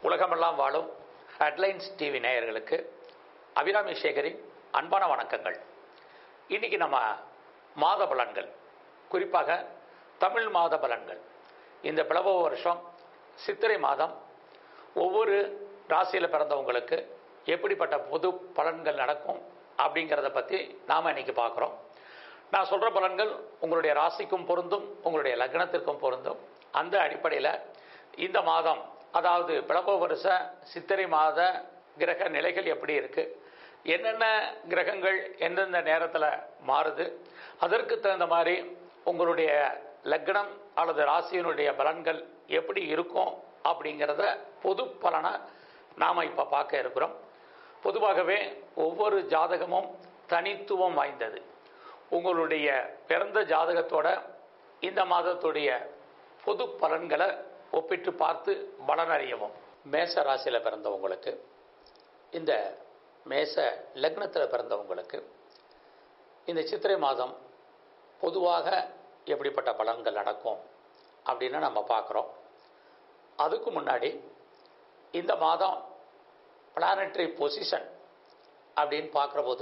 உலகமெல்லாம் வாழும் headlines TV நேயர்களுக்கு அபிராமி சேகரின் அன்பான வணக்கங்கள் இன்னைக்கு நம்ம மாத பலன்கள் குறிப்பாக தமிழ் மாத பலன்கள் இந்த பிளவ வருஷம் சித்திரை மாதம் ஒவ்வொரு ராசியில் பிறந்தவங்களுக்கு எப்படிப்பட்ட பொது பலன்கள் நடக்கும் அப்படிங்கிறத பற்றி நாம் இன்னைக்கு பார்க்குறோம் நான் சொல்கிற பலன்கள் உங்களுடைய ராசிக்கும் பொருந்தும் உங்களுடைய லக்னத்திற்கும் பொருந்தும் அந்த அடிப்படையில் இந்த மாதம் அதாவது பிளவ வருஷ சித்திரை மாத கிரக நிலைகள் எப்படி இருக்கு என்னென்ன கிரகங்கள் எந்தெந்த நேரத்தில் மாறுது அதற்கு தகுந்த மாதிரி உங்களுடைய லக்னம் அல்லது ராசியினுடைய பலன்கள் எப்படி இருக்கும் அப்படிங்கிறத பொது பலனை நாம் இப்போ பார்க்க இருக்கிறோம் பொதுவாகவே ஒவ்வொரு ஜாதகமும் தனித்துவம் வாய்ந்தது உங்களுடைய பிறந்த ஜாதகத்தோட இந்த மாதத்துடைய பொது பலன்களை ஒப்பிட்டு பார்த்து பலனறியவும் மேச ராசியில் பிறந்தவங்களுக்கு இந்த மேச லக்னத்தில் பிறந்தவங்களுக்கு இந்த சித்திரை மாதம் பொதுவாக எப்படிப்பட்ட பலன்கள் நடக்கும் அப்படின்னு நம்ம பார்க்குறோம் அதுக்கு முன்னாடி இந்த மாதம் பிளானட்டரி பொசிஷன் அப்படின்னு பார்க்குற போது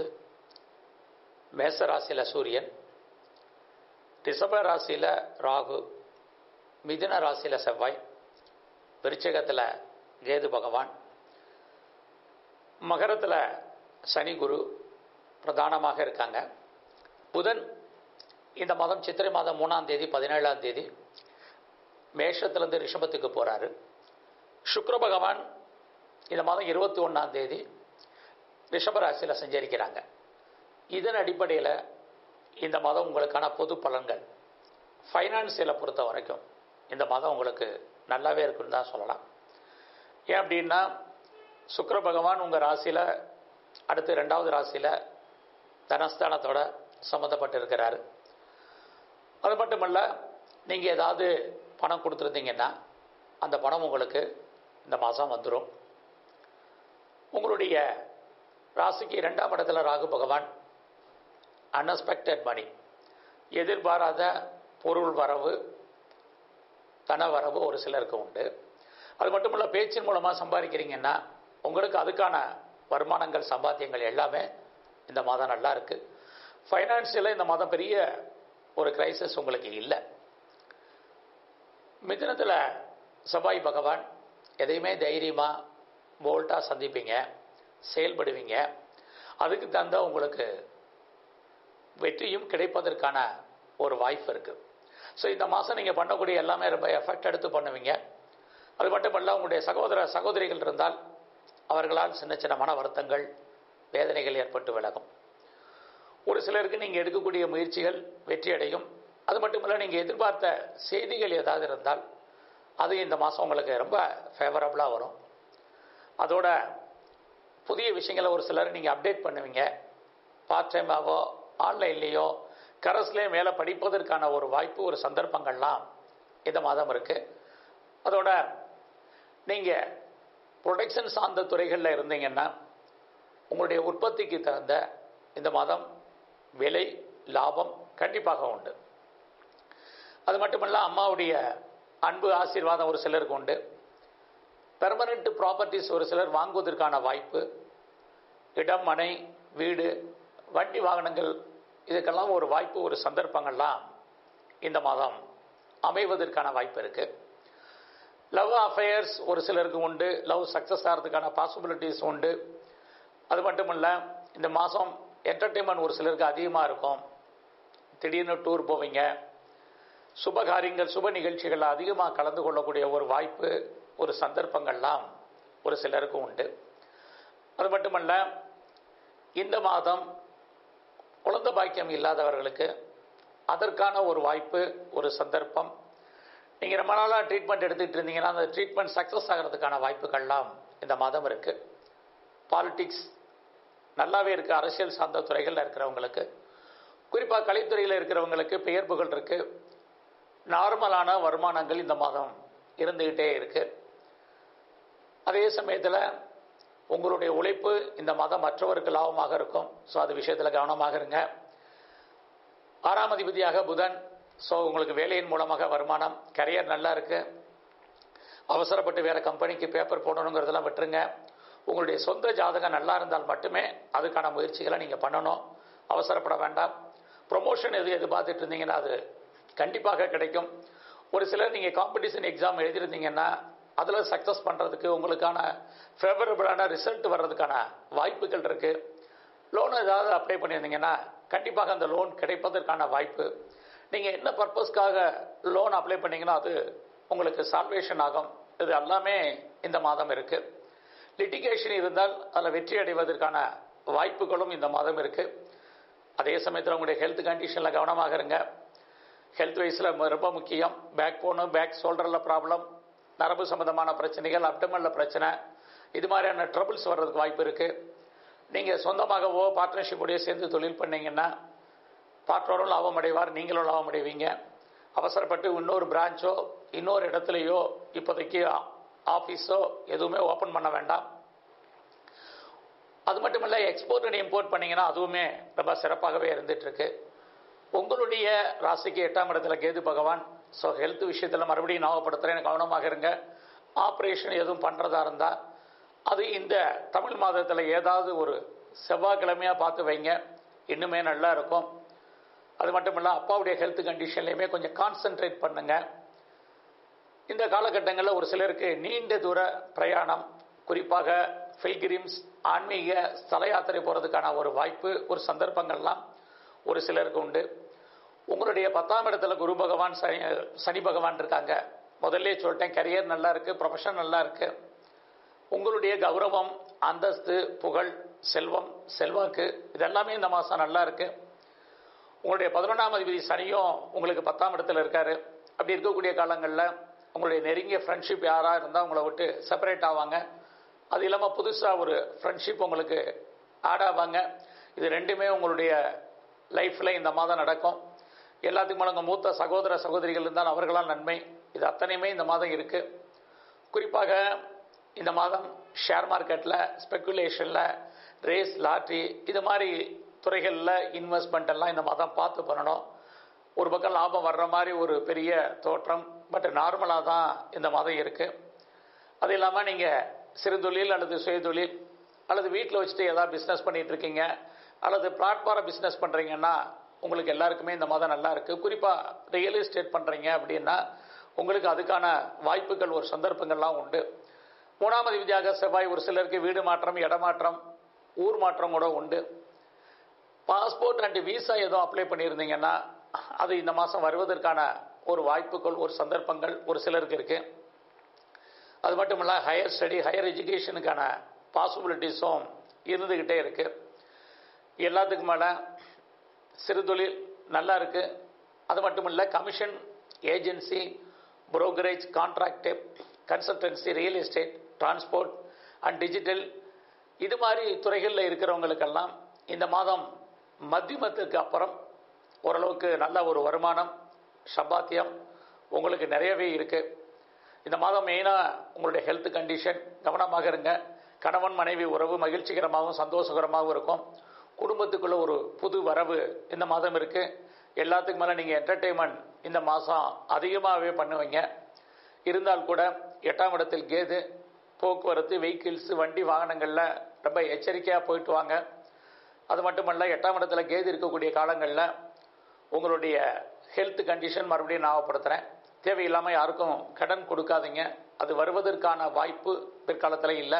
மேச ராசியில் சூரியன் ரிஷப ராசியில் ராகு மிதுன ராசியில் செவ்வாய் விருச்சகத்தில் கேது பகவான் மகரத்தில் சனி குரு பிரதானமாக இருக்காங்க புதன் இந்த மாதம் சித்திரை மாதம் மூணாம் தேதி பதினேழாம் தேதி மேஷத்துலேருந்து ரிஷபத்துக்கு போகிறாரு சுக்ர பகவான் இந்த மாதம் இருபத்தி ஒன்றாம் தேதி ரிஷபராசியில் சஞ்சரிக்கிறாங்க இதன் அடிப்படையில் இந்த மாதம் உங்களுக்கான பொது பலன்கள் ஃபைனான்சியலை பொறுத்த வரைக்கும் இந்த மாதம் உங்களுக்கு நல்லாவே இருக்குன்னு தான் சொல்லலாம் ஏன் அப்படின்னா சுக்கர பகவான் உங்கள் ராசியில் அடுத்து ரெண்டாவது ராசியில் தனஸ்தானத்தோட சம்மந்தப்பட்டு இருக்கிறாரு அது மட்டுமல்ல நீங்கள் ஏதாவது பணம் கொடுத்துருந்தீங்கன்னா அந்த பணம் உங்களுக்கு இந்த மாதம் வந்துடும் உங்களுடைய ராசிக்கு ரெண்டாம் இடத்துல ராகு பகவான் அன்எக்ஸ்பெக்டட் மணி எதிர்பாராத பொருள் வரவு தன வரவு ஒரு சிலருக்கு உண்டு அது மட்டுமல்ல பேச்சின் மூலமாக சம்பாதிக்கிறீங்கன்னா உங்களுக்கு அதுக்கான வருமானங்கள் சம்பாத்தியங்கள் எல்லாமே இந்த மாதம் நல்லா இருக்கு ஃபைனான்சியலாக இந்த மாதம் பெரிய ஒரு கிரைசிஸ் உங்களுக்கு இல்லை மிதுனத்தில் செவ்வாய் பகவான் எதையுமே தைரியமாக போல்ட்டாக சந்திப்பீங்க செயல்படுவீங்க அதுக்கு தகுந்த உங்களுக்கு வெற்றியும் கிடைப்பதற்கான ஒரு வாய்ப்பு இருக்குது ஸோ இந்த மாதம் நீங்கள் பண்ணக்கூடிய எல்லாமே ரொம்ப எஃபெக்ட் எடுத்து பண்ணுவீங்க அது மட்டுமல்ல உங்களுடைய சகோதர சகோதரிகள் இருந்தால் அவர்களால் சின்ன சின்ன மன வருத்தங்கள் வேதனைகள் ஏற்பட்டு விலகும் ஒரு சிலருக்கு நீங்கள் எடுக்கக்கூடிய முயற்சிகள் வெற்றியடையும் அது மட்டுமல்ல நீங்கள் எதிர்பார்த்த செய்திகள் ஏதாவது இருந்தால் அது இந்த மாதம் உங்களுக்கு ரொம்ப ஃபேவரபுளாக வரும் அதோட புதிய விஷயங்களை ஒரு சிலர் நீங்கள் அப்டேட் பண்ணுவீங்க பார்ட் டைமாவோ ஆன்லைன்லேயோ கரஸ்லேயே மேலே படிப்பதற்கான ஒரு வாய்ப்பு ஒரு சந்தர்ப்பங்கள்லாம் இந்த மாதம் இருக்குது அதோட நீங்கள் ப்ரொடெக்ஷன் சார்ந்த துறைகளில் இருந்தீங்கன்னா உங்களுடைய உற்பத்திக்கு தகுந்த இந்த மாதம் விலை லாபம் கண்டிப்பாக உண்டு அது மட்டுமல்ல அம்மாவுடைய அன்பு ஆசீர்வாதம் ஒரு சிலருக்கு உண்டு பெர்மனண்ட் ப்ராப்பர்ட்டிஸ் ஒரு சிலர் வாங்குவதற்கான வாய்ப்பு இடம் மனை வீடு வண்டி வாகனங்கள் இதுக்கெல்லாம் ஒரு வாய்ப்பு ஒரு சந்தர்ப்பங்கள்லாம் இந்த மாதம் அமைவதற்கான வாய்ப்பு இருக்குது லவ் அஃபேர்ஸ் ஒரு சிலருக்கு உண்டு லவ் சக்ஸஸ் ஆகிறதுக்கான பாசிபிலிட்டிஸ் உண்டு அது மட்டும் இல்லை இந்த மாதம் என்டர்டெயின்மெண்ட் ஒரு சிலருக்கு அதிகமாக இருக்கும் திடீர்னு டூர் போவீங்க சுப காரியங்கள் சுப நிகழ்ச்சிகளில் அதிகமாக கலந்து கொள்ளக்கூடிய ஒரு வாய்ப்பு ஒரு சந்தர்ப்பங்கள்லாம் ஒரு சிலருக்கு உண்டு அது மட்டுமல்ல இந்த மாதம் குழந்தை பாக்கியம் இல்லாதவர்களுக்கு அதற்கான ஒரு வாய்ப்பு ஒரு சந்தர்ப்பம் நீங்கள் ரொம்ப நாளாக ட்ரீட்மெண்ட் எடுத்துகிட்டு இருந்தீங்கன்னா அந்த ட்ரீட்மெண்ட் சக்ஸஸ் ஆகிறதுக்கான வாய்ப்புகள்லாம் இந்த மாதம் இருக்குது பாலிட்டிக்ஸ் நல்லாவே இருக்குது அரசியல் சார்ந்த துறைகளில் இருக்கிறவங்களுக்கு குறிப்பாக கலைத்துறையில் இருக்கிறவங்களுக்கு பெயர்ப்புகள் இருக்குது நார்மலான வருமானங்கள் இந்த மாதம் இருந்துக்கிட்டே இருக்குது அதே சமயத்தில் உங்களுடைய உழைப்பு இந்த மாதம் மற்றவருக்கு லாபமாக இருக்கும் ஸோ அது விஷயத்தில் கவனமாக இருங்க ஆறாம் அதிபதியாக புதன் ஸோ உங்களுக்கு வேலையின் மூலமாக வருமானம் கரியர் நல்லா இருக்கு அவசரப்பட்டு வேறு கம்பெனிக்கு பேப்பர் போடணுங்கிறதெல்லாம் விட்டுருங்க உங்களுடைய சொந்த ஜாதகம் நல்லா இருந்தால் மட்டுமே அதுக்கான முயற்சிகளை நீங்கள் பண்ணணும் அவசரப்பட வேண்டாம் ப்ரொமோஷன் எது எதிர்பார்த்துட்டு இருந்தீங்கன்னா அது கண்டிப்பாக கிடைக்கும் ஒரு சிலர் நீங்கள் காம்படிஷன் எக்ஸாம் எழுதியிருந்தீங்கன்னா அதில் சக்ஸஸ் பண்ணுறதுக்கு உங்களுக்கான ஃபேவரபிளான ரிசல்ட் வர்றதுக்கான வாய்ப்புகள் இருக்குது லோன் ஏதாவது அப்ளை பண்ணியிருந்தீங்கன்னா கண்டிப்பாக அந்த லோன் கிடைப்பதற்கான வாய்ப்பு நீங்கள் என்ன பர்பஸ்க்காக லோன் அப்ளை பண்ணீங்கன்னா அது உங்களுக்கு சால்வேஷன் ஆகும் இது எல்லாமே இந்த மாதம் இருக்குது லிட்டிகேஷன் இருந்தால் அதில் வெற்றி அடைவதற்கான வாய்ப்புகளும் இந்த மாதம் இருக்குது அதே சமயத்தில் உங்களுடைய ஹெல்த் கண்டிஷனில் கவனமாக இருங்க ஹெல்த் வைஸில் ரொம்ப முக்கியம் பேக் போனு பேக் ஷோல்டரில் ப்ராப்ளம் நரம்பு சம்மந்தமான பிரச்சனைகள் அப்டமனில் பிரச்சனை இது மாதிரியான ட்ரபிள்ஸ் வர்றதுக்கு வாய்ப்பு இருக்குது நீங்கள் சொந்தமாகவோ பார்ட்னர்ஷிப்போடய சேர்ந்து தொழில் பண்ணீங்கன்னா பார்ட்னரும் லாபம் அடைவார் நீங்களும் லாபம் அடைவீங்க அவசரப்பட்டு இன்னொரு பிரான்ச்சோ இன்னொரு இடத்துலையோ இப்போதைக்கு ஆஃபீஸோ எதுவுமே ஓப்பன் பண்ண வேண்டாம் அது மட்டும் இல்லை எக்ஸ்போர்ட் அண்ட் இம்போர்ட் பண்ணிங்கன்னா அதுவுமே ரொம்ப சிறப்பாகவே இருந்துட்டு இருக்கு உங்களுடைய ராசிக்கு எட்டாம் இடத்துல கேது பகவான் ஸோ ஹெல்த் விஷயத்தில் மறுபடியும் ஞாபகப்படுத்துகிறேன் கவனமாக இருங்க ஆப்ரேஷன் எதுவும் பண்ணுறதா இருந்தால் அது இந்த தமிழ் மாதத்தில் ஏதாவது ஒரு செவ்வாய்க்கிழமையாக பார்த்து வைங்க இன்னுமே நல்லா இருக்கும் அது மட்டும் இல்லை அப்பாவுடைய ஹெல்த் கண்டிஷன்லையுமே கொஞ்சம் கான்சென்ட்ரேட் பண்ணுங்க இந்த காலகட்டங்களில் ஒரு சிலருக்கு நீண்ட தூர பிரயாணம் குறிப்பாக ஃபில்கிரிம்ஸ் ஆன்மீக ஸ்தல யாத்திரை போகிறதுக்கான ஒரு வாய்ப்பு ஒரு சந்தர்ப்பங்கள்லாம் ஒரு சிலருக்கு உண்டு உங்களுடைய பத்தாம் இடத்துல குரு பகவான் சனி சனி பகவான் இருக்காங்க முதல்ல சொல்லிட்டேன் கரியர் நல்லா இருக்குது ப்ரொஃபஷன் நல்லா இருக்குது உங்களுடைய கௌரவம் அந்தஸ்து புகழ் செல்வம் செல்வாக்கு இதெல்லாமே இந்த மாதம் நல்லா இருக்குது உங்களுடைய பதினொன்றாம் அதிபதி சனியும் உங்களுக்கு பத்தாம் இடத்துல இருக்காரு அப்படி இருக்கக்கூடிய காலங்களில் உங்களுடைய நெருங்கிய ஃப்ரெண்ட்ஷிப் யாராக இருந்தால் உங்களை விட்டு செப்பரேட் ஆவாங்க அது இல்லாமல் புதுசாக ஒரு ஃப்ரெண்ட்ஷிப் உங்களுக்கு ஆட் ஆவாங்க இது ரெண்டுமே உங்களுடைய லைஃப்பில் இந்த மாதம் நடக்கும் எல்லாத்துக்கும் மேலே உங்கள் மூத்த சகோதர சகோதரிகள் இருந்தால் அவர்களால் நன்மை இது அத்தனையுமே இந்த மாதம் இருக்குது குறிப்பாக இந்த மாதம் ஷேர் மார்க்கெட்டில் ஸ்பெக்குலேஷனில் ரேஸ் லாட்ரி இது மாதிரி துறைகளில் இன்வெஸ்ட்மெண்ட் எல்லாம் இந்த மாதம் பார்த்து பண்ணணும் ஒரு பக்கம் லாபம் வர்ற மாதிரி ஒரு பெரிய தோற்றம் பட் நார்மலாக தான் இந்த மாதம் இருக்குது அது இல்லாமல் நீங்கள் சிறு தொழில் அல்லது சுயதொழில் அல்லது வீட்டில் வச்சுட்டு ஏதாவது பிஸ்னஸ் பண்ணிட்டு இருக்கீங்க அல்லது பிளாட்ஃபாரம் பிஸ்னஸ் பண்ணுறீங்கன்னா உங்களுக்கு எல்லாருக்குமே இந்த மாதம் நல்லா இருக்குது குறிப்பாக ரியல் எஸ்டேட் பண்ணுறீங்க அப்படின்னா உங்களுக்கு அதுக்கான வாய்ப்புகள் ஒரு சந்தர்ப்பங்கள்லாம் உண்டு மூணாவது விதியாக செவ்வாய் ஒரு சிலருக்கு வீடு மாற்றம் இடமாற்றம் ஊர் மாற்றம் கூட உண்டு பாஸ்போர்ட் அண்ட் விசா எதுவும் அப்ளை பண்ணியிருந்தீங்கன்னா அது இந்த மாதம் வருவதற்கான ஒரு வாய்ப்புகள் ஒரு சந்தர்ப்பங்கள் ஒரு சிலருக்கு இருக்கு அது மட்டும் இல்லை ஹையர் ஸ்டடி ஹையர் எஜுகேஷனுக்கான பாசிபிலிட்டிஸும் இருந்துக்கிட்டே இருக்கு எல்லாத்துக்கும் மேலே சிறு தொழில் நல்லா இருக்கு அது மட்டும் இல்லை commission agency brokerage contract consultancy real estate transport and digital இது மாதிரி துறைகளில் இருக்கிறவங்களுக்கெல்லாம் இந்த மாதம் மத்தியமத்துக்கு அப்புறம் ஓரளவுக்கு நல்ல ஒரு வருமானம் சம்பாத்தியம் உங்களுக்கு நிறையவே இருக்குது இந்த மாதம் மெயினாக உங்களுடைய ஹெல்த் கண்டிஷன் கவனமாக இருங்க கணவன் மனைவி உறவு மகிழ்ச்சிகரமாகவும் சந்தோஷகரமாகவும் இருக்கும் குடும்பத்துக்குள்ள ஒரு புது வரவு இந்த மாதம் இருக்குது எல்லாத்துக்கு மேலே நீங்கள் என்டர்டெயின்மெண்ட் இந்த மாதம் அதிகமாகவே பண்ணுவீங்க இருந்தால் கூட எட்டாம் இடத்தில் கேது போக்குவரத்து வெஹிக்கிள்ஸ் வண்டி வாகனங்களில் ரொம்ப எச்சரிக்கையாக போயிட்டு வாங்க அது மட்டுமல்ல எட்டாம் இடத்துல கேது இருக்கக்கூடிய காலங்களில் உங்களுடைய ஹெல்த் கண்டிஷன் மறுபடியும் ஞாபகப்படுத்துகிறேன் தேவையில்லாமல் யாருக்கும் கடன் கொடுக்காதீங்க அது வருவதற்கான வாய்ப்பு பிற்காலத்தில் இல்லை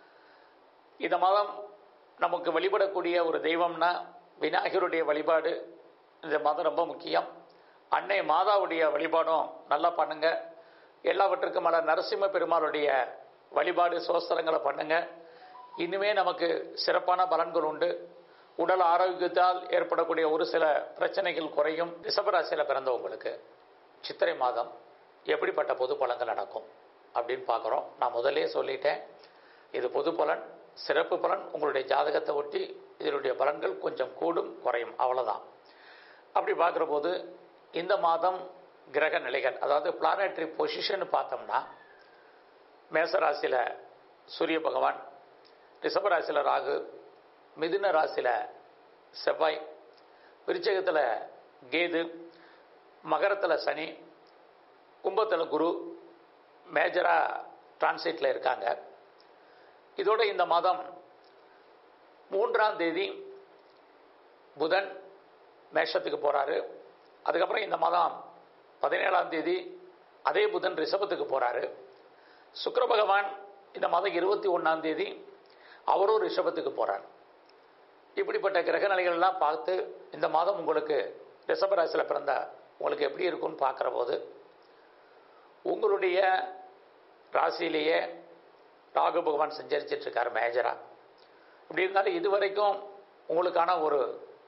இந்த மாதம் நமக்கு வழிபடக்கூடிய ஒரு தெய்வம்னா விநாயகருடைய வழிபாடு இந்த மாதம் ரொம்ப முக்கியம் அன்னை மாதாவுடைய வழிபாடும் நல்லா பண்ணுங்க எல்லாவற்றுக்கும் மேல நரசிம்ம பெருமாளுடைய வழிபாடு சோஸ்திரங்களை பண்ணுங்க இனிமே நமக்கு சிறப்பான பலன்கள் உண்டு உடல் ஆரோக்கியத்தால் ஏற்படக்கூடிய ஒரு சில பிரச்சனைகள் குறையும் ரிஷபராசியில் பிறந்தவங்களுக்கு சித்திரை மாதம் எப்படிப்பட்ட பொது பலன்கள் நடக்கும் அப்படின்னு பார்க்குறோம் நான் முதலே சொல்லிட்டேன் இது பொது பலன் சிறப்பு பலன் உங்களுடைய ஜாதகத்தை ஒட்டி இதனுடைய பலன்கள் கொஞ்சம் கூடும் குறையும் அவ்வளோதான் அப்படி பார்க்குற போது இந்த மாதம் கிரக நிலைகள் அதாவது பிளானட்டரி பொசிஷன் பார்த்தோம்னா மேசராசியில் சூரிய பகவான் ரிஷபராசியில் ராகு மிதுன ராசியில் செவ்வாய் விருச்சகத்தில் கேது மகரத்தில் சனி கும்பத்தில் குரு மேஜராக டிரான்சிட்டில் இருக்காங்க இதோட இந்த மாதம் மூன்றாம் தேதி புதன் மேஷத்துக்கு போகிறாரு அதுக்கப்புறம் இந்த மாதம் பதினேழாம் தேதி அதே புதன் ரிஷபத்துக்கு போகிறாரு சுக்கிர பகவான் இந்த மாதம் இருபத்தி ஒன்றாம் தேதி அவரும் ரிஷபத்துக்கு போகிறார் இப்படிப்பட்ட கிரக நிலைகள்லாம் பார்த்து இந்த மாதம் உங்களுக்கு ரிஷபராசியில் பிறந்த உங்களுக்கு எப்படி இருக்கும்னு பார்க்குற போது உங்களுடைய ராசியிலேயே ராகு பகவான் சஞ்சரிச்சிட்டு இருக்கார் மேஜரா இப்படி இருந்தாலும் இது வரைக்கும் உங்களுக்கான ஒரு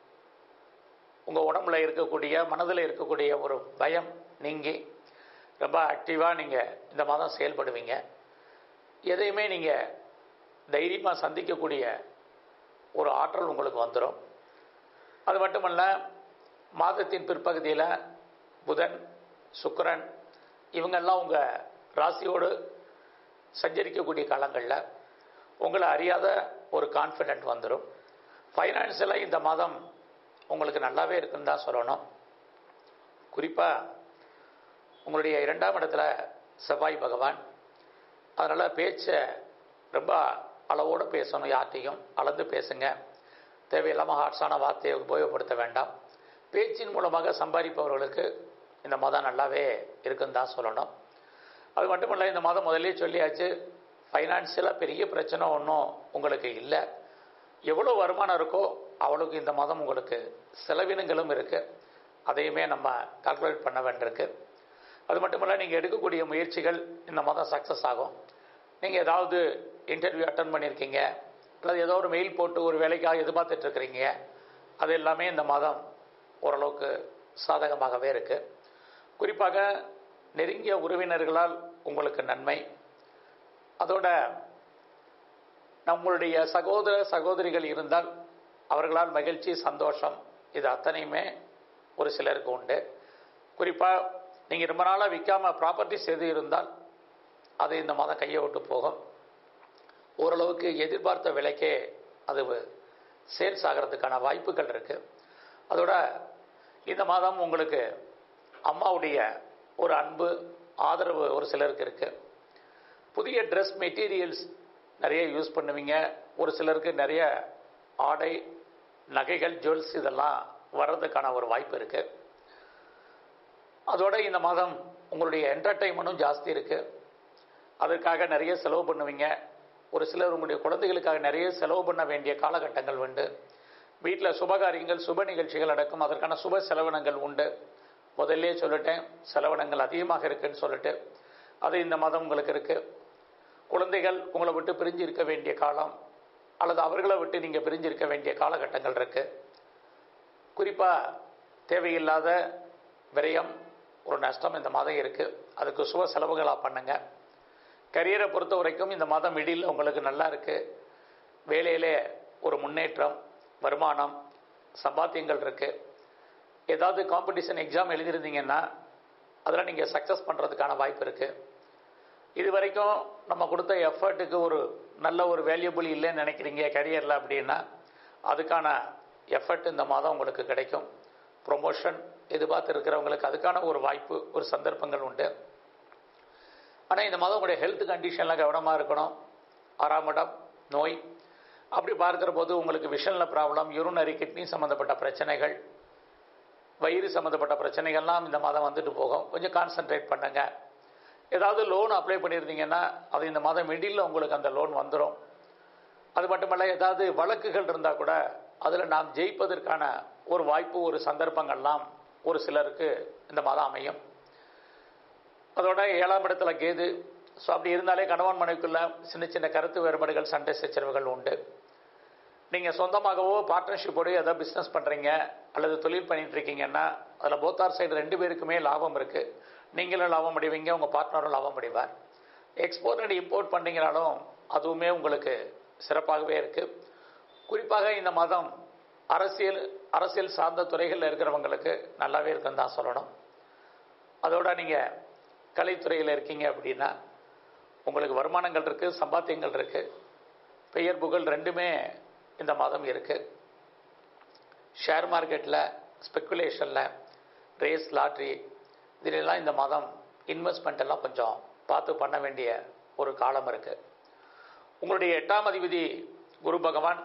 உங்கள் உடம்புல இருக்கக்கூடிய மனதில் இருக்கக்கூடிய ஒரு பயம் நீங்கி ரொம்ப ஆக்டிவாக நீங்கள் இந்த மாதம் செயல்படுவீங்க எதையுமே நீங்கள் தைரியமாக சந்திக்கக்கூடிய ஒரு ஆற்றல் உங்களுக்கு வந்துடும் அது மட்டுமல்ல மாதத்தின் பிற்பகுதியில் புதன் சுக்கிரன் இவங்கெல்லாம் உங்கள் ராசியோடு சஞ்சரிக்கக்கூடிய காலங்களில் உங்களை அறியாத ஒரு கான்ஃபிடென்ட் வந்துடும் ஃபைனான்சியலாக இந்த மாதம் உங்களுக்கு நல்லாவே இருக்குன்னு தான் சொல்லணும் குறிப்பாக உங்களுடைய இரண்டாம் இடத்துல செவ்வாய் பகவான் அதனால் பேச்சை ரொம்ப அளவோடு பேசணும் யார்ட்டையும் அளந்து பேசுங்க தேவையில்லாமல் ஹார்ட்ஸான வார்த்தையை உபயோகப்படுத்த வேண்டாம் பேச்சின் மூலமாக சம்பாதிப்பவர்களுக்கு இந்த மாதம் நல்லாவே இருக்குன்னு தான் சொல்லணும் அது மட்டும் இல்லை இந்த மாதம் முதல்லே சொல்லியாச்சு ஃபைனான்சியலாக பெரிய பிரச்சனை ஒன்றும் உங்களுக்கு இல்லை எவ்வளோ வருமானம் இருக்கோ அவ்வளோக்கு இந்த மாதம் உங்களுக்கு செலவினங்களும் இருக்குது அதையுமே நம்ம கால்குலேட் பண்ண வேண்டியிருக்கு அது மட்டும் இல்லை நீங்கள் எடுக்கக்கூடிய முயற்சிகள் இந்த மாதம் சக்ஸஸ் ஆகும் நீங்கள் ஏதாவது இன்டர்வியூ அட்டன் பண்ணியிருக்கீங்க அல்லது ஏதோ ஒரு மெயில் போட்டு ஒரு வேலைக்காக எதிர்பார்த்துட்டு இருக்கிறீங்க அது எல்லாமே இந்த மாதம் ஓரளவுக்கு சாதகமாகவே இருக்குது குறிப்பாக நெருங்கிய உறவினர்களால் உங்களுக்கு நன்மை அதோட நம்மளுடைய சகோதர சகோதரிகள் இருந்தால் அவர்களால் மகிழ்ச்சி சந்தோஷம் இது அத்தனையுமே ஒரு சிலருக்கு உண்டு குறிப்பாக நீங்கள் ரொம்ப நாளாக விற்காம ப்ராப்பர்ட்டிஸ் எது இருந்தால் அது இந்த மாதம் கையை விட்டு போகும் ஓரளவுக்கு எதிர்பார்த்த விலைக்கே அது சேல்ஸ் ஆகிறதுக்கான வாய்ப்புகள் இருக்குது அதோட இந்த மாதம் உங்களுக்கு அம்மாவுடைய ஒரு அன்பு ஆதரவு ஒரு சிலருக்கு இருக்குது புதிய ட்ரெஸ் மெட்டீரியல்ஸ் நிறைய யூஸ் பண்ணுவீங்க ஒரு சிலருக்கு நிறைய ஆடை நகைகள் ஜுவல்ஸ் இதெல்லாம் வர்றதுக்கான ஒரு வாய்ப்பு இருக்குது அதோட இந்த மாதம் உங்களுடைய என்டர்டைன்மெண்ட்டும் ஜாஸ்தி இருக்குது அதற்காக நிறைய செலவு பண்ணுவீங்க ஒரு சிலர் உங்களுடைய குழந்தைகளுக்காக நிறைய செலவு பண்ண வேண்டிய காலகட்டங்கள் உண்டு வீட்டில் சுபகாரியங்கள் சுப நிகழ்ச்சிகள் நடக்கும் அதற்கான சுப செலவினங்கள் உண்டு முதல்லே சொல்லிட்டேன் செலவினங்கள் அதிகமாக இருக்குன்னு சொல்லிட்டு அது இந்த மாதம் உங்களுக்கு இருக்குது குழந்தைகள் உங்களை விட்டு பிரிஞ்சு இருக்க வேண்டிய காலம் அல்லது அவர்களை விட்டு நீங்கள் பிரிஞ்சு இருக்க வேண்டிய காலகட்டங்கள் இருக்குது குறிப்பாக தேவையில்லாத விரயம் ஒரு நஷ்டம் இந்த மாதம் இருக்குது அதுக்கு சுப செலவுகளாக பண்ணுங்க கரியரை பொறுத்த வரைக்கும் இந்த மாதம் மிடில் உங்களுக்கு நல்லா இருக்குது வேலையிலே ஒரு முன்னேற்றம் வருமானம் சம்பாத்தியங்கள் இருக்குது ஏதாவது காம்படிஷன் எக்ஸாம் எழுதியிருந்தீங்கன்னா அதில் நீங்கள் சக்ஸஸ் பண்ணுறதுக்கான வாய்ப்பு இருக்குது இது வரைக்கும் நம்ம கொடுத்த எஃபர்ட்டுக்கு ஒரு நல்ல ஒரு வேல்யூபிள் இல்லைன்னு நினைக்கிறீங்க கரியரில் அப்படின்னா அதுக்கான எஃபர்ட் இந்த மாதம் உங்களுக்கு கிடைக்கும் ப்ரொமோஷன் எதிர்பார்த்து இருக்கிறவங்களுக்கு அதுக்கான ஒரு வாய்ப்பு ஒரு சந்தர்ப்பங்கள் உண்டு ஆனால் இந்த மாதம் உங்களுடைய ஹெல்த் கண்டிஷனில் கவனமாக இருக்கணும் ஆறாம் இடம் நோய் அப்படி பார்க்குற போது உங்களுக்கு விஷனில் ப்ராப்ளம் யூரினரி கிட்னி சம்மந்தப்பட்ட பிரச்சனைகள் வயிறு சம்மந்தப்பட்ட பிரச்சனைகள்லாம் இந்த மாதம் வந்துட்டு போகும் கொஞ்சம் கான்சென்ட்ரேட் பண்ணுங்க ஏதாவது லோன் அப்ளை பண்ணியிருந்தீங்கன்னா அது இந்த மாதம் மிடில் உங்களுக்கு அந்த லோன் வந்துடும் அது மட்டுமல்ல ஏதாவது வழக்குகள் இருந்தால் கூட அதில் நாம் ஜெயிப்பதற்கான ஒரு வாய்ப்பு ஒரு சந்தர்ப்பங்கள்லாம் ஒரு சிலருக்கு இந்த மாதம் அமையும் அதோட ஏழாம் இடத்துல கேது ஸோ அப்படி இருந்தாலே கணவன் மனைவிக்குள்ள சின்ன சின்ன கருத்து வேறுபாடுகள் சண்டை சச்சரவுகள் உண்டு நீங்கள் சொந்தமாகவோ பார்ட்னர்ஷிப்போடு ஏதோ பிஸ்னஸ் பண்ணுறீங்க அல்லது தொழில் பண்ணிட்டு இருக்கீங்கன்னா அதில் போத்தார் சைடு ரெண்டு பேருக்குமே லாபம் இருக்குது நீங்களும் லாபம் அடைவீங்க உங்கள் பார்ட்னரும் லாபம் அடைவார் எக்ஸ்போர்ட் அண்ட் இம்போர்ட் பண்ணீங்கனாலும் அதுவுமே உங்களுக்கு சிறப்பாகவே இருக்குது குறிப்பாக இந்த மாதம் அரசியல் அரசியல் சார்ந்த துறைகளில் இருக்கிறவங்களுக்கு நல்லாவே இருக்குன்னு தான் சொல்லணும் அதோட நீங்கள் கலைத்துறையில் இருக்கீங்க அப்படின்னா உங்களுக்கு வருமானங்கள் இருக்குது சம்பாத்தியங்கள் இருக்குது பெயர் புகழ் ரெண்டுமே இந்த மாதம் இருக்குது ஷேர் மார்க்கெட்டில் ஸ்பெக்குலேஷனில் ரேஸ் லாட்ரி இதிலெல்லாம் இந்த மாதம் இன்வெஸ்ட்மெண்ட் எல்லாம் கொஞ்சம் பார்த்து பண்ண வேண்டிய ஒரு காலம் இருக்கு உங்களுடைய எட்டாம் அதிபதி குரு பகவான்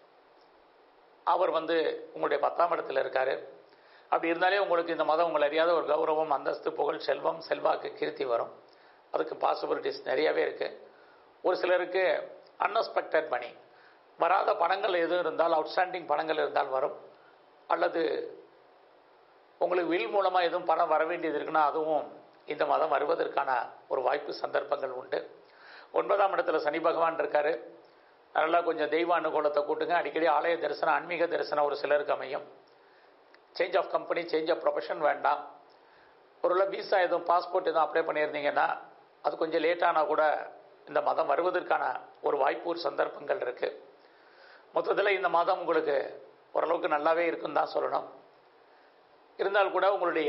அவர் வந்து உங்களுடைய பத்தாம் இடத்துல இருக்காரு அப்படி இருந்தாலே உங்களுக்கு இந்த மதம் உங்களை அறியாத ஒரு கௌரவம் அந்தஸ்து புகழ் செல்வம் செல்வாக்கு கீர்த்தி வரும் அதுக்கு பாசிபிலிட்டிஸ் நிறையவே இருக்கு ஒரு சிலருக்கு அன்எக்ஸ்பெக்டட் மணி வராத பணங்கள் எதுவும் இருந்தால் அவுட்ஸ்டாண்டிங் பணங்கள் இருந்தால் வரும் அல்லது உங்களுக்கு வில் மூலமாக எதுவும் பணம் வர வேண்டியது இருக்குன்னா அதுவும் இந்த மதம் வருவதற்கான ஒரு வாய்ப்பு சந்தர்ப்பங்கள் உண்டு ஒன்பதாம் இடத்துல சனி பகவான் இருக்காரு நல்லா கொஞ்சம் தெய்வ அனுகூலத்தை கூட்டுங்க அடிக்கடி ஆலய தரிசனம் ஆன்மீக தரிசனம் ஒரு சிலருக்கு அமையும் change of company change of profession வேண்டாம் ஒருவேளை விசா எதுவும் பாஸ்போர்ட் எதுவும் அப்ளை பண்ணியிருந்தீங்கன்னா அது கொஞ்சம் லேட்டானா கூட இந்த மதம் வருவதற்கான ஒரு வாய்ப்பு ஒரு சந்தர்ப்பங்கள் இருக்கு மொத்தத்தில் இந்த மாதம் உங்களுக்கு ஓரளவுக்கு நல்லாவே இருக்குன்னு தான் சொல்லணும் இருந்தால் கூட உங்களுடைய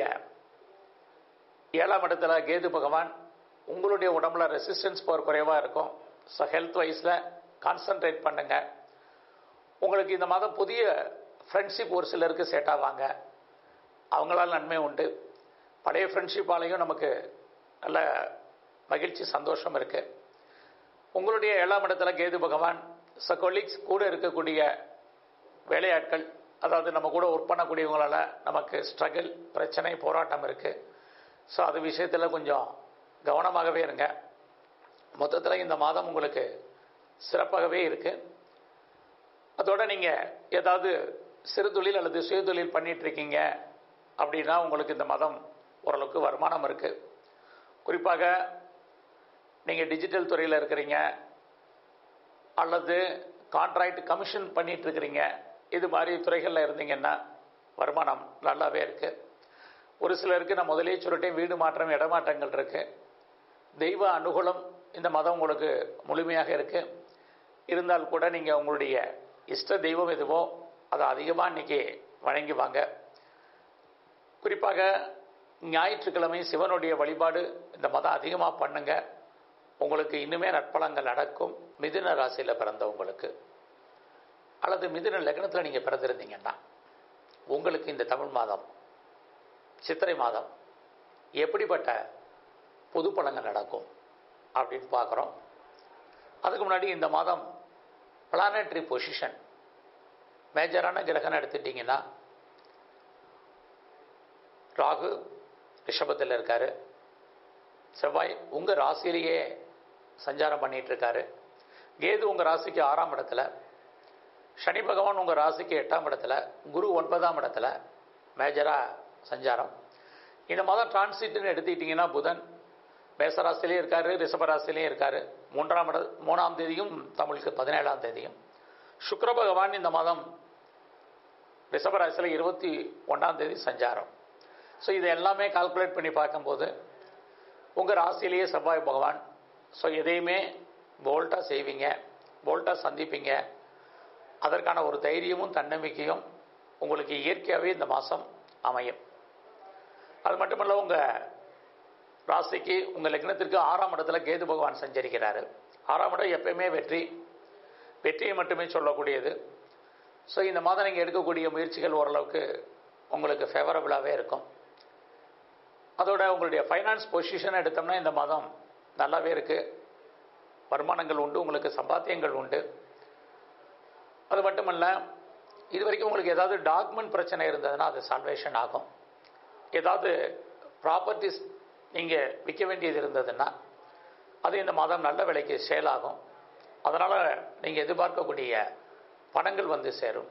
ஏழாம் இடத்துல கேது பகவான் உங்களுடைய உடம்புல ரெசிஸ்டன்ஸ் பவர் குறைவாக இருக்கும் ஸோ ஹெல்த் வைஸில் கான்சன்ட்ரேட் பண்ணுங்க உங்களுக்கு இந்த மாதம் புதிய ஃப்ரெண்ட்ஷிப் ஒரு சிலருக்கு செட் ஆவாங்க அவங்களால நன்மை உண்டு பழைய ஃப்ரெண்ட்ஷிப்பாலையும் நமக்கு நல்ல மகிழ்ச்சி சந்தோஷம் இருக்கு உங்களுடைய ஏழாம் இடத்துல கேது பகவான் ஸோ கொலீக்ஸ் கூட இருக்கக்கூடிய வேலையாட்கள் அதாவது நம்ம கூட ஒர்க் பண்ணக்கூடியவங்களால நமக்கு ஸ்ட்ரகிள் பிரச்சனை போராட்டம் இருக்கு ஸோ அது விஷயத்தில் கொஞ்சம் கவனமாகவே இருங்க மொத்தத்தில் இந்த மாதம் உங்களுக்கு சிறப்பாகவே இருக்கு அதோட நீங்கள் ஏதாவது சிறு தொழில் அல்லது சுய தொழில் பண்ணிட்டு இருக்கீங்க அப்படின்னா உங்களுக்கு இந்த மாதம் ஓரளவுக்கு வருமானம் இருக்கு குறிப்பாக நீங்கள் டிஜிட்டல் துறையில் இருக்கிறீங்க அல்லது கான்ட்ராக்ட் கமிஷன் பண்ணிட்டு இருக்கிறீங்க இது மாதிரி துறைகளில் இருந்தீங்கன்னா வருமானம் நல்லாவே இருக்கு ஒரு சிலருக்கு நான் முதலே சொல்லிட்டேன் வீடு மாற்றம் இடமாற்றங்கள் இருக்கு தெய்வ அனுகூலம் இந்த மதம் உங்களுக்கு முழுமையாக இருக்கு இருந்தால் கூட நீங்கள் உங்களுடைய இஷ்ட தெய்வம் எதுவோ அதை அதிகமாக இன்னைக்கு வழங்கி வாங்க குறிப்பாக ஞாயிற்றுக்கிழமை சிவனுடைய வழிபாடு இந்த மதம் அதிகமாக பண்ணுங்க உங்களுக்கு இன்னுமே நற்பலங்கள் நடக்கும் மிதுன ராசியில் பிறந்தவங்களுக்கு அல்லது மிதுன லக்னத்தில் நீங்கள் பிறந்திருந்தீங்கன்னா உங்களுக்கு இந்த தமிழ் மாதம் சித்திரை மாதம் எப்படிப்பட்ட பொது பலன்கள் நடக்கும் அப்படின்னு பார்க்குறோம் அதுக்கு முன்னாடி இந்த மாதம் பிளானட்ரி பொசிஷன் மேஜரான கிரகம் எடுத்துட்டிங்கன்னா ராகு ரிஷபத்தில் இருக்காரு செவ்வாய் உங்கள் ராசியிலேயே சஞ்சாரம் பண்ணிட்டு இருக்காரு கேது உங்கள் ராசிக்கு ஆறாம் இடத்துல சனி பகவான் உங்கள் ராசிக்கு எட்டாம் இடத்துல குரு ஒன்பதாம் இடத்துல மேஜராக சஞ்சாரம் இந்த மாதம் டிரான்சிட்னு எடுத்துக்கிட்டிங்கன்னா புதன் மேசராசிலையும் இருக்காரு ரிஷபராசிலையும் இருக்காரு மூன்றாம் இட மூணாம் தேதியும் தமிழுக்கு பதினேழாம் தேதியும் சுக்கர பகவான் இந்த மாதம் ரிஷபராசியில் இருபத்தி ஒன்றாம் தேதி சஞ்சாரம் ஸோ இதை எல்லாமே கால்குலேட் பண்ணி பார்க்கும்போது உங்கள் ராசியிலேயே செவ்வாய் பகவான் ஸோ எதையுமே போல்ட்டாக செய்வீங்க போல்ட்டாக சந்திப்பீங்க அதற்கான ஒரு தைரியமும் தன்னம்பிக்கையும் உங்களுக்கு இயற்கையாகவே இந்த மாதம் அமையும் அது மட்டுமல்ல உங்கள் ராசிக்கு உங்கள் லக்னத்திற்கு ஆறாம் இடத்துல கேது பகவான் சஞ்சரிக்கிறாரு ஆறாம் இடம் எப்பயுமே வெற்றி வெற்றியை மட்டுமே சொல்லக்கூடியது ஸோ இந்த மாதம் நீங்கள் எடுக்கக்கூடிய முயற்சிகள் ஓரளவுக்கு உங்களுக்கு ஃபேவரபுளாகவே இருக்கும் அதோட உங்களுடைய ஃபைனான்ஸ் பொசிஷன் எடுத்தோம்னா இந்த மாதம் நல்லாவே இருக்குது வருமானங்கள் உண்டு உங்களுக்கு சம்பாத்தியங்கள் உண்டு அது மட்டுமல்ல இது வரைக்கும் உங்களுக்கு ஏதாவது டாக்குமெண்ட் பிரச்சனை இருந்ததுன்னா அது சால்வேஷன் ஆகும் ஏதாவது ப்ராப்பர்ட்டிஸ் நீங்கள் விற்க வேண்டியது இருந்ததுன்னா அது இந்த மாதம் நல்ல விலைக்கு சேல் ஆகும் அதனால் நீங்கள் எதிர்பார்க்கக்கூடிய பணங்கள் வந்து சேரும்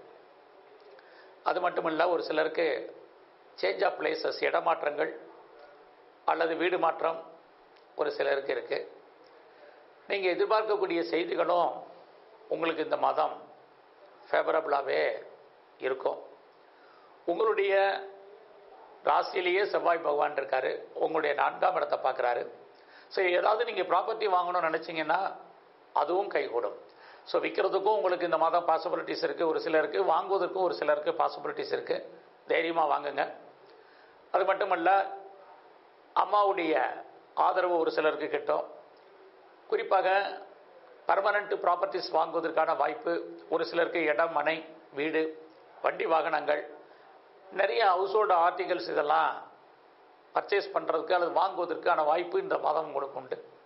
அது மட்டுமல்ல ஒரு சிலருக்கு சேஞ்ச் ஆஃப் பிளேசஸ் இடமாற்றங்கள் அல்லது வீடு மாற்றம் ஒரு சிலருக்கு இருக்குது நீங்கள் எதிர்பார்க்கக்கூடிய செய்திகளும் உங்களுக்கு இந்த மாதம் ஃபேவரபுளாகவே இருக்கும் உங்களுடைய ராசியிலேயே செவ்வாய் பகவான் இருக்காரு உங்களுடைய நான்காம் இடத்தை பார்க்குறாரு ஸோ ஏதாவது நீங்கள் ப்ராப்பர்ட்டி வாங்கணும்னு நினச்சிங்கன்னா அதுவும் கைகூடும் ஸோ விற்கிறதுக்கும் உங்களுக்கு இந்த மாதம் பாசிபிலிட்டிஸ் இருக்குது ஒரு சிலருக்கு வாங்குவதற்கும் ஒரு சிலருக்கு பாசிபிலிட்டிஸ் இருக்குது தைரியமாக வாங்குங்க அது மட்டுமல்ல அம்மாவுடைய ஆதரவு ஒரு சிலருக்கு கிட்டும் குறிப்பாக பர்மனண்ட் ப்ராப்பர்ட்டிஸ் வாங்குவதற்கான வாய்ப்பு ஒரு சிலருக்கு இடம் மனை வீடு வண்டி வாகனங்கள் நிறைய ஹவுஸ்ஹோல்டு ஆர்டிகல்ஸ் இதெல்லாம் பர்ச்சேஸ் பண்ணுறதுக்கு அல்லது வாங்குவதற்கான வாய்ப்பு இந்த மாதம் உங்களுக்கு உண்டு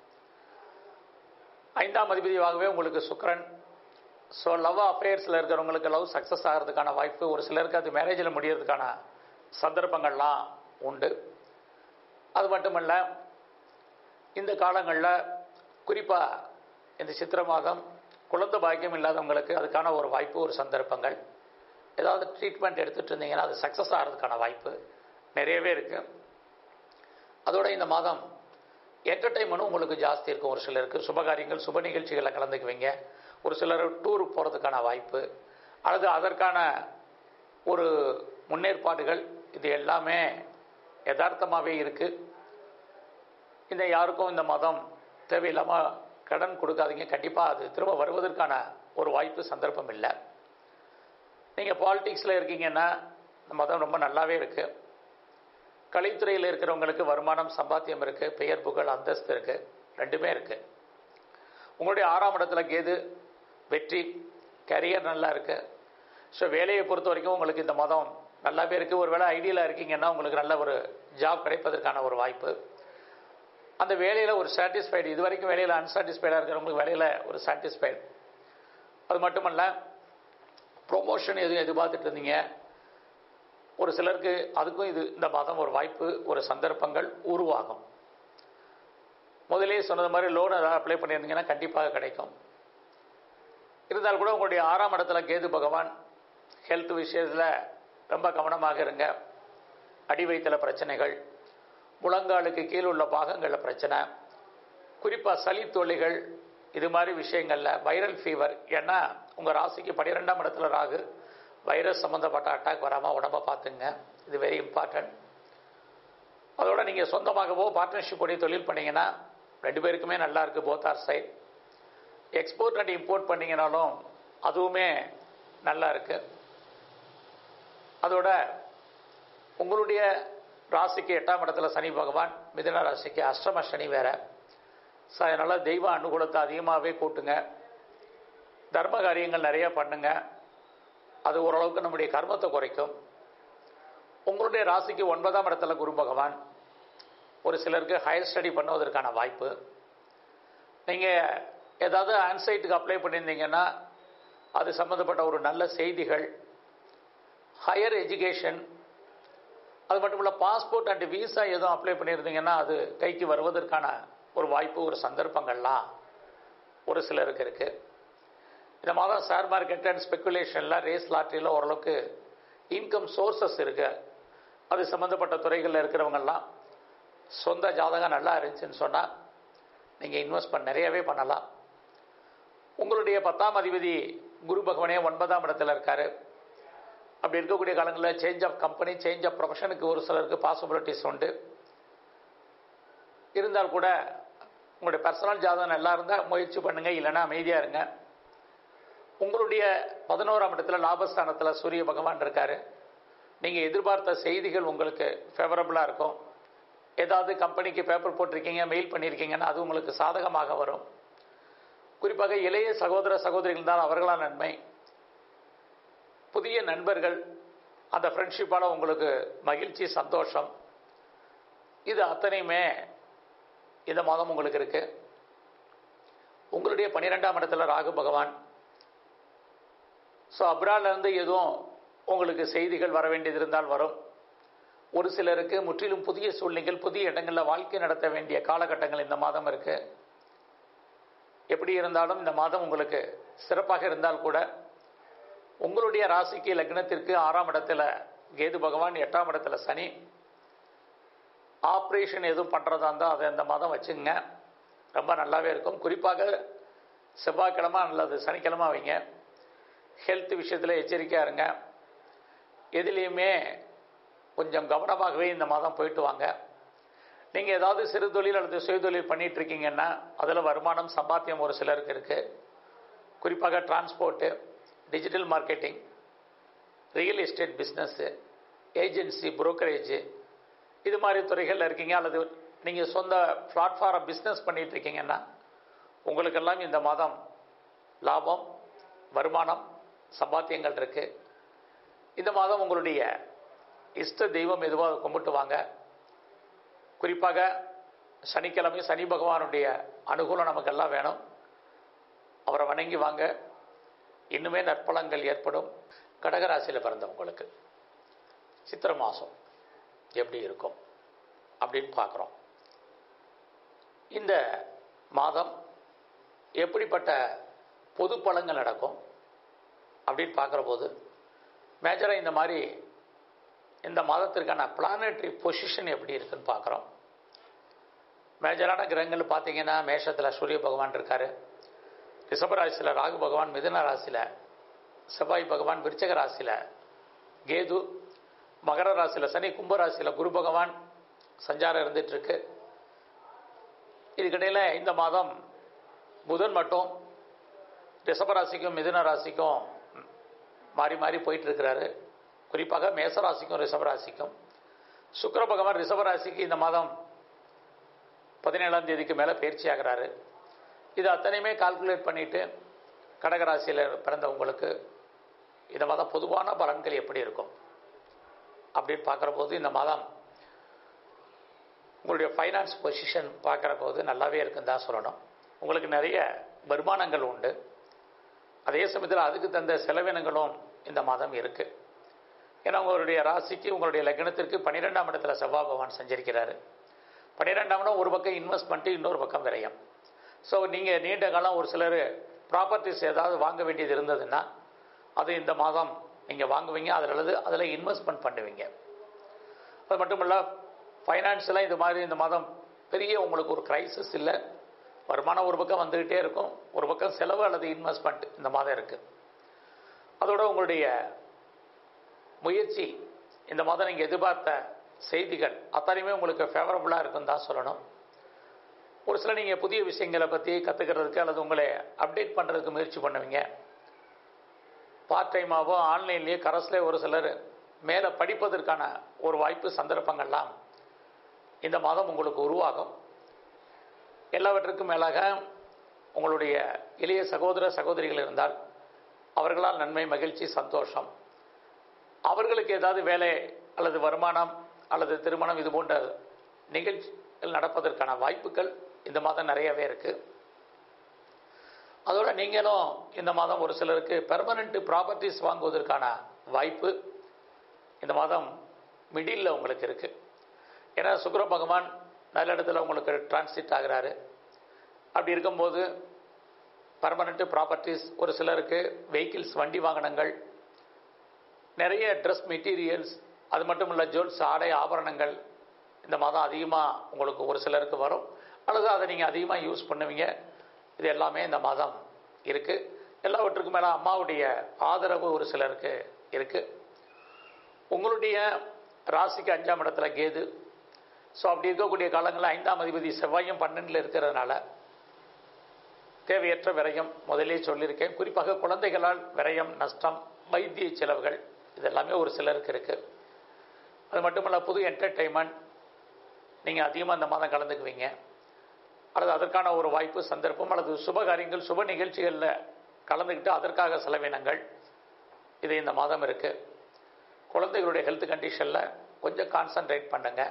ஐந்தாம் அதிபதியாகவே உங்களுக்கு சுக்கிரன் ஸோ லவ் அஃபேர்ஸில் இருக்கிறவங்களுக்கு லவ் சக்ஸஸ் ஆகிறதுக்கான வாய்ப்பு ஒரு சிலருக்கு அது மேரேஜில் முடியறதுக்கான சந்தர்ப்பங்கள்லாம் உண்டு அது மட்டுமல்ல இந்த காலங்களில் குறிப்பாக இந்த சித்திரை மாதம் குழந்தை பாக்கியம் இல்லாதவங்களுக்கு அதுக்கான ஒரு வாய்ப்பு ஒரு சந்தர்ப்பங்கள் ஏதாவது ட்ரீட்மெண்ட் எடுத்துகிட்டு இருந்தீங்கன்னா அது சக்ஸஸ் ஆகிறதுக்கான வாய்ப்பு நிறையவே இருக்குது அதோட இந்த மாதம் என்டர்டைன்மெண்ட்டும் உங்களுக்கு ஜாஸ்தி இருக்கும் ஒரு சிலருக்கு சுபகாரியங்கள் சுப நிகழ்ச்சிகளில் கலந்துக்குவீங்க ஒரு சிலர் டூர் போகிறதுக்கான வாய்ப்பு அல்லது அதற்கான ஒரு முன்னேற்பாடுகள் இது எல்லாமே யதார்த்தமாகவே இருக்குது இந்த யாருக்கும் இந்த மதம் தேவையில்லாமல் கடன் கொடுக்காதீங்க கண்டிப்பாக அது திரும்ப வருவதற்கான ஒரு வாய்ப்பு சந்தர்ப்பம் இல்லை நீங்கள் பாலிடிக்ஸில் இருக்கீங்கன்னா இந்த மதம் ரொம்ப நல்லாவே இருக்குது கலைத்துறையில் இருக்கிறவங்களுக்கு வருமானம் சம்பாத்தியம் இருக்குது பெயர் புகழ் அந்தஸ்து இருக்குது ரெண்டுமே இருக்குது உங்களுடைய ஆறாம் இடத்துல கேது வெற்றி கரியர் நல்லா இருக்குது ஸோ வேலையை பொறுத்த வரைக்கும் உங்களுக்கு இந்த மதம் நல்லாவே இருக்குது ஒரு வேளை ஐடியில் இருக்கீங்கன்னா உங்களுக்கு நல்ல ஒரு ஜாப் கிடைப்பதற்கான ஒரு வாய்ப்பு அந்த வேலையில் ஒரு சாட்டிஸ்ஃபைடு இது வரைக்கும் வேலையில் அன்சாட்டிஸ்ஃபைடாக இருக்கிறவங்களுக்கு வேலையில் ஒரு சாட்டிஸ்ஃபைடு அது மட்டுமல்ல ப்ரொமோஷன் எதுவும் எதிர்பார்த்துட்டு இருந்தீங்க ஒரு சிலருக்கு அதுக்கும் இது இந்த மாதம் ஒரு வாய்ப்பு ஒரு சந்தர்ப்பங்கள் உருவாகும் முதலே சொன்னது மாதிரி லோன் ஏதாவது அப்ளை பண்ணியிருந்தீங்கன்னா கண்டிப்பாக கிடைக்கும் இருந்தால் கூட உங்களுடைய ஆறாம் இடத்துல கேது பகவான் ஹெல்த் விஷயத்தில் ரொம்ப கவனமாக இருங்க அடி வயிற்றுல பிரச்சனைகள் முழங்காலுக்கு கீழே உள்ள பாகங்களில் பிரச்சனை குறிப்பாக சளி தொல்லைகள் இது மாதிரி விஷயங்களில் வைரல் ஃபீவர் ஏன்னா உங்கள் ராசிக்கு பன்னிரெண்டாம் இடத்துல ராகு வைரஸ் சம்மந்தப்பட்ட அட்டாக் வராமல் உடம்பை பார்த்துங்க இது வெரி இம்பார்ட்டன்ட் அதோட நீங்கள் சொந்தமாகவோ பார்ட்னர்ஷிப் பண்ணி தொழில் பண்ணீங்கன்னா ரெண்டு பேருக்குமே நல்லா இருக்குது both our side export and import பண்ணீங்கனாலும் அதுவுமே நல்லா இருக்கு அதோட உங்களுடைய ராசிக்கு எட்டாம் இடத்துல சனி பகவான் மிதுன ராசிக்கு அஷ்டம சனி வேற ஸோ அதனால் தெய்வ அனுகூலத்தை அதிகமாகவே கூட்டுங்க தர்ம காரியங்கள் நிறைய பண்ணுங்க அது ஓரளவுக்கு நம்முடைய கர்மத்தை குறைக்கும் உங்களுடைய ராசிக்கு ஒன்பதாம் இடத்துல குரு பகவான் ஒரு சிலருக்கு ஹையர் ஸ்டடி பண்ணுவதற்கான வாய்ப்பு நீங்கள் ஏதாவது ஆன்சைட்டுக்கு அப்ளை பண்ணியிருந்தீங்கன்னா அது சம்மந்தப்பட்ட ஒரு நல்ல செய்திகள் ஹையர் எஜுகேஷன் அது மட்டும் இல்லை பாஸ்போர்ட் அண்ட் விசா எதுவும் அப்ளை பண்ணியிருந்தீங்கன்னா அது கைக்கு வருவதற்கான ஒரு வாய்ப்பு ஒரு சந்தர்ப்பங்கள்லாம் ஒரு சிலருக்கு இருக்குது இந்த மாதம் ஷேர் மார்க்கெட் அண்ட் ஸ்பெக்குலேஷனில் ரேஸ் லாட்ரியில் ஓரளவுக்கு இன்கம் சோர்சஸ் இருக்குது அது சம்மந்தப்பட்ட துறைகளில் இருக்கிறவங்கெல்லாம் சொந்த ஜாதகம் நல்லா இருந்துச்சுன்னு சொன்னால் நீங்கள் இன்வெஸ்ட்மெண்ட் நிறையவே பண்ணலாம் உங்களுடைய பத்தாம் அதிபதி குரு பகவானே ஒன்பதாம் இடத்துல இருக்காரு அப்படி இருக்கக்கூடிய காலங்களில் change of company change of ப்ரொஃபஷனுக்கு ஒரு சிலருக்கு பாசிபிலிட்டிஸ் உண்டு இருந்தால் கூட உங்களுடைய பர்சனல் ஜாதகம் நல்லா இருந்தால் முயற்சி பண்ணுங்கள் இல்லைன்னா அமைதியாக இருங்க உங்களுடைய பதினோராம் இடத்துல லாபஸ்தானத்தில் சூரிய பகவான் இருக்காரு நீங்கள் எதிர்பார்த்த செய்திகள் உங்களுக்கு ஃபேவரபுளாக இருக்கும் ஏதாவது கம்பெனிக்கு பேப்பர் போட்டிருக்கீங்க மெயில் பண்ணியிருக்கீங்கன்னா அது உங்களுக்கு சாதகமாக வரும் குறிப்பாக இளைய சகோதர சகோதரிகள் தான் அவர்களால் நன்மை புதிய நண்பர்கள் அந்த ஃப்ரெண்ட்ஷிப்பால் உங்களுக்கு மகிழ்ச்சி சந்தோஷம் இது அத்தனையுமே இந்த மாதம் உங்களுக்கு இருக்கு உங்களுடைய பன்னிரெண்டாம் இடத்துல ராகு பகவான் ஸோ அப்ராட்லேருந்து எதுவும் உங்களுக்கு செய்திகள் வர வேண்டியது இருந்தால் வரும் ஒரு சிலருக்கு முற்றிலும் புதிய சூழ்நிலைகள் புதிய இடங்களில் வாழ்க்கை நடத்த வேண்டிய காலகட்டங்கள் இந்த மாதம் இருக்கு எப்படி இருந்தாலும் இந்த மாதம் உங்களுக்கு சிறப்பாக இருந்தால் கூட உங்களுடைய ராசிக்கு லக்னத்திற்கு ஆறாம் இடத்துல கேது பகவான் எட்டாம் இடத்துல சனி ஆப்ரேஷன் எதுவும் பண்ணுறதா இருந்தால் அதை இந்த மாதம் வச்சுங்க ரொம்ப நல்லாவே இருக்கும் குறிப்பாக செவ்வாய்க்கிழமை அல்லது சனிக்கிழமை வைங்க ஹெல்த் விஷயத்தில் எச்சரிக்கையாக இருங்க எதுலேயுமே கொஞ்சம் கவனமாகவே இந்த மாதம் போயிட்டு வாங்க நீங்கள் ஏதாவது சிறு தொழில் அல்லது சுயதொழில் பண்ணிட்டு இருக்கீங்கன்னா அதில் வருமானம் சம்பாத்தியம் ஒரு சிலருக்கு இருக்குது குறிப்பாக transport digital marketing real estate business agency brokerage இது மாதிரி துறைகளில் இருக்கீங்க அல்லது நீங்கள் சொந்த பிளாட்ஃபார்ம் பிஸ்னஸ் பண்ணிட்டு இருக்கீங்கன்னா உங்களுக்கெல்லாம் இந்த மாதம் லாபம் வருமானம் சம்பாத்தியங்கள் இருக்குது இந்த மாதம் உங்களுடைய இஷ்ட தெய்வம் எதுவாக கும்பிட்டு வாங்க குறிப்பாக சனிக்கிழமை சனி பகவானுடைய அனுகூலம் நமக்கெல்லாம் வேணும் அவரை வணங்கி வாங்க இன்னுமே நற்பலங்கள் ஏற்படும் கடகராசியில் பிறந்தவங்களுக்கு சித்திரை மாதம் எப்படி இருக்கும் அப்படின்னு பார்க்குறோம் இந்த மாதம் எப்படிப்பட்ட பொது பலன்கள் நடக்கும் அப்படின்னு பார்க்குற போது மேஜராக இந்த மாதிரி இந்த மாதத்திற்கான பிளானட்டரி பொசிஷன் எப்படி இருக்குன்னு பார்க்குறோம் மேஜரான கிரகங்கள் பார்த்தீங்கன்னா மேஷத்தில் சூரிய பகவான் இருக்கார் ரிஷபராசியில் ராகு பகவான் மிதுன ராசியில் செவ்வாய் பகவான் விருச்சக ராசியில் கேது மகர ராசியில் சனி கும்ப ராசியில் குரு பகவான் சஞ்சாரம் இருந்துட்டு இருக்கு இதுக்கிடையில் இந்த மாதம் புதன் மட்டும் ரிஷபராசிக்கும் மிதுன ராசிக்கும் மாறி மாறி போயிட்டு இருக்கிறாரு குறிப்பாக மேசராசிக்கும் ரிஷபராசிக்கும் சுக்கர பகவான் ரிஷபராசிக்கு இந்த மாதம் பதினேழாம் தேதிக்கு மேலே பயிற்சி ஆகிறாரு இது அத்தனையுமே கால்குலேட் பண்ணிட்டு கடகராசியில் பிறந்தவங்களுக்கு இந்த மாதம் பொதுவான பலன்கள் எப்படி இருக்கும் அப்படின்னு பார்க்குற போது இந்த மாதம் உங்களுடைய ஃபைனான்ஸ் பொசிஷன் பார்க்குற போது நல்லாவே இருக்குன்னு தான் சொல்லணும் உங்களுக்கு நிறைய வருமானங்கள் உண்டு அதே சமயத்தில் அதுக்கு தந்த செலவினங்களும் இந்த மாதம் இருக்குது ஏன்னா உங்களுடைய ராசிக்கு உங்களுடைய லக்னத்திற்கு பன்னிரெண்டாம் இடத்துல செவ்வாய் பகவான் செஞ்சிருக்கிறாரு பன்னிரெண்டாம் இடம் ஒரு பக்கம் இன்வெஸ்ட்மெண்ட்டு இன்னொரு பக்கம் விரயம் ஸோ நீங்கள் நீண்ட காலம் ஒரு சிலர் ப்ராப்பர்ட்டிஸ் ஏதாவது வாங்க வேண்டியது இருந்ததுன்னா அது இந்த மாதம் நீங்கள் வாங்குவீங்க அதில் அல்லது அதில் இன்வெஸ்ட்மெண்ட் பண்ணுவீங்க அது மட்டும் இல்லை ஃபைனான்ஷியலாக இது மாதிரி இந்த மாதம் பெரிய உங்களுக்கு ஒரு கிரைசிஸ் இல்லை வருமானம் ஒரு பக்கம் வந்துக்கிட்டே இருக்கும் ஒரு பக்கம் செலவு அல்லது இன்வெஸ்ட்மெண்ட் இந்த மாதம் இருக்குது அதோட உங்களுடைய முயற்சி இந்த மாதம் நீங்கள் எதிர்பார்த்த செய்திகள் அத்தனையுமே உங்களுக்கு ஃபேவரபுளாக இருக்குன்னு தான் சொல்லணும் ஒரு சில நீங்கள் புதிய விஷயங்களை பற்றி கற்றுக்கிறதுக்கு அல்லது உங்களை அப்டேட் பண்ணுறதுக்கு முயற்சி பண்ணுவீங்க பார்ட் டைமாகவோ ஆன்லைன்லேயே கரஸ்லேயே ஒரு சிலர் மேலே படிப்பதற்கான ஒரு வாய்ப்பு சந்தர்ப்பங்கள்லாம் இந்த மாதம் உங்களுக்கு உருவாகும் எல்லாவற்றுக்கும் மேலாக உங்களுடைய இளைய சகோதர சகோதரிகள் இருந்தால் அவர்களால் நன்மை மகிழ்ச்சி சந்தோஷம் அவர்களுக்கு ஏதாவது வேலை அல்லது வருமானம் அல்லது திருமணம் இது போன்ற நிகழ்ச்சிகள் நடப்பதற்கான வாய்ப்புகள் இந்த மாதம் நிறையவே இருக்குது அதோட நீங்களும் இந்த மாதம் ஒரு சிலருக்கு பெர்மனண்ட் ப்ராப்பர்ட்டிஸ் வாங்குவதற்கான வாய்ப்பு இந்த மாதம் மிடில் உங்களுக்கு இருக்குது ஏன்னா சுக்கர பகவான் நல்ல இடத்துல உங்களுக்கு டிரான்சிட் ஆகிறாரு அப்படி இருக்கும்போது பர்மனண்ட்டு ப்ராப்பர்ட்டிஸ் ஒரு சிலருக்கு வெஹிக்கிள்ஸ் வண்டி வாகனங்கள் நிறைய ட்ரெஸ் மெட்டீரியல்ஸ் அது மட்டும் இல்லை ஜுவல்ஸ் ஆடை ஆபரணங்கள் இந்த மாதம் அதிகமாக உங்களுக்கு ஒரு சிலருக்கு வரும் அல்லது அதை நீங்கள் அதிகமாக யூஸ் பண்ணுவீங்க இது எல்லாமே இந்த மாதம் இருக்குது எல்லாவற்றுக்கும் மேலே அம்மாவுடைய ஆதரவு ஒரு சிலருக்கு இருக்குது உங்களுடைய ராசிக்கு அஞ்சாம் இடத்துல கேது ஸோ அப்படி இருக்கக்கூடிய காலங்களில் ஐந்தாம் அதிபதி செவ்வாயும் பன்னெண்டில் இருக்கிறதுனால தேவையற்ற விரயம் முதலே சொல்லியிருக்கேன் குறிப்பாக குழந்தைகளால் விரயம் நஷ்டம் வைத்திய செலவுகள் இதெல்லாமே ஒரு சிலருக்கு இருக்குது அது மட்டுமல்ல புது என்டர்டெயின்மெண்ட் நீங்கள் அதிகமாக இந்த மாதம் கலந்துக்குவீங்க அல்லது அதற்கான ஒரு வாய்ப்பு சந்தர்ப்பம் அல்லது சுப காரியங்கள் சுப நிகழ்ச்சிகளில் கலந்துக்கிட்டு அதற்காக செலவினங்கள் இது இந்த மாதம் இருக்குது குழந்தைகளுடைய ஹெல்த் கண்டிஷனில் கொஞ்சம் கான்சன்ட்ரேட் பண்ணுங்க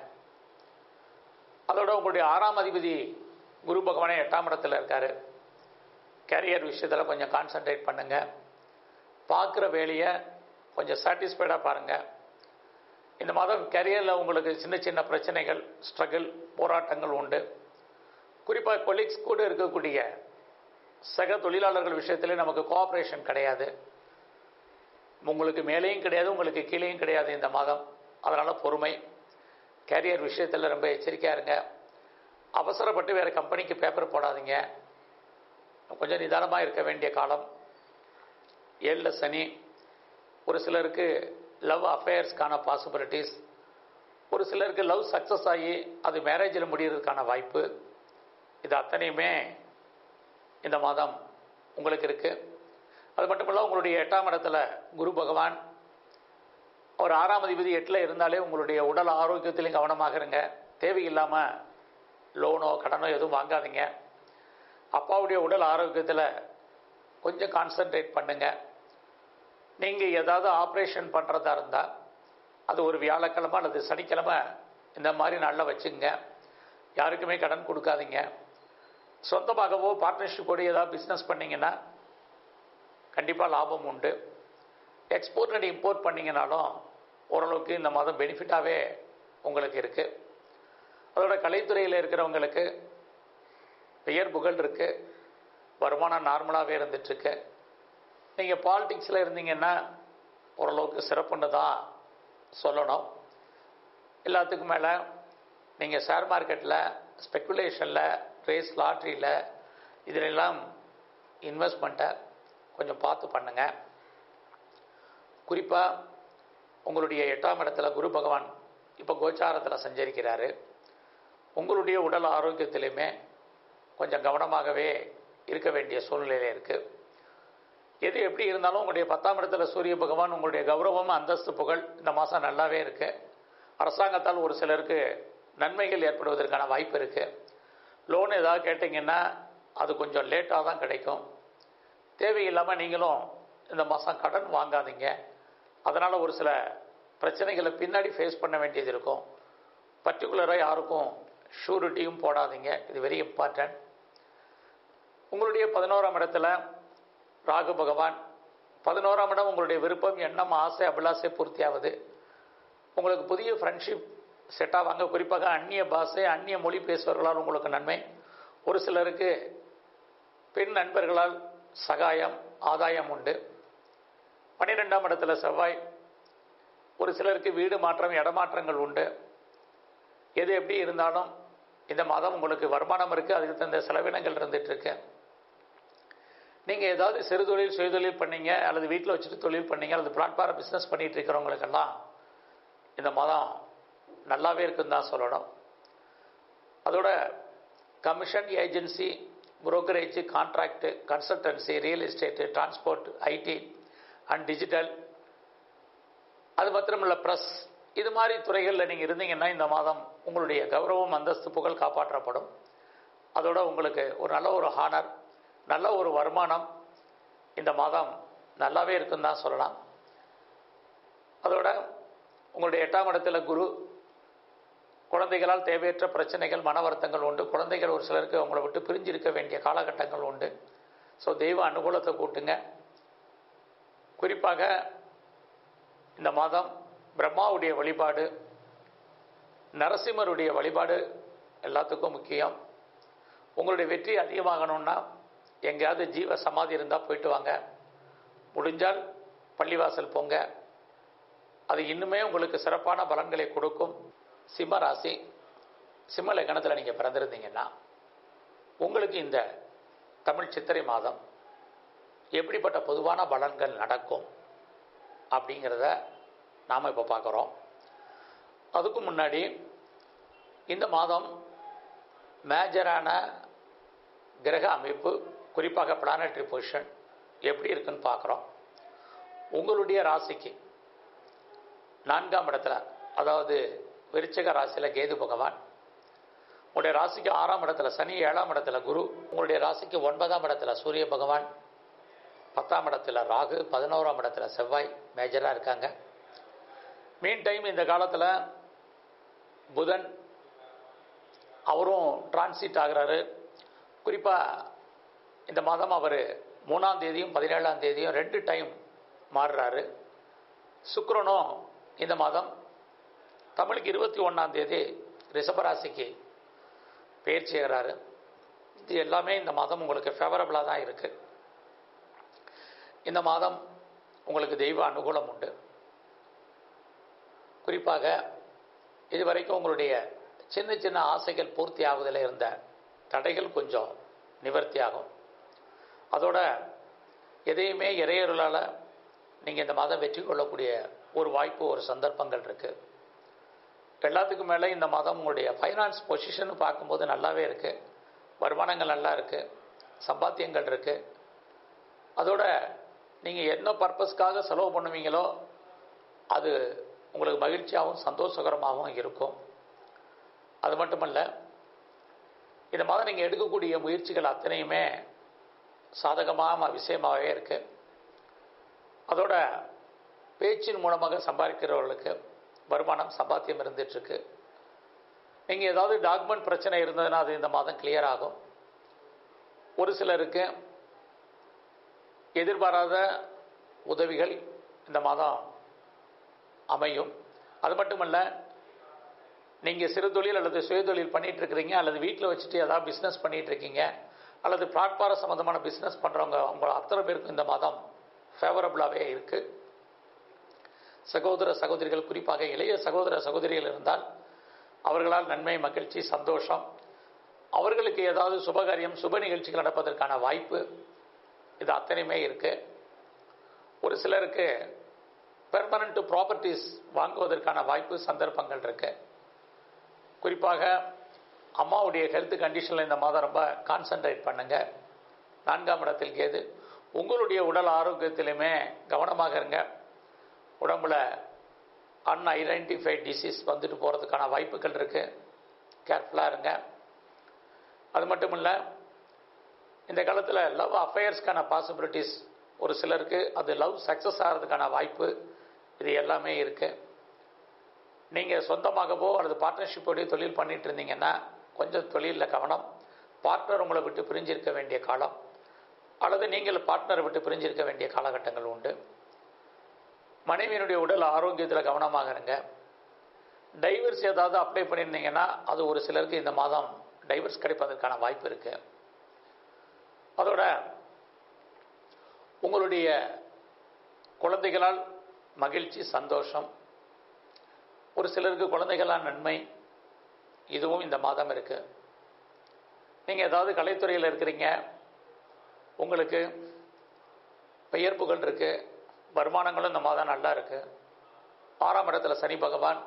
அதோட உங்களுடைய ஆறாம் அதிபதி குரு பகவானே எட்டாம் இடத்துல இருக்கார் கேரியர் விஷயத்தில் கொஞ்சம் கான்சன்ட்ரேட் பண்ணுங்கள் பார்க்குற வேலையை கொஞ்சம் சாட்டிஸ்ஃபைடாக பாருங்கள் இந்த மாதம் கேரியரில் உங்களுக்கு சின்ன சின்ன பிரச்சனைகள் ஸ்ட்ரகிள் போராட்டங்கள் உண்டு குறிப்பாக கொலீக்ஸ் கூட இருக்கக்கூடிய சக தொழிலாளர்கள் விஷயத்திலே நமக்கு கோஆப்ரேஷன் கிடையாது உங்களுக்கு மேலேயும் கிடையாது உங்களுக்கு கீழேயும் கிடையாது இந்த மாதம் அதனால் பொறுமை கேரியர் விஷயத்தில் ரொம்ப எச்சரிக்கையாக இருங்க அவசரப்பட்டு வேறு கம்பெனிக்கு பேப்பர் போடாதீங்க கொஞ்சம் நிதானமாக இருக்க வேண்டிய காலம் ஏழில் சனி ஒரு சிலருக்கு லவ் அஃபேர்ஸ்க்கான பாசிபிலிட்டிஸ் ஒரு சிலருக்கு லவ் சக்ஸஸ் ஆகி அது மேரேஜில் முடிகிறதுக்கான வாய்ப்பு இது அத்தனையுமே இந்த மாதம் உங்களுக்கு இருக்குது அது மட்டும் இல்லை உங்களுடைய எட்டாம் இடத்துல குரு பகவான் ஒரு ஆறாம் அதிபதி எட்டில் இருந்தாலே உங்களுடைய உடல் ஆரோக்கியத்திலையும் கவனமாக இருங்க தேவையில்லாமல் லோனோ கடனோ எதுவும் வாங்காதீங்க அப்பாவுடைய உடல் ஆரோக்கியத்தில் கொஞ்சம் கான்சன்ட்ரேட் பண்ணுங்கள் நீங்கள் ஏதாவது ஆப்ரேஷன் பண்ணுறதா இருந்தால் அது ஒரு வியாழக்கிழமை அல்லது சனிக்கிழமை இந்த மாதிரி நாளில் வச்சுங்க யாருக்குமே கடன் கொடுக்காதீங்க சொந்தமாகவோ பார்ட்னர்ஷிப்போடு ஏதாவது பிஸ்னஸ் பண்ணிங்கன்னா கண்டிப்பாக லாபம் உண்டு எக்ஸ்போர்ட் அண்ட் இம்போர்ட் பண்ணிங்கனாலும் ஓரளவுக்கு இந்த மாதம் பெனிஃபிட்டாகவே உங்களுக்கு இருக்குது அதோட கலைத்துறையில் இருக்கிறவங்களுக்கு பெயர் புகழ் இருக்குது வருமானம் நார்மலாகவே இருந்துட்டுருக்கு நீங்கள் பாலிடிக்ஸில் இருந்தீங்கன்னா ஓரளவுக்கு சிறப்புன்னு தான் சொல்லணும் எல்லாத்துக்கும் மேலே நீங்கள் ஷேர் மார்க்கெட்டில் ஸ்பெக்குலேஷனில் ரேஸ் லாட்ரியில் இதிலெல்லாம் இன்வெஸ்ட்மெண்ட்டை கொஞ்சம் பார்த்து பண்ணுங்கள் குறிப்பாக உங்களுடைய எட்டாம் இடத்துல குரு பகவான் இப்போ கோச்சாரத்தில் சஞ்சரிக்கிறாரு உங்களுடைய உடல் ஆரோக்கியத்திலையுமே கொஞ்சம் கவனமாகவே இருக்க வேண்டிய சூழ்நிலையில் இருக்குது எது எப்படி இருந்தாலும் உங்களுடைய பத்தாம் இடத்துல சூரிய பகவான் உங்களுடைய கௌரவம் அந்தஸ்து புகழ் இந்த மாதம் நல்லாவே இருக்குது அரசாங்கத்தால் ஒரு சிலருக்கு நன்மைகள் ஏற்படுவதற்கான வாய்ப்பு இருக்குது லோன் ஏதாவது கேட்டிங்கன்னா அது கொஞ்சம் லேட்டாக தான் கிடைக்கும் தேவையில்லாமல் நீங்களும் இந்த மாதம் கடன் வாங்காதீங்க அதனால் ஒரு சில பிரச்சனைகளை பின்னாடி ஃபேஸ் பண்ண வேண்டியது இருக்கும் பர்டிகுலராக யாருக்கும் ஷூரிட்டியும் போடாதீங்க இது வெரி இம்பார்ட்டன்ட் உங்களுடைய பதினோராம் இடத்துல ராகு பகவான் பதினோராம் இடம் உங்களுடைய விருப்பம் எண்ணம் ஆசை அபிலாசை பூர்த்தியாவது உங்களுக்கு புதிய ஃப்ரெண்ட்ஷிப் செட் ஆவாங்க குறிப்பாக அந்நிய பாஷை அந்நிய மொழி பேசுபவர்களால் உங்களுக்கு நன்மை ஒரு சிலருக்கு பெண் நண்பர்களால் சகாயம் ஆதாயம் உண்டு பன்னிரெண்டாம் இடத்துல செவ்வாய் ஒரு சிலருக்கு வீடு மாற்றம் இடமாற்றங்கள் உண்டு எது எப்படி இருந்தாலும் இந்த மாதம் உங்களுக்கு வருமானம் இருக்குது அதுக்கு தகுந்த செலவினங்கள் இருந்துட்டு இருக்கு நீங்கள் ஏதாவது சிறு தொழில் சுயதொழில் பண்ணீங்க அல்லது வீட்டில் வச்சுட்டு தொழில் பண்ணீங்க அல்லது பிளாட்ஃபார்ம் பிஸ்னஸ் பண்ணிட்டு இருக்கிறவங்களுக்கெல்லாம் இந்த மாதம் நல்லாவே இருக்குன்னு தான் சொல்லணும் அதோட commission agency brokerage contract consultancy real estate transport IT and digital அது மாத்திரமில்ல ப்ரெஸ் இது மாதிரி துறைகளில் நீங்கள் இருந்தீங்கன்னா இந்த மாதம் உங்களுடைய கௌரவம் அந்தஸ்து புகழ் காப்பாற்றப்படும் அதோட உங்களுக்கு ஒரு நல்ல ஒரு ஹானர் நல்ல ஒரு வருமானம் இந்த மாதம் நல்லாவே இருக்குன்னு தான் சொல்லலாம் அதோட உங்களுடைய எட்டாம் இடத்துல குரு குழந்தைகளால் தேவையற்ற பிரச்சனைகள் மன வருத்தங்கள் உண்டு குழந்தைகள் ஒரு சிலருக்கு அவங்கள விட்டு பிரிஞ்சிருக்க வேண்டிய காலகட்டங்கள் உண்டு ஸோ தெய்வ அனுகூலத்தை கூட்டுங்க குறிப்பாக இந்த மாதம் பிரம்மாவுடைய வழிபாடு நரசிம்மருடைய வழிபாடு எல்லாத்துக்கும் முக்கியம் உங்களுடைய வெற்றி அதிகமாகணும்னா எங்கேயாவது ஜீவ சமாதி இருந்தால் போயிட்டு வாங்க முடிஞ்சால் பள்ளிவாசல் போங்க அது இன்னுமே உங்களுக்கு சிறப்பான பலன்களை கொடுக்கும் சிம்ம ராசி சிம்ம லக்கணத்தில் நீங்கள் பிறந்திருந்தீங்கன்னா உங்களுக்கு இந்த தமிழ் சித்திரை மாதம் எப்படிப்பட்ட பொதுவான பலன்கள் நடக்கும் அப்படிங்கிறத நாம் இப்போ பார்க்குறோம் அதுக்கு முன்னாடி இந்த மாதம் மேஜரான கிரக அமைப்பு குறிப்பாக பிளானட்டரி பொசிஷன் எப்படி இருக்குன்னு பார்க்குறோம் உங்களுடைய ராசிக்கு நான்காம் இடத்துல அதாவது விருச்சக ராசியில் கேது பகவான் உங்களுடைய ராசிக்கு ஆறாம் இடத்துல சனி ஏழாம் இடத்துல குரு உங்களுடைய ராசிக்கு ஒன்பதாம் இடத்துல சூரிய பகவான் பத்தாம் இடத்துல ராகு பதினோராம் இடத்துல செவ்வாய் மேஜராக இருக்காங்க மீன் டைம் இந்த காலத்தில் புதன் அவரும் டிரான்சிட் ஆகிறாரு குறிப்பாக இந்த மாதம் அவர் மூணாம் தேதியும் பதினேழாம் தேதியும் ரெண்டு டைம் மாறுறாரு சுக்கிரனும் இந்த மாதம் தமிழுக்கு இருபத்தி ஒன்றாம் தேதி ரிஷபராசிக்கு பயிற்சி ஆகிறாரு இது எல்லாமே இந்த மாதம் உங்களுக்கு ஃபேவரபிளாக தான் இருக்குது இந்த மாதம் உங்களுக்கு தெய்வ அனுகூலம் உண்டு குறிப்பாக இதுவரைக்கும் உங்களுடைய சின்ன சின்ன ஆசைகள் பூர்த்தி ஆகுவதில் இருந்த தடைகள் கொஞ்சம் நிவர்த்தி ஆகும் அதோட எதையுமே இறையருளால் நீங்கள் இந்த மாதம் வெற்றி கொள்ளக்கூடிய ஒரு வாய்ப்பு ஒரு சந்தர்ப்பங்கள் இருக்குது எல்லாத்துக்கும் மேலே இந்த மாதம் உங்களுடைய ஃபைனான்ஸ் பொசிஷன் பார்க்கும்போது நல்லாவே இருக்குது வருமானங்கள் நல்லா இருக்குது சம்பாத்தியங்கள் இருக்குது அதோட நீங்கள் என்ன பர்பஸ்க்காக செலவு பண்ணுவீங்களோ அது உங்களுக்கு மகிழ்ச்சியாகவும் சந்தோஷகரமாகவும் இருக்கும் அது மட்டுமல்ல இந்த மாதம் நீங்கள் எடுக்கக்கூடிய முயற்சிகள் அத்தனையுமே சாதகமான விஷயமாகவே இருக்குது அதோட பேச்சின் மூலமாக சம்பாதிக்கிறவர்களுக்கு வருமானம் சம்பாத்தியம் இருந்துகிட்ருக்கு நீங்கள் ஏதாவது டாக்குமெண்ட் பிரச்சனை இருந்ததுன்னா அது இந்த மாதம் கிளியர் ஆகும் ஒரு சிலருக்கு எதிர்பாராத உதவிகள் இந்த மாதம் அமையும் அது மட்டுமல்ல நீங்கள் சிறு தொழில் அல்லது சுய தொழில் பண்ணிட்டு இருக்கிறீங்க அல்லது வீட்டில் வச்சுட்டு ஏதாவது பிஸ்னஸ் பண்ணிட்டு இருக்கீங்க அல்லது பிளாட்பார சம்மந்தமான பிஸ்னஸ் பண்ணுறவங்க அவங்க அத்தனை பேருக்கும் இந்த மாதம் ஃபேவரபுளாகவே இருக்குது சகோதர சகோதரிகள் குறிப்பாக இளைய சகோதர சகோதரிகள் இருந்தால் அவர்களால் நன்மை மகிழ்ச்சி சந்தோஷம் அவர்களுக்கு ஏதாவது சுபகாரியம் சுப நிகழ்ச்சிகள் நடப்பதற்கான வாய்ப்பு இது அத்தனையுமே இருக்கு ஒரு சிலருக்கு பெர்மனண்ட் ப்ராப்பர்ட்டிஸ் வாங்குவதற்கான வாய்ப்பு சந்தர்ப்பங்கள் இருக்கு குறிப்பாக அம்மாவுடைய ஹெல்த் கண்டிஷனில் இந்த மாதம் ரொம்ப கான்சென்ட்ரேட் பண்ணுங்க நான்காம் இடத்தில் கேது உங்களுடைய உடல் ஆரோக்கியத்திலுமே கவனமாக இருங்க உடம்புல அன்ஐடென்டிஃபைட் டிசீஸ் வந்துட்டு போகிறதுக்கான வாய்ப்புகள் இருக்குது கேர்ஃபுல்லாக இருங்க அது மட்டும் இல்லை இந்த காலத்தில் லவ் அஃபேர்ஸ்க்கான பாசிபிலிட்டிஸ் ஒரு சிலருக்கு அது லவ் சக்ஸஸ் ஆகிறதுக்கான வாய்ப்பு இது எல்லாமே இருக்குது நீங்கள் சொந்தமாகவோ அல்லது பார்ட்னர்ஷிப்போடய தொழில் பண்ணிட்டு இருந்தீங்கன்னா கொஞ்சம் தொழிலில் கவனம் பார்ட்னர் உங்களை விட்டு பிரிஞ்சிருக்க வேண்டிய காலம் அல்லது நீங்கள் பார்ட்னரை விட்டு பிரிஞ்சிருக்க வேண்டிய காலகட்டங்கள் உண்டு மனைவியினுடைய உடல் ஆரோக்கியத்தில் கவனமாக இருங்க டைவர்ஸ் ஏதாவது அப்ளை பண்ணியிருந்தீங்கன்னா அது ஒரு சிலருக்கு இந்த மாதம் டைவர்ஸ் கிடைப்பதற்கான வாய்ப்பு இருக்கு அதோட உங்களுடைய குழந்தைகளால் மகிழ்ச்சி சந்தோஷம் ஒரு சிலருக்கு குழந்தைகளால் நன்மை இதுவும் இந்த மாதம் இருக்கு நீங்கள் ஏதாவது கலைத்துறையில் இருக்கிறீங்க உங்களுக்கு பெயர் புகழ் இருக்கு வருமானங்களும் இந்த மாதம் நல்லா இருக்கு ஆறாம் இடத்துல சனி பகவான்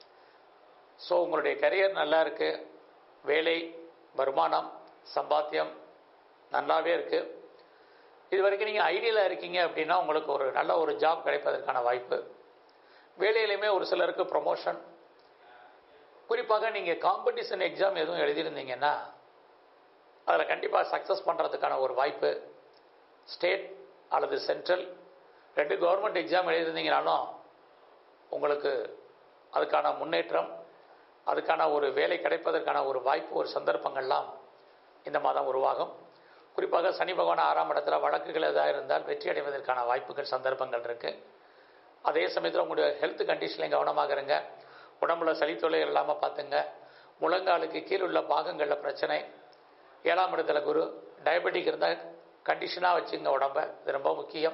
ஸோ உங்களுடைய கரியர் நல்லா இருக்கு வேலை வருமானம் சம்பாத்தியம் நல்லாவே இருக்கு இது வரைக்கும் நீங்கள் ஐடியில் இருக்கீங்க அப்படின்னா உங்களுக்கு ஒரு நல்ல ஒரு ஜாப் கிடைப்பதற்கான வாய்ப்பு வேலையிலையுமே ஒரு சிலருக்கு ப்ரொமோஷன் குறிப்பாக நீங்கள் காம்படிஷன் எக்ஸாம் எதுவும் எழுதியிருந்தீங்கன்னா அதில் கண்டிப்பாக சக்ஸஸ் பண்ணுறதுக்கான ஒரு வாய்ப்பு ஸ்டேட் அல்லது சென்ட்ரல் ரெண்டு கவர்மெண்ட் எக்ஸாம் எழுதியிருந்தீங்கனாலும் உங்களுக்கு அதுக்கான முன்னேற்றம் அதுக்கான ஒரு வேலை கிடைப்பதற்கான ஒரு வாய்ப்பு ஒரு சந்தர்ப்பங்கள்லாம் இந்த மாதம் உருவாகும் குறிப்பாக சனி பகவான் ஆறாம் இடத்துல வழக்குகள் எதாவது இருந்தால் வெற்றி அடைவதற்கான வாய்ப்புகள் சந்தர்ப்பங்கள் இருக்கு அதே சமயத்தில் உங்களுடைய ஹெல்த் கண்டிஷன்லையும் கவனமாக இருங்க உடம்புல சளித்தொலை இல்லாமல் பார்த்துங்க முழங்காலுக்கு கீழ் உள்ள பாகங்களில் பிரச்சனை ஏழாம் இடத்துல குரு டயபெட்டிக் இருந்தால் கண்டிஷனாக வச்சுங்க உடம்ப இது ரொம்ப முக்கியம்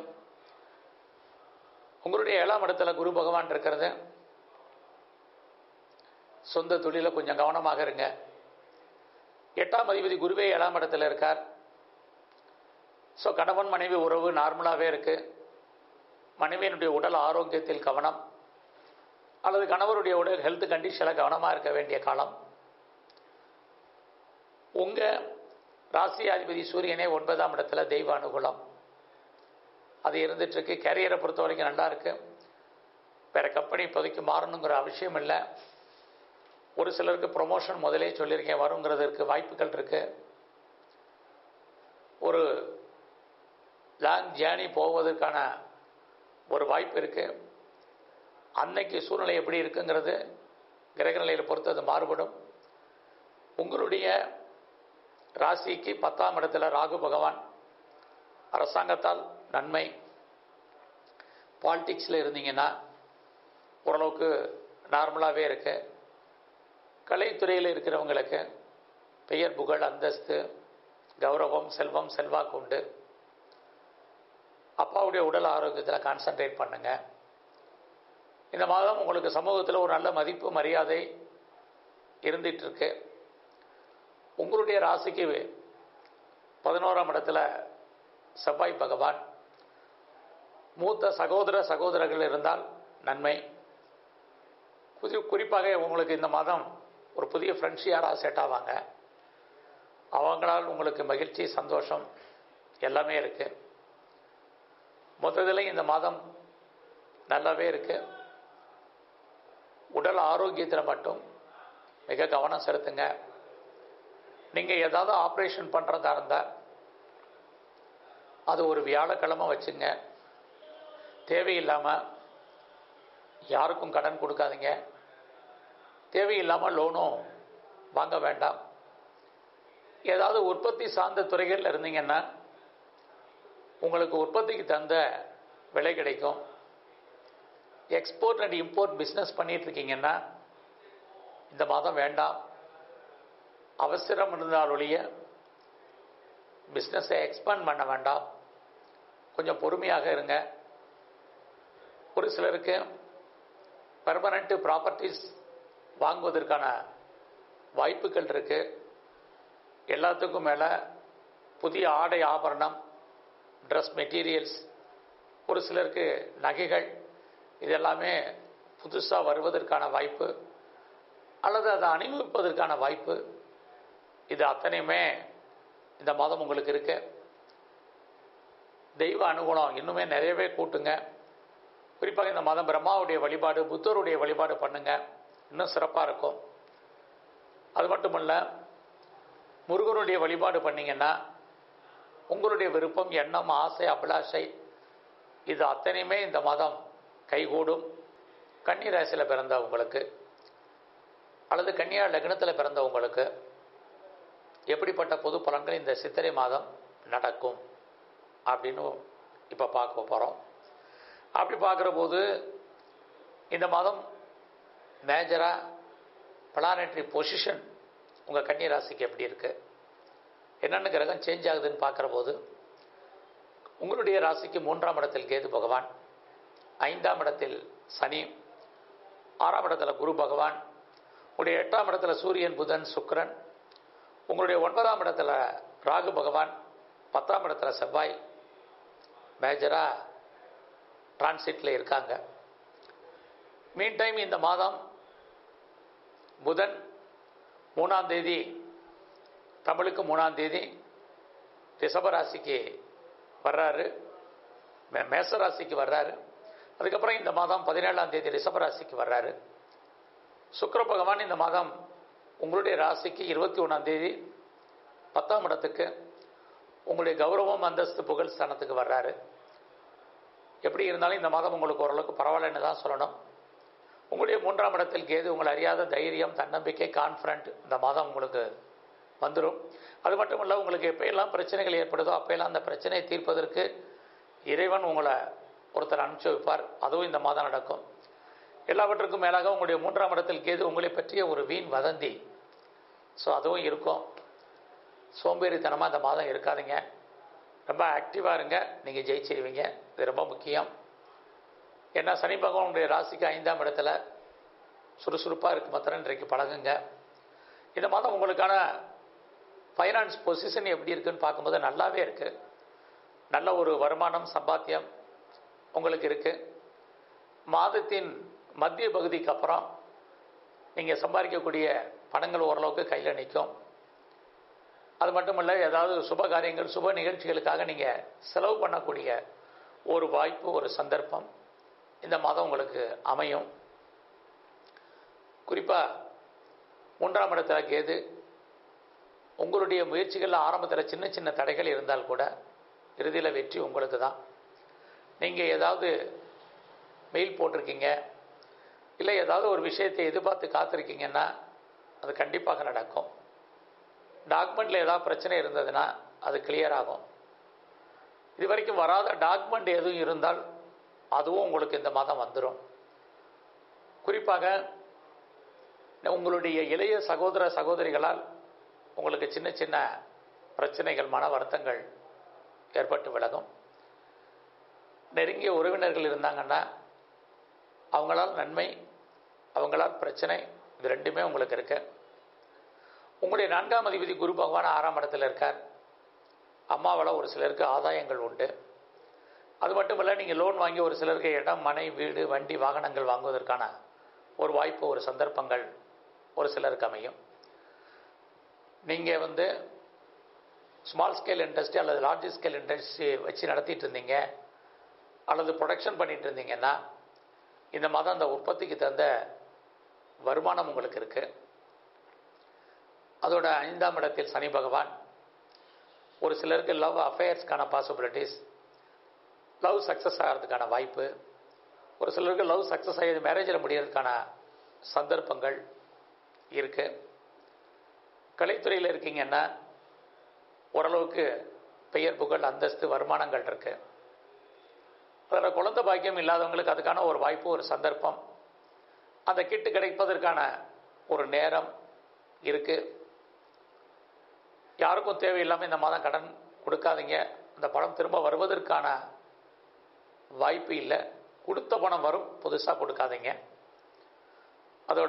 உங்களுடைய ஏழாம் இடத்துல குரு பகவான் இருக்கிறது சொந்த தொழில கொஞ்சம் கவனமாக இருங்க எட்டாம் அதிபதி குருவே ஏழாம் இடத்துல இருக்கார் ஸோ கணவன் மனைவி உறவு நார்மலாகவே இருக்கு மனைவியினுடைய உடல் ஆரோக்கியத்தில் கவனம் அல்லது கணவருடைய உடல் ஹெல்த் கண்டிஷனில் கவனமாக இருக்க வேண்டிய காலம் உங்கள் ராசி அதிபதி சூரியனே ஒன்பதாம் இடத்துல தெய்வ அனுகூலம் அது இருந்துட்டு இருக்கு கேரியரை பொறுத்த வரைக்கும் நல்லா இருக்கு வேற கம்பெனி இப்போதைக்கு மாறணுங்கிற அவசியம் இல்லை ஒரு சிலருக்கு ப்ரொமோஷன் முதலே சொல்லியிருக்கேன் வருங்கிறதுக்கு வாய்ப்புகள் இருக்கு ஒரு லாங் ஜேர்னி போவதற்கான ஒரு வாய்ப்பு இருக்கு அன்னைக்கு சூழ்நிலை எப்படி இருக்குங்கிறது கிரக நிலையை பொறுத்து அது மாறுபடும் உங்களுடைய ராசிக்கு பத்தாம் இடத்துல ராகு பகவான் அரசாங்கத்தால் நன்மை பாலிடிக்ஸில் இருந்தீங்கன்னா ஓரளவுக்கு நார்மலாகவே இருக்கு கலைத்துறையில் இருக்கிறவங்களுக்கு பெயர் புகழ் அந்தஸ்து கௌரவம் செல்வம் செல்வாக்கு உண்டு அப்பாவுடைய உடல் ஆரோக்கியத்தில் கான்சன்ட்ரேட் பண்ணுங்க இந்த மாதம் உங்களுக்கு சமூகத்தில் ஒரு நல்ல மதிப்பு மரியாதை இருந்துட்டு இருக்கு உங்களுடைய ராசிக்கு பதினோராம் இடத்துல செவ்வாய் பகவான் மூத்த சகோதர சகோதரர்கள் இருந்தால் நன்மை புதி குறிப்பாக உங்களுக்கு இந்த மாதம் ஒரு புதிய ஃப்ரெண்ட்ஸ் யாராவது செட் ஆவாங்க அவங்களால் உங்களுக்கு மகிழ்ச்சி சந்தோஷம் எல்லாமே இருக்கு மொத்தத்தில் இந்த மாதம் நல்லாவே இருக்கு உடல் ஆரோக்கியத்தில் மட்டும் மிக கவனம் செலுத்துங்க நீங்கள் ஏதாவது ஆப்ரேஷன் பண்ணுறதா இருந்தால் அது ஒரு வியாழக்கிழமை வச்சுங்க தேவையில்லாமல் யாருக்கும் கடன் கொடுக்காதீங்க தேவையில்லாமல் லோனும் வாங்க வேண்டாம் ஏதாவது உற்பத்தி சார்ந்த துறைகளில் இருந்தீங்கன்னா உங்களுக்கு உற்பத்திக்கு தந்த விலை கிடைக்கும் எக்ஸ்போர்ட் அண்ட் இம்போர்ட் பிஸ்னஸ் பண்ணிட்டு இருக்கீங்கன்னா இந்த மாதம் வேண்டாம் அவசரம் இருந்தால் ஒழிய பிஸ்னஸை எக்ஸ்பேண்ட் பண்ண வேண்டாம் கொஞ்சம் பொறுமையாக இருங்க ஒரு சிலருக்கு பெர்மனண்ட் ப்ராப்பர்ட்டிஸ் வாங்குவதற்கான வாய்ப்புகள் இருக்கு எல்லாத்துக்கும் மேலே புதிய ஆடை ஆபரணம் ட்ரெஸ் மெட்டீரியல்ஸ் ஒரு சிலருக்கு நகைகள் இதெல்லாமே புதுசாக வருவதற்கான வாய்ப்பு அல்லது அதை அனுபவிப்பதற்கான வாய்ப்பு இது அத்தனையுமே இந்த மாதம் உங்களுக்கு இருக்கு தெய்வ அனுகூலம் இன்னுமே நிறையவே கூட்டுங்க குறிப்பாக இந்த மாதம் பிரம்மாவுடைய வழிபாடு புத்தருடைய வழிபாடு பண்ணுங்க இன்னும் சிறப்பாக இருக்கும் அது மட்டுமல்ல முருகனுடைய வழிபாடு பண்ணீங்கன்னா உங்களுடைய விருப்பம் எண்ணம் ஆசை அபிலாஷை இது அத்தனையுமே இந்த மாதம் கைகூடும் கன்னி ராசியில் பிறந்த உங்களுக்கு அல்லது கன்னியா லக்னத்தில் பிறந்த உங்களுக்கு எப்படிப்பட்ட பொது பலன்கள் இந்த சித்திரை மாதம் நடக்கும் அப்படின்னு இப்போ பார்க்க போகிறோம் அப்படி பார்க்குற போது இந்த மாதம் மேஜராக பிளானட்ரி பொசிஷன் உங்கள் கன்னி ராசிக்கு எப்படி இருக்கு என்னென்ன கிரகம் சேஞ்ச் ஆகுதுன்னு பார்க்குற போது உங்களுடைய ராசிக்கு மூன்றாம் இடத்தில் கேது பகவான் ஐந்தாம் இடத்தில் சனி ஆறாம் இடத்துல குரு பகவான் உங்களுடைய எட்டாம் இடத்துல சூரியன் புதன் சுக்கிரன் உங்களுடைய ஒன்பதாம் இடத்துல ராகு பகவான் பத்தாம் இடத்துல செவ்வாய் மேஜராக டிரான்சிட்டில் இருக்காங்க மீன் டைம் இந்த மாதம் புதன் மூணாம் தேதி தமிழுக்கு மூணாம் தேதி ரிஷபராசிக்கு வர்றாரு மே- மேச ராசிக்கு வர்றாரு அதுக்கப்புறம் இந்த மாதம் பதினேழாம் தேதி ரிஷபராசிக்கு வர்றாரு சுக்கிர பகவான் இந்த மாதம் உங்களுடைய ராசிக்கு இருபத்தி ஒன்றாம் தேதி பத்தாம் இடத்துக்கு உங்களுடைய கௌரவம் அந்தஸ்து புகழ் ஸ்தானத்துக்கு வர்றாரு எப்படி இருந்தாலும் இந்த மாதம் உங்களுக்கு ஓரளவுக்கு பரவாயில்லன்னு தான் சொல்லணும் உங்களுடைய மூன்றாம் இடத்தில் கேது உங்களை அறியாத தைரியம் தன்னம்பிக்கை கான்ஃபிடண்ட் இந்த மாதம் உங்களுக்கு வந்துடும் அது மட்டும் இல்லை உங்களுக்கு எப்பயெல்லாம் பிரச்சனைகள் ஏற்படுதோ அப்போயெல்லாம் அந்த பிரச்சனையை தீர்ப்பதற்கு இறைவன் உங்களை ஒருத்தர் அனுப்பிச்சு வைப்பார் அதுவும் இந்த மாதம் நடக்கும் எல்லாவற்றுக்கும் மேலாக உங்களுடைய மூன்றாம் இடத்தில் கேது உங்களை பற்றிய ஒரு வீண் வதந்தி ஸோ அதுவும் இருக்கும் சோம்பேறித்தனமாக இந்த மாதம் இருக்காதீங்க ரொம்ப ஆக்டிவாக இருங்க நீங்கள் ஜெயிச்சிருவீங்க இது ரொம்ப முக்கியம் ஏன்னா சனி பகவான் உங்களுடைய ராசிக்கு ஐந்தாம் இடத்துல சுறுசுறுப்பாக இருக்கு மாத்திரம் இன்றைக்கு பழகுங்க இந்த மாதம் உங்களுக்கான ஃபைனான்ஸ் பொசிஷன் எப்படி இருக்குன்னு பார்க்கும்போது நல்லாவே இருக்கு நல்ல ஒரு வருமானம் சம்பாத்தியம் உங்களுக்கு இருக்கு மாதத்தின் மத்திய பகுதிக்கு அப்புறம் நீங்கள் சம்பாதிக்கக்கூடிய பணங்கள் ஓரளவுக்கு கையில் நிற்கும் அது மட்டும் இல்லை ஏதாவது சுப காரியங்கள் சுப நிகழ்ச்சிகளுக்காக நீங்கள் செலவு பண்ணக்கூடிய ஒரு வாய்ப்பு ஒரு சந்தர்ப்பம் இந்த மாதம் உங்களுக்கு அமையும் குறிப்பாக மூன்றாம் இடத்துல கேது உங்களுடைய முயற்சிகளில் ஆரம்பத்தில் சின்ன சின்ன தடைகள் இருந்தால் கூட இறுதியில் வெற்றி உங்களுக்கு தான் நீங்கள் ஏதாவது மெயில் போட்டிருக்கீங்க இல்லை ஏதாவது ஒரு விஷயத்தை எதிர்பார்த்து காத்திருக்கீங்கன்னா அது கண்டிப்பாக நடக்கும் டாக்குமெண்ட்டில் ஏதாவது பிரச்சனை இருந்ததுன்னா அது கிளியர் ஆகும் இது வரைக்கும் வராத டாக்குமெண்ட் எதுவும் இருந்தால் அதுவும் உங்களுக்கு இந்த மாதம் வந்துடும் குறிப்பாக உங்களுடைய இளைய சகோதர சகோதரிகளால் உங்களுக்கு சின்ன சின்ன பிரச்சனைகள் மன வருத்தங்கள் ஏற்பட்டு விலகும் நெருங்கிய உறவினர்கள் இருந்தாங்கன்னா அவங்களால் நன்மை அவங்களால் பிரச்சனை இது ரெண்டுமே உங்களுக்கு இருக்கு உங்களுடைய நான்காம் அதிபதி குரு பகவான் ஆறாம் இடத்துல இருக்கார் அம்மாவால் ஒரு சிலருக்கு ஆதாயங்கள் உண்டு அது மட்டும் இல்லை நீங்கள் லோன் வாங்கி ஒரு சிலருக்கு இடம் மனை வீடு வண்டி வாகனங்கள் வாங்குவதற்கான ஒரு வாய்ப்பு ஒரு சந்தர்ப்பங்கள் ஒரு சிலருக்கு அமையும் நீங்கள் வந்து ஸ்மால் ஸ்கேல் இண்டஸ்ட்ரி அல்லது லார்ஜ் ஸ்கேல் இண்டஸ்ட்ரி வச்சு நடத்திட்டு இருந்தீங்க அல்லது ப்ரொடக்ஷன் பண்ணிட்டு இருந்தீங்கன்னா இந்த மாதம் அந்த உற்பத்திக்கு தகுந்த வருமானம் உங்களுக்கு இருக்கு அதோட ஐந்தாம் இடத்தில் சனி பகவான் ஒரு சிலருக்கு லவ் அஃபேர்ஸ்க்கான பாசிபிலிட்டிஸ் லவ் சக்ஸஸ் ஆகிறதுக்கான வாய்ப்பு ஒரு சிலருக்கு லவ் சக்ஸஸ் ஆகி மேரேஜில் முடியறதுக்கான சந்தர்ப்பங்கள் இருக்கு கலைத்துறையில் இருக்கீங்கன்னா ஓரளவுக்கு பெயர் புகழ் அந்தஸ்து வருமானங்கள் இருக்கு அதில் குழந்தை பாக்கியம் இல்லாதவங்களுக்கு அதுக்கான ஒரு வாய்ப்பு ஒரு சந்தர்ப்பம் அந்த கிட்டு கிடைப்பதற்கான ஒரு நேரம் இருக்கு யாருக்கும் தேவையில்லாமல் இந்த மாதம் கடன் கொடுக்காதீங்க அந்த பணம் திரும்ப வருவதற்கான வாய்ப்பு இல்லை கொடுத்த பணம் வரும் புதுசாக கொடுக்காதீங்க அதோட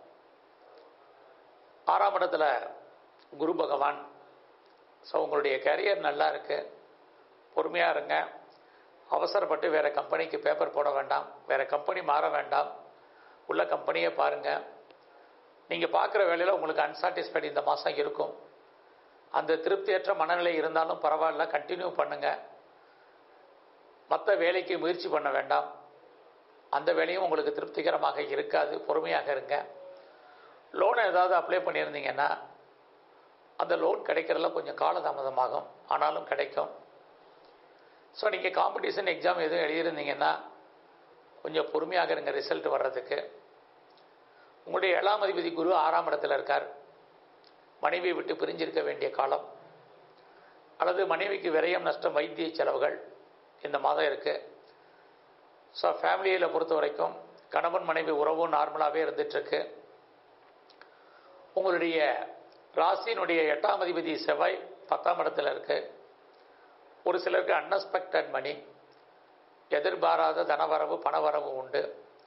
ஆறாம் இடத்துல குரு பகவான் ஸோ உங்களுடைய கரியர் நல்லா இருக்கு பொறுமையாக இருங்க அவசரப்பட்டு வேறு கம்பெனிக்கு பேப்பர் போட வேண்டாம் வேறு கம்பெனி மாற வேண்டாம் உள்ள கம்பெனியே பாருங்கள் நீங்கள் பார்க்குற வேலையில் உங்களுக்கு அன்சாட்டிஸ்ஃபைடு இந்த மாதம் இருக்கும் அந்த திருப்தியற்ற மனநிலை இருந்தாலும் பரவாயில்ல கண்டினியூ பண்ணுங்கள் மற்ற வேலைக்கு முயற்சி பண்ண வேண்டாம் அந்த வேலையும் உங்களுக்கு திருப்திகரமாக இருக்காது பொறுமையாக இருங்க லோனை ஏதாவது அப்ளை பண்ணியிருந்தீங்கன்னா அந்த லோன் கிடைக்கிறதுல கொஞ்சம் காலதாமதமாகும் ஆனாலும் கிடைக்கும் ஸோ நீங்கள் காம்படிஷன் எக்ஸாம் எதுவும் எழுதியிருந்தீங்கன்னா கொஞ்சம் பொறுமையாக இருங்க ரிசல்ட் வர்றதுக்கு உங்களுடைய ஏழாம் அதிபதி குரு ஆறாம் இடத்துல இருக்கார் மனைவியை விட்டு பிரிஞ்சிருக்க வேண்டிய காலம் அல்லது மனைவிக்கு விரயம் நஷ்டம் வைத்திய செலவுகள் இந்த மாதம் இருக்குது ஸோ ஃபேமிலியில் பொறுத்த வரைக்கும் கணவன் மனைவி உறவும் நார்மலாகவே இருந்துகிட்ருக்கு உங்களுடைய ராசியினுடைய எட்டாம் அதிபதி செவ்வாய் பத்தாம் இடத்துல இருக்கு ஒரு சிலருக்கு அன்எக்ஸ்பெக்டட் மணி எதிர்பாராத தனவரவு பணவரவு உண்டு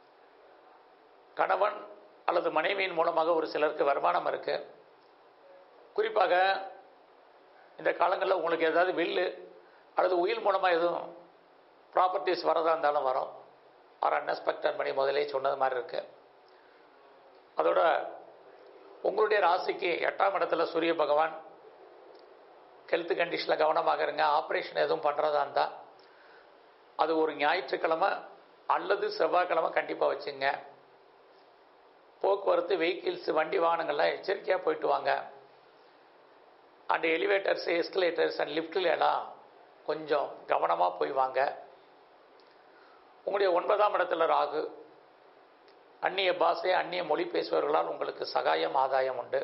கணவன் அல்லது மனைவியின் மூலமாக ஒரு சிலருக்கு வருமானம் இருக்கு குறிப்பாக இந்த காலங்களில் உங்களுக்கு ஏதாவது வில்லு அல்லது உயில் மூலமாக எதுவும் ப்ராப்பர்ட்டிஸ் வரதா இருந்தாலும் வரும் ஆர் அன்எக்ஸ்பெக்டட் மணி முதலே சொன்னது மாதிரி இருக்கு அதோட உங்களுடைய ராசிக்கு எட்டாம் இடத்துல சூரிய பகவான் ஹெல்த் கண்டிஷனில் கவனமாக இருங்க ஆப்ரேஷன் எதுவும் பண்ணுறதா இருந்தால் அது ஒரு ஞாயிற்றுக்கிழமை அல்லது செவ்வாய்க்கிழமை கண்டிப்பாக வச்சுங்க போக்குவரத்து வெஹிக்கிள்ஸ் வண்டி வாகனங்கள்லாம் எச்சரிக்கையாக போயிட்டு வாங்க அண்ட் எலிவேட்டர்ஸ் எஸ்கலேட்டர்ஸ் அண்ட் லிஃப்டில் எல்லாம் கொஞ்சம் கவனமாக போய் வாங்க உங்களுடைய ஒன்பதாம் இடத்துல ராகு அந்நிய பாஷை அந்நிய மொழி பேசுபவர்களால் உங்களுக்கு சகாயம் ஆதாயம் உண்டு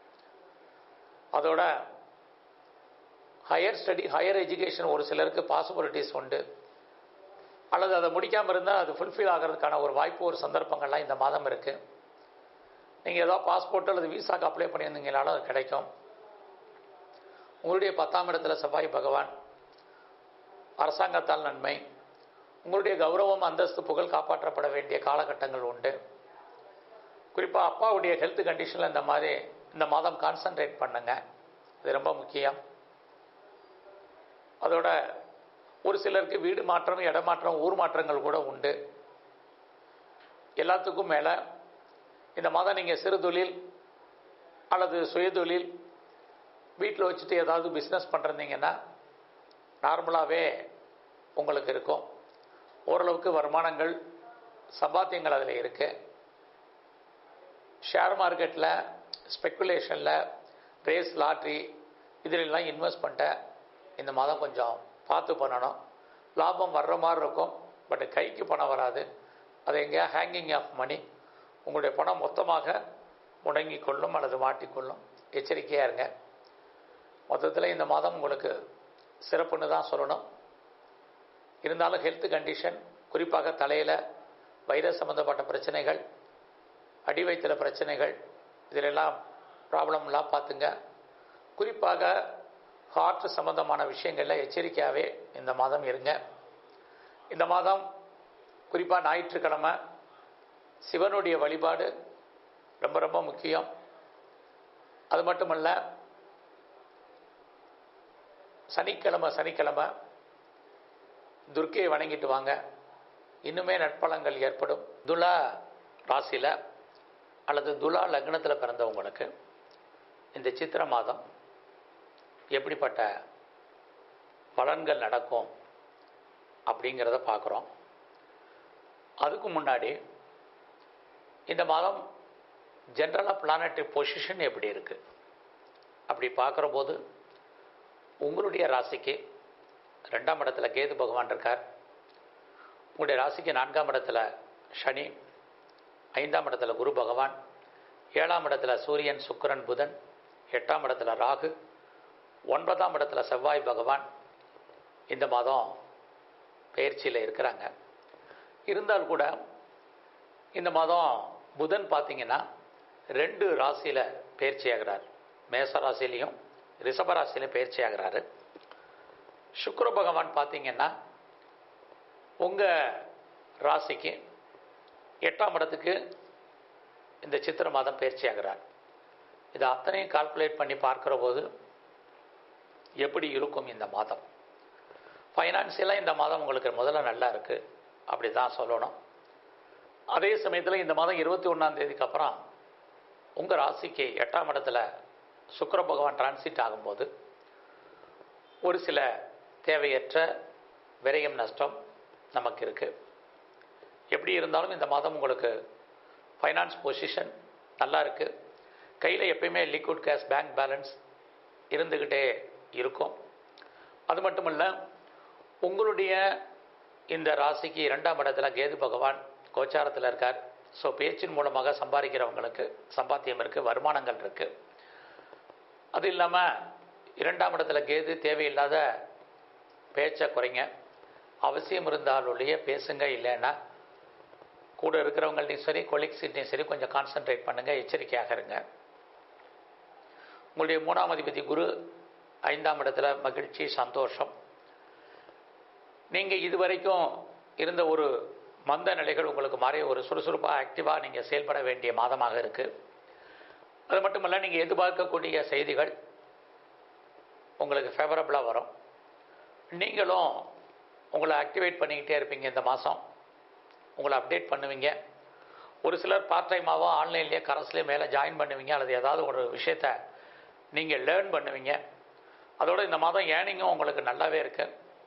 அதோட ஹையர் ஸ்டடி ஹையர் எஜுகேஷன் ஒரு சிலருக்கு பாசிபிலிட்டிஸ் உண்டு அல்லது அதை முடிக்காமல் இருந்தால் அது ஃபுல்ஃபில் ஆகிறதுக்கான ஒரு வாய்ப்பு ஒரு சந்தர்ப்பங்கள்லாம் இந்த மாதம் இருக்குது நீங்கள் ஏதாவது பாஸ்போர்ட் அல்லது விசாக்கு அப்ளை பண்ணியிருந்தீங்கனாலும் அது கிடைக்கும் உங்களுடைய பத்தாம் இடத்துல செவ்வாய் பகவான் அரசாங்கத்தால் நன்மை உங்களுடைய கௌரவம் அந்தஸ்து புகழ் காப்பாற்றப்பட வேண்டிய காலகட்டங்கள் உண்டு குறிப்பாக அப்பாவுடைய ஹெல்த் கண்டிஷனில் இந்த மாதிரி இந்த மாதம் கான்சன்ட்ரேட் பண்ணுங்க இது ரொம்ப முக்கியம் அதோட ஒரு சிலருக்கு வீடு மாற்றம் இடமாற்றம் ஊர் மாற்றங்கள் கூட உண்டு எல்லாத்துக்கும் மேலே இந்த மாதம் நீங்கள் சிறு தொழில் அல்லது சுயதொழில் வீட்டில் வச்சுட்டு ஏதாவது பிஸ்னஸ் பண்ணுறீங்கன்னா நார்மலாகவே உங்களுக்கு இருக்கும் ஓரளவுக்கு வருமானங்கள் சம்பாத்தியங்கள் அதில் இருக்குது ஷேர் மார்க்கெட்டில் ஸ்பெக்குலேஷனில் ரேஸ் லாட்ரி இதிலெல்லாம் இன்வெஸ்ட்மெண்ட்டை இந்த மாதம் கொஞ்சம் பார்த்து பண்ணணும் லாபம் வர்ற மாதிரி இருக்கும் பட் கைக்கு பணம் வராது அது எங்கேயா ஹேங்கிங் ஆஃப் மணி உங்களுடைய பணம் மொத்தமாக முடங்கி கொள்ளும் அல்லது மாட்டிக்கொள்ளும் எச்சரிக்கையாக இருங்க மொத்தத்தில் இந்த மாதம் உங்களுக்கு சிறப்புன்னு தான் சொல்லணும் இருந்தாலும் ஹெல்த் கண்டிஷன் குறிப்பாக தலையில் வைரஸ் சம்மந்தப்பட்ட பிரச்சனைகள் அடி வயிற்றுல பிரச்சனைகள் இதிலெல்லாம் ப்ராப்ளம்லாம் பார்த்துங்க குறிப்பாக ஹார்ட் சம்பந்தமான விஷயங்களில் எச்சரிக்கையாகவே இந்த மாதம் இருங்க இந்த மாதம் குறிப்பாக ஞாயிற்றுக்கிழமை சிவனுடைய வழிபாடு ரொம்ப ரொம்ப முக்கியம் அது மட்டுமல்ல சனிக்கிழமை சனிக்கிழமை துர்க்கையை வணங்கிட்டு வாங்க இன்னுமே நட்பலங்கள் ஏற்படும் துலா ராசியில் அல்லது துலா லக்னத்தில் பிறந்தவங்களுக்கு இந்த சித்திர மாதம் எப்படிப்பட்ட பலன்கள் நடக்கும் அப்படிங்கிறத பார்க்குறோம் அதுக்கு முன்னாடி இந்த மாதம் ஜென்ரலாக பிளானட்டரி பொசிஷன் எப்படி இருக்குது அப்படி பார்க்குற போது உங்களுடைய ராசிக்கு ரெண்டாம் இடத்துல கேது பகவான் இருக்கார் உங்களுடைய ராசிக்கு நான்காம் இடத்துல சனி ஐந்தாம் இடத்துல குரு பகவான் ஏழாம் இடத்துல சூரியன் சுக்கிரன் புதன் எட்டாம் இடத்துல ராகு ஒன்பதாம் இடத்துல செவ்வாய் பகவான் இந்த மாதம் பயிற்சியில் இருக்கிறாங்க இருந்தால் கூட இந்த மாதம் புதன் பார்த்தீங்கன்னா ரெண்டு ராசியில் பயிற்சி ஆகிறார் மேச ராசிலையும் ரிஷப ராசியிலையும் பயிற்சி ஆகிறாரு சுக்கர பகவான் பார்த்தீங்கன்னா உங்கள் ராசிக்கு எட்டாம் இடத்துக்கு இந்த சித்திர மாதம் பயிற்சி ஆகிறார் இது அத்தனையும் கால்குலேட் பண்ணி பார்க்குற போது எப்படி இருக்கும் இந்த மாதம் ஃபைனான்சியலாக இந்த மாதம் உங்களுக்கு முதல்ல நல்லா இருக்குது அப்படி தான் சொல்லணும் அதே சமயத்தில் இந்த மாதம் இருபத்தி ஒன்றாம் தேதிக்கு அப்புறம் உங்கள் ராசிக்கு எட்டாம் இடத்துல சுக்கர பகவான் டிரான்சிட் ஆகும்போது ஒரு சில தேவையற்ற விரயம் நஷ்டம் நமக்கு இருக்குது எப்படி இருந்தாலும் இந்த மாதம் உங்களுக்கு ஃபைனான்ஸ் பொசிஷன் நல்லா இருக்குது கையில் எப்பயுமே லிக்விட் கேஷ் பேங்க் பேலன்ஸ் இருந்துக்கிட்டே இருக்கும் அது மட்டும் இல்லை உங்களுடைய இந்த ராசிக்கு இரண்டாம் இடத்துல கேது பகவான் கோச்சாரத்தில் இருக்கார் ஸோ பேச்சின் மூலமாக சம்பாதிக்கிறவங்களுக்கு சம்பாத்தியம் இருக்குது வருமானங்கள் இருக்குது அது இல்லாமல் இரண்டாம் இடத்துல கேது தேவையில்லாத பேச்சை குறைங்க அவசியம் இருந்தாலுடைய பேசுங்க இல்லைன்னா கூட இருக்கிறவங்கள்ட்டையும் சரி கொலீக்ஸ்கிட்டையும் சரி கொஞ்சம் கான்சென்ட்ரேட் பண்ணுங்கள் எச்சரிக்கையாக இருங்க உங்களுடைய மூணாம் அதிபதி குரு ஐந்தாம் இடத்துல மகிழ்ச்சி சந்தோஷம் நீங்கள் இதுவரைக்கும் இருந்த ஒரு மந்த நிலைகள் உங்களுக்கு மாறி ஒரு சுறுசுறுப்பாக ஆக்டிவாக நீங்கள் செயல்பட வேண்டிய மாதமாக இருக்குது அது மட்டும் இல்லை நீங்கள் எதிர்பார்க்கக்கூடிய செய்திகள் உங்களுக்கு ஃபேவரபுளாக வரும் நீங்களும் உங்களை ஆக்டிவேட் பண்ணிக்கிட்டே இருப்பீங்க இந்த மாதம் உங்களை அப்டேட் பண்ணுவீங்க ஒரு சிலர் பார்ட் டைமாவோ ஆன்லைன்லேயே கரஸ்லேயே மேலே ஜாயின் பண்ணுவீங்க அல்லது ஏதாவது ஒரு விஷயத்த நீங்கள் லேர்ன் பண்ணுவீங்க அதோடு இந்த மாதம் ஏர்னிங்கும் உங்களுக்கு நல்லாவே இருக்கு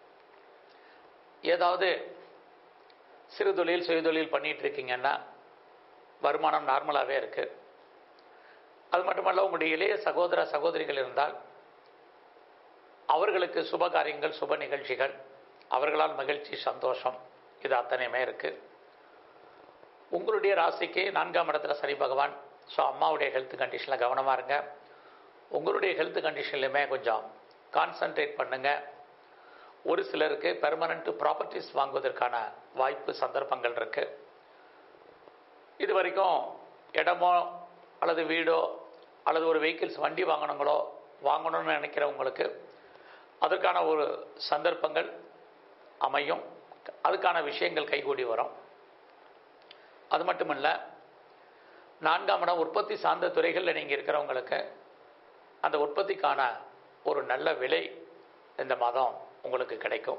ஏதாவது சிறு தொழில் சுய தொழில் பண்ணிகிட்டு இருக்கீங்கன்னா வருமானம் நார்மலாகவே இருக்குது அது மட்டுமல்ல உங்களுடைய இளைய சகோதர சகோதரிகள் இருந்தால் அவர்களுக்கு சுப காரியங்கள் சுப நிகழ்ச்சிகள் அவர்களால் மகிழ்ச்சி சந்தோஷம் இது அத்தனையுமே இருக்குது உங்களுடைய ராசிக்கு நான்காம் இடத்துல சனி பகவான் ஸோ அம்மாவுடைய ஹெல்த் கண்டிஷனில் கவனமாக இருங்க உங்களுடைய ஹெல்த் கண்டிஷன்லையுமே கொஞ்சம் கான்சன்ட்ரேட் பண்ணுங்கள் ஒரு சிலருக்கு பெர்மனண்ட் ப்ராப்பர்ட்டிஸ் வாங்குவதற்கான வாய்ப்பு சந்தர்ப்பங்கள் இருக்குது இது வரைக்கும் இடமோ அல்லது வீடோ அல்லது ஒரு வெஹிக்கிள்ஸ் வண்டி வாங்கணுங்களோ வாங்கணும்னு நினைக்கிறவங்களுக்கு அதற்கான ஒரு சந்தர்ப்பங்கள் அமையும் அதுக்கான விஷயங்கள் கைகூடி வரும் அது மட்டும் இல்லை நான்காம் இடம் உற்பத்தி சார்ந்த துறைகளில் நீங்கள் இருக்கிறவங்களுக்கு அந்த உற்பத்திக்கான ஒரு நல்ல விலை இந்த மாதம் உங்களுக்கு கிடைக்கும்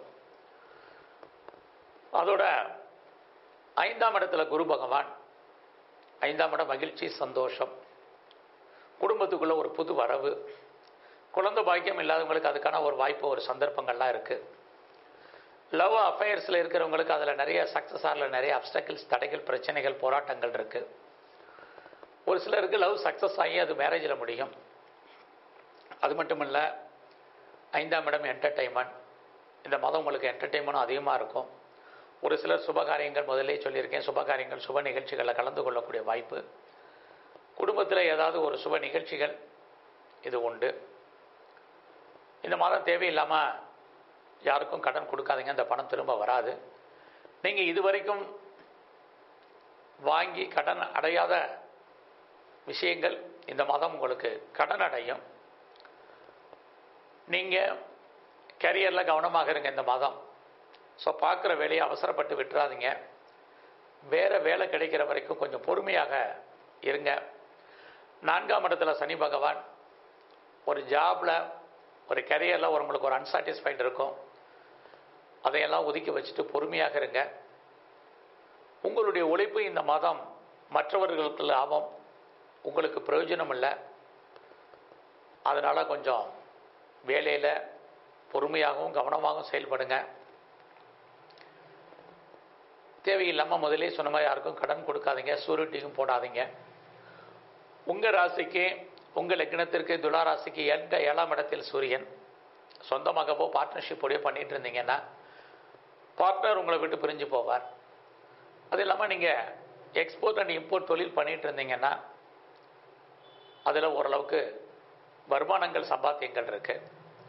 அதோட ஐந்தாம் இடத்துல குரு பகவான் ஐந்தாம் இடம் மகிழ்ச்சி சந்தோஷம் குடும்பத்துக்குள்ள ஒரு புது வரவு குழந்தை பாக்கியம் இல்லாதவங்களுக்கு அதுக்கான ஒரு வாய்ப்பு ஒரு சந்தர்ப்பங்கள்லாம் இருக்குது லவ் அஃபேர்ஸில் இருக்கிறவங்களுக்கு அதில் நிறைய சக்ஸஸ் ஆகல நிறைய அப்டக்கிள்ஸ் தடைகள் பிரச்சனைகள் போராட்டங்கள் இருக்குது ஒரு சிலருக்கு லவ் சக்ஸஸ் ஆகி அது மேரேஜில் முடியும் அது மட்டும் இல்லை ஐந்தாம் இடம் என்டர்டைன்மெண்ட் இந்த மாதம் உங்களுக்கு என்டர்டெயின்மெண்ட்டும் அதிகமாக இருக்கும் ஒரு சிலர் சுபகாரியங்கள் முதலே சொல்லியிருக்கேன் சுபகாரியங்கள் சுப நிகழ்ச்சிகளில் கலந்து கொள்ளக்கூடிய வாய்ப்பு குடும்பத்தில் ஏதாவது ஒரு சுப நிகழ்ச்சிகள் இது உண்டு இந்த மாதம் தேவையில்லாமல் யாருக்கும் கடன் கொடுக்காதீங்க அந்த பணம் திரும்ப வராது நீங்கள் இதுவரைக்கும் வாங்கி கடன் அடையாத விஷயங்கள் இந்த மாதம் உங்களுக்கு கடன் அடையும் நீங்கள் கேரியரில் கவனமாக இருங்க இந்த மாதம் ஸோ பார்க்குற வேலையை அவசரப்பட்டு விட்டுறாதீங்க வேறு வேலை கிடைக்கிற வரைக்கும் கொஞ்சம் பொறுமையாக இருங்க நான்காம் இடத்துல சனி பகவான் ஒரு ஜாபில் ஒரு கரியரில் ஒரு உங்களுக்கு ஒரு அன்சாட்டிஸ்ஃபைட் இருக்கும் அதையெல்லாம் ஒதுக்கி வச்சுட்டு பொறுமையாக இருங்க உங்களுடைய உழைப்பு இந்த மாதம் மற்றவர்களுக்கு லாபம் உங்களுக்கு பிரயோஜனம் இல்லை அதனால் கொஞ்சம் வேலையில் பொறுமையாகவும் கவனமாகவும் செயல்படுங்க தேவையில்லாமல் முதலே சொன்ன மாதிரி யாருக்கும் கடன் கொடுக்காதீங்க சூரிட்டியும் போடாதீங்க உங்கள் ராசிக்கு உங்கள் லக்னத்திற்கு துலா ராசிக்கு எங்க ஏழாம் இடத்தில் சூரியன் சொந்தமாகவோ பார்ட்னர்ஷிப்போடையோ பண்ணிட்டு இருந்தீங்கன்னா பார்ட்னர் உங்களை விட்டு பிரிஞ்சு போவார் அது இல்லாமல் நீங்கள் எக்ஸ்போர்ட் அண்ட் இம்போர்ட் தொழில் பண்ணிட்டு இருந்தீங்கன்னா அதில் ஓரளவுக்கு வருமானங்கள் சம்பாத்தியங்கள் இருக்குது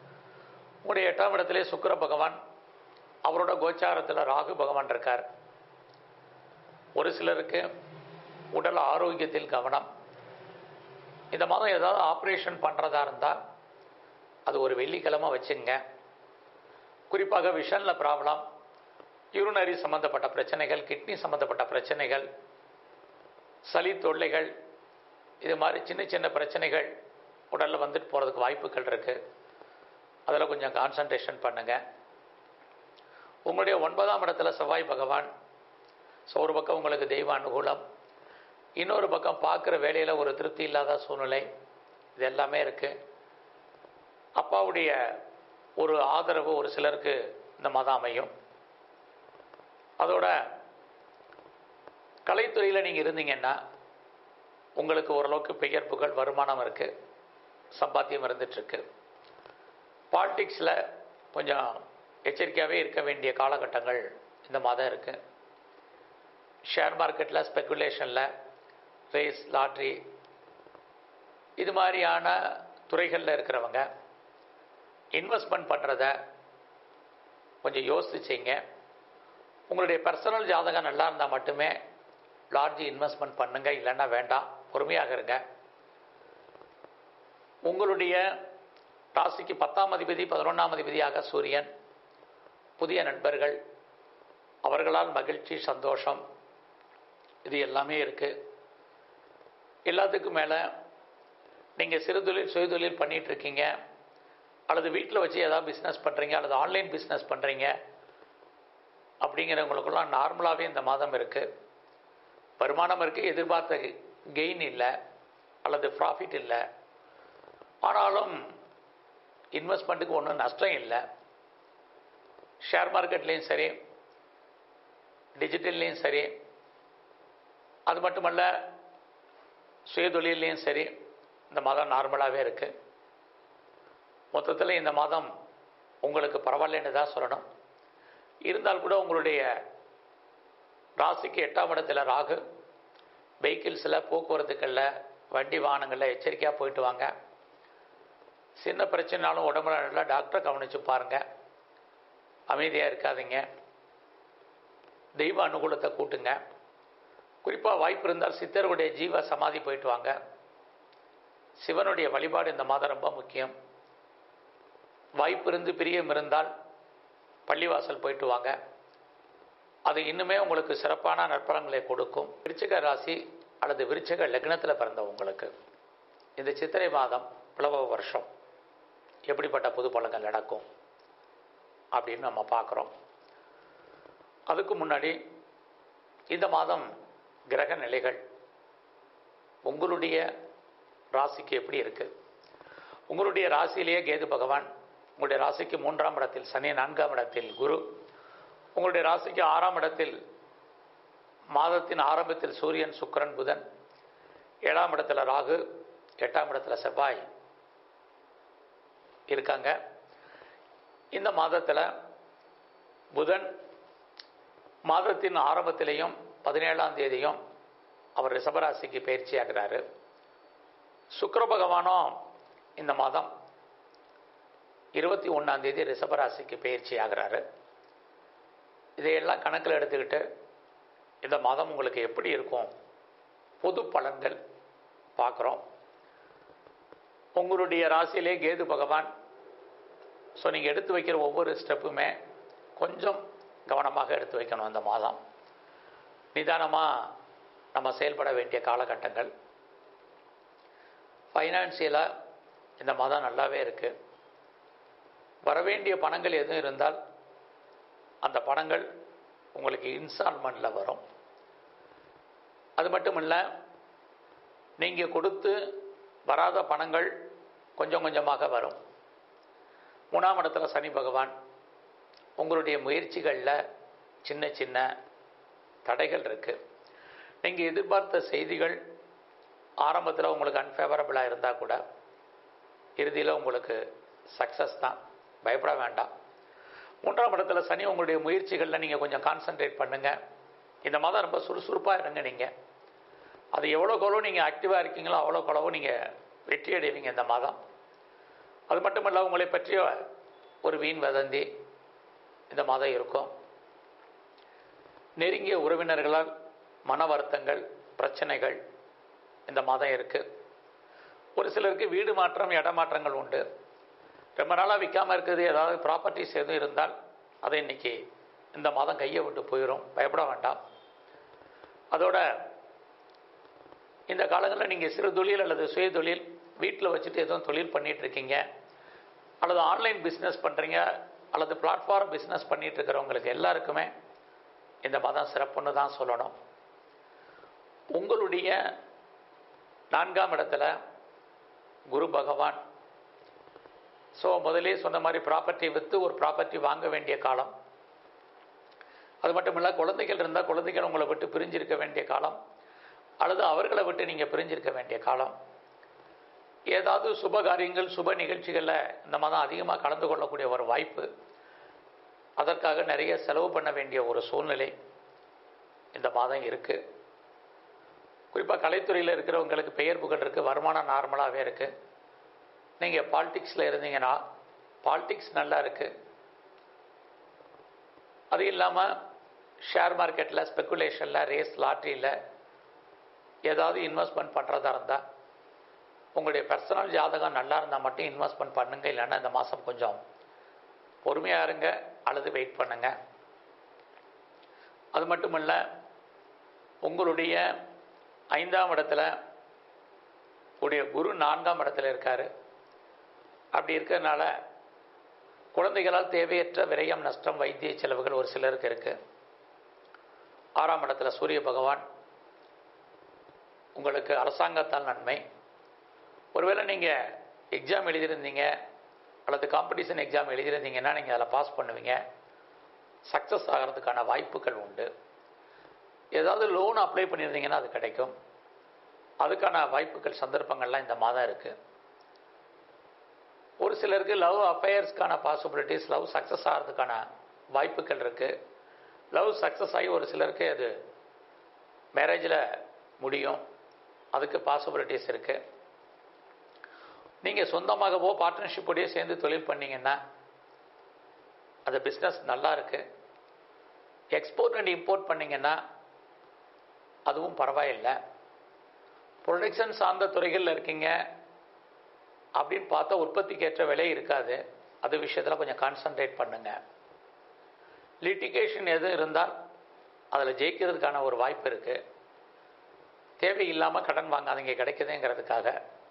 உங்களுடைய எட்டாம் இடத்திலே சுக்கிர பகவான் அவரோட கோச்சாரத்தில் ராகு பகவான் இருக்கார் ஒரு சிலருக்கு உடல் ஆரோக்கியத்தில் கவனம் இந்த மாதம் ஏதாவது ஆப்ரேஷன் பண்ணுறதா இருந்தால் அது ஒரு வெள்ளிக்கிழமை வச்சுங்க குறிப்பாக விஷனில் ப்ராப்ளம் யூரினரி சம்மந்தப்பட்ட பிரச்சனைகள் கிட்னி சம்மந்தப்பட்ட பிரச்சனைகள் சளி தொல்லைகள் இது மாதிரி சின்ன சின்ன பிரச்சனைகள் உடலில் வந்துட்டு போகிறதுக்கு வாய்ப்புகள் இருக்குது அதில் கொஞ்சம் கான்சன்ட்ரேஷன் பண்ணுங்கள் உங்களுடைய ஒன்பதாம் இடத்துல செவ்வாய் பகவான் ஸோ ஒரு பக்கம் உங்களுக்கு தெய்வ அனுகூலம் இன்னொரு பக்கம் பார்க்குற வேலையில் ஒரு திருப்தி இல்லாத சூழ்நிலை இது எல்லாமே இருக்குது அப்பாவுடைய ஒரு ஆதரவு ஒரு சிலருக்கு இந்த மாதம் அமையும் அதோட கலைத்துறையில் நீங்கள் இருந்தீங்கன்னா உங்களுக்கு ஓரளவுக்கு பெயர் புகழ் வருமானம் இருக்குது சம்பாத்தியம் இருந்துகிட்ருக்கு பாலிடிக்ஸில் கொஞ்சம் எச்சரிக்கையாகவே இருக்க வேண்டிய காலகட்டங்கள் இந்த மாதம் இருக்குது ஷேர் மார்க்கெட்டில் ஸ்பெக்குலேஷனில் ரேஸ் லாட்ரி இது மாதிரியான துறைகளில் இருக்கிறவங்க இன்வெஸ்ட்மெண்ட் பண்ணுறத கொஞ்சம் யோசித்து செய்யுங்க உங்களுடைய பர்சனல் ஜாதகம் நல்லா இருந்தால் மட்டுமே லார்ஜ் இன்வெஸ்ட்மெண்ட் பண்ணுங்க இல்லைன்னா வேண்டாம் பொறுமையாக இருங்க உங்களுடைய ராசிக்கு பத்தாம் அதிபதி பதினொன்றாம் அதிபதியாக சூரியன் புதிய நண்பர்கள் அவர்களால் மகிழ்ச்சி சந்தோஷம் இது எல்லாமே இருக்குது எல்லாத்துக்கும் மேலே நீங்கள் சிறுதொழில் சுயதொழில் பண்ணிகிட்டு இருக்கீங்க அல்லது வீட்டில் வச்சு ஏதாவது பிஸ்னஸ் பண்ணுறீங்க அல்லது ஆன்லைன் பிஸ்னஸ் பண்ணுறீங்க அப்படிங்கிறவங்களுக்கெல்லாம் நார்மலாகவே இந்த மாதம் இருக்குது வருமானம் இருக்குது எதிர்பார்த்த கெயின் இல்லை அல்லது ப்ராஃபிட் இல்லை ஆனாலும் இன்வெஸ்ட்மெண்ட்டுக்கு ஒன்றும் நஷ்டம் இல்லை ஷேர் மார்க்கெட்லேயும் சரி டிஜிட்டல்லையும் சரி அது மட்டுமல்ல சுயதொழிலையும் சரி இந்த மாதம் நார்மலாகவே இருக்குது மொத்தத்தில் இந்த மாதம் உங்களுக்கு பரவாயில்லன்னு தான் சொல்லணும் இருந்தால் கூட உங்களுடைய ராசிக்கு எட்டாம் இடத்துல ராகு வெஹிக்கிள்ஸில் போக்குவரத்துக்களில் வண்டி வாகனங்களில் எச்சரிக்கையாக போயிட்டு வாங்க சின்ன பிரச்சனைனாலும் உடம்புல நல்லா டாக்டரை கவனித்து பாருங்கள் அமைதியாக இருக்காதீங்க தெய்வ அனுகூலத்தை கூட்டுங்க குறிப்பாக வாய்ப்பு இருந்தால் சித்தருடைய ஜீவ சமாதி போயிட்டு வாங்க சிவனுடைய வழிபாடு இந்த மாதம் ரொம்ப முக்கியம் வாய்ப்பு இருந்து பிரியம் இருந்தால் பள்ளிவாசல் போயிட்டு வாங்க அது இன்னுமே உங்களுக்கு சிறப்பான நற்பலன்களை கொடுக்கும் விருச்சிக ராசி அல்லது விருச்சிக லக்னத்தில் பிறந்த உங்களுக்கு இந்த சித்திரை மாதம் பிளவ வருஷம் எப்படிப்பட்ட புது பலன்கள் நடக்கும் அப்படின்னு நம்ம பார்க்குறோம் அதுக்கு முன்னாடி இந்த மாதம் கிரக நிலைகள் உங்களுடைய ராசிக்கு எப்படி இருக்கு உங்களுடைய ராசியிலேயே கேது பகவான் உங்களுடைய ராசிக்கு மூன்றாம் இடத்தில் சனி நான்காம் இடத்தில் குரு உங்களுடைய ராசிக்கு ஆறாம் இடத்தில் மாதத்தின் ஆரம்பத்தில் சூரியன் சுக்கிரன் புதன் ஏழாம் இடத்துல ராகு எட்டாம் இடத்துல செவ்வாய் இருக்காங்க இந்த மாதத்தில் புதன் மாதத்தின் ஆரம்பத்திலையும் பதினேழாம் தேதியும் அவர் ரிஷபராசிக்கு பயிற்சி ஆகிறாரு சுக்கர பகவானும் இந்த மாதம் இருபத்தி ஒன்றாம் தேதி ரிஷபராசிக்கு பயிற்சி ஆகிறாரு இதையெல்லாம் கணக்கில் எடுத்துக்கிட்டு இந்த மாதம் உங்களுக்கு எப்படி இருக்கும் பொது பலன்கள் பார்க்குறோம் உங்களுடைய ராசியிலே கேது பகவான் ஸோ நீங்கள் எடுத்து வைக்கிற ஒவ்வொரு ஸ்டெப்புமே கொஞ்சம் கவனமாக எடுத்து வைக்கணும் இந்த மாதம் நிதானமாக நம்ம செயல்பட வேண்டிய காலகட்டங்கள் ஃபைனான்சியலாக இந்த மாதம் நல்லாவே இருக்குது வரவேண்டிய பணங்கள் எதுவும் இருந்தால் அந்த பணங்கள் உங்களுக்கு இன்ஸ்டால்மெண்ட்டில் வரும் அது மட்டும் இல்லை நீங்கள் கொடுத்து வராத பணங்கள் கொஞ்சம் கொஞ்சமாக வரும் மூணாம் இடத்துல சனி பகவான் உங்களுடைய முயற்சிகளில் சின்ன சின்ன தடைகள் இருக்குது நீங்கள் எதிர்பார்த்த செய்திகள் ஆரம்பத்தில் உங்களுக்கு அன்ஃபேவரபிளாக இருந்தால் கூட இறுதியில் உங்களுக்கு சக்ஸஸ் தான் பயப்பட வேண்டாம் மூன்றாம் இடத்துல சனி உங்களுடைய முயற்சிகளில் நீங்கள் கொஞ்சம் கான்சென்ட்ரேட் பண்ணுங்கள் இந்த மாதம் ரொம்ப சுறுசுறுப்பாக இருங்க நீங்கள் அது எவ்வளோக்கு எவ்வளோ நீங்கள் ஆக்டிவாக இருக்கீங்களோ அவ்வளோக்கு அளவு நீங்கள் வெற்றி அடைவீங்க இந்த மாதம் அது மட்டும் இல்லை உங்களை பற்றிய ஒரு வீண் வதந்தி இந்த மாதம் இருக்கும் நெருங்கிய உறவினர்களால் மன வருத்தங்கள் பிரச்சனைகள் இந்த மாதம் இருக்குது ஒரு சிலருக்கு வீடு மாற்றம் இடமாற்றங்கள் உண்டு ரொம்ப நாளாக விற்காமல் இருக்குது ஏதாவது ப்ராப்பர்ட்டிஸ் எதுவும் இருந்தால் அதை இன்னைக்கு இந்த மாதம் கையை விட்டு போயிடும் பயப்பட வேண்டாம் அதோட இந்த காலங்களில் நீங்கள் சிறு தொழில் அல்லது சுய தொழில் வீட்டில் வச்சுட்டு எதுவும் தொழில் பண்ணிட்டு இருக்கீங்க அல்லது ஆன்லைன் பிஸ்னஸ் பண்ணுறீங்க அல்லது பிளாட்ஃபார்ம் பிஸ்னஸ் பண்ணிட்டு இருக்கிறவங்களுக்கு எல்லாருக்குமே இந்த மாதம் சிறப்புன்னு தான் சொல்லணும் உங்களுடைய நான்காம் இடத்துல குரு பகவான் ஸோ முதலே சொன்ன மாதிரி ப்ராப்பர்ட்டி விற்று ஒரு ப்ராப்பர்ட்டி வாங்க வேண்டிய காலம் அது மட்டும் இல்லை குழந்தைகள் இருந்தால் குழந்தைகள் உங்களை விட்டு பிரிஞ்சிருக்க வேண்டிய காலம் அல்லது அவர்களை விட்டு நீங்கள் பிரிஞ்சிருக்க வேண்டிய காலம் ஏதாவது சுப காரியங்கள் சுப நிகழ்ச்சிகளில் இந்த மாதம் அதிகமாக கலந்து கொள்ளக்கூடிய ஒரு வாய்ப்பு அதற்காக நிறைய செலவு பண்ண வேண்டிய ஒரு சூழ்நிலை இந்த மாதம் இருக்குது குறிப்பாக கலைத்துறையில் இருக்கிறவங்களுக்கு பெயர் புகழ் இருக்குது வருமானம் நார்மலாகவே இருக்குது நீங்கள் பாலிடிக்ஸில் இருந்தீங்கன்னா பாலிடிக்ஸ் நல்லா இருக்குது அது இல்லாமல் ஷேர் மார்க்கெட்டில் ஸ்பெக்குலேஷனில் ரேஸ் லாட்ரியில் ஏதாவது இன்வெஸ்ட்மெண்ட் பண்ணுறதா இருந்தால் உங்களுடைய பர்சனல் ஜாதகம் நல்லா இருந்தால் மட்டும் இன்வெஸ்ட்மெண்ட் பண்ணுங்க இல்லைன்னா இந்த மாதம் கொஞ்சம் பொறுமையாக இருங்க அல்லது வெயிட் பண்ணுங்க அது மட்டும் இல்லை உங்களுடைய ஐந்தாம் இடத்துல உடைய குரு நான்காம் இடத்துல இருக்கார் அப்படி இருக்கிறதுனால குழந்தைகளால் தேவையற்ற விரயம் நஷ்டம் வைத்திய செலவுகள் ஒரு சிலருக்கு இருக்குது ஆறாம் இடத்துல சூரிய பகவான் உங்களுக்கு அரசாங்கத்தால் நன்மை ஒருவேளை நீங்கள் எக்ஸாம் எழுதியிருந்தீங்க அல்லது காம்படிஷன் எக்ஸாம் எழுதியிருந்தீங்கன்னா நீங்கள் அதில் பாஸ் பண்ணுவீங்க சக்ஸஸ் ஆகிறதுக்கான வாய்ப்புகள் உண்டு ஏதாவது லோன் அப்ளை பண்ணியிருந்தீங்கன்னா அது கிடைக்கும் அதுக்கான வாய்ப்புகள் சந்தர்ப்பங்கள்லாம் இந்த மாதம் இருக்குது ஒரு சிலருக்கு லவ் அஃபேர்ஸ்க்கான பாசிபிலிட்டிஸ் லவ் சக்ஸஸ் ஆகிறதுக்கான வாய்ப்புகள் இருக்குது லவ் சக்ஸஸ் ஆகி ஒரு சிலருக்கு அது மேரேஜில் முடியும் அதுக்கு பாசிபிலிட்டிஸ் இருக்குது நீங்கள் சொந்தமாகவோ பார்ட்னர்ஷிப்போடையோ சேர்ந்து தொழில் பண்ணீங்கன்னா அந்த பிஸ்னஸ் நல்லா இருக்குது எக்ஸ்போர்ட் அண்ட் இம்போர்ட் பண்ணிங்கன்னா அதுவும் பரவாயில்லை ப்ரொடக்ஷன் சார்ந்த துறைகளில் இருக்கீங்க அப்படின்னு பார்த்தா உற்பத்திக்கு ஏற்ற விலை இருக்காது அது விஷயத்தில் கொஞ்சம் கான்சன்ட்ரேட் பண்ணுங்க லிட்டிகேஷன் எதுவும் இருந்தால் அதில் ஜெயிக்கிறதுக்கான ஒரு வாய்ப்பு இருக்குது தேவையில்லாமல் கடன் வாங்காதீங்க கிடைக்குதுங்கிறதுக்காக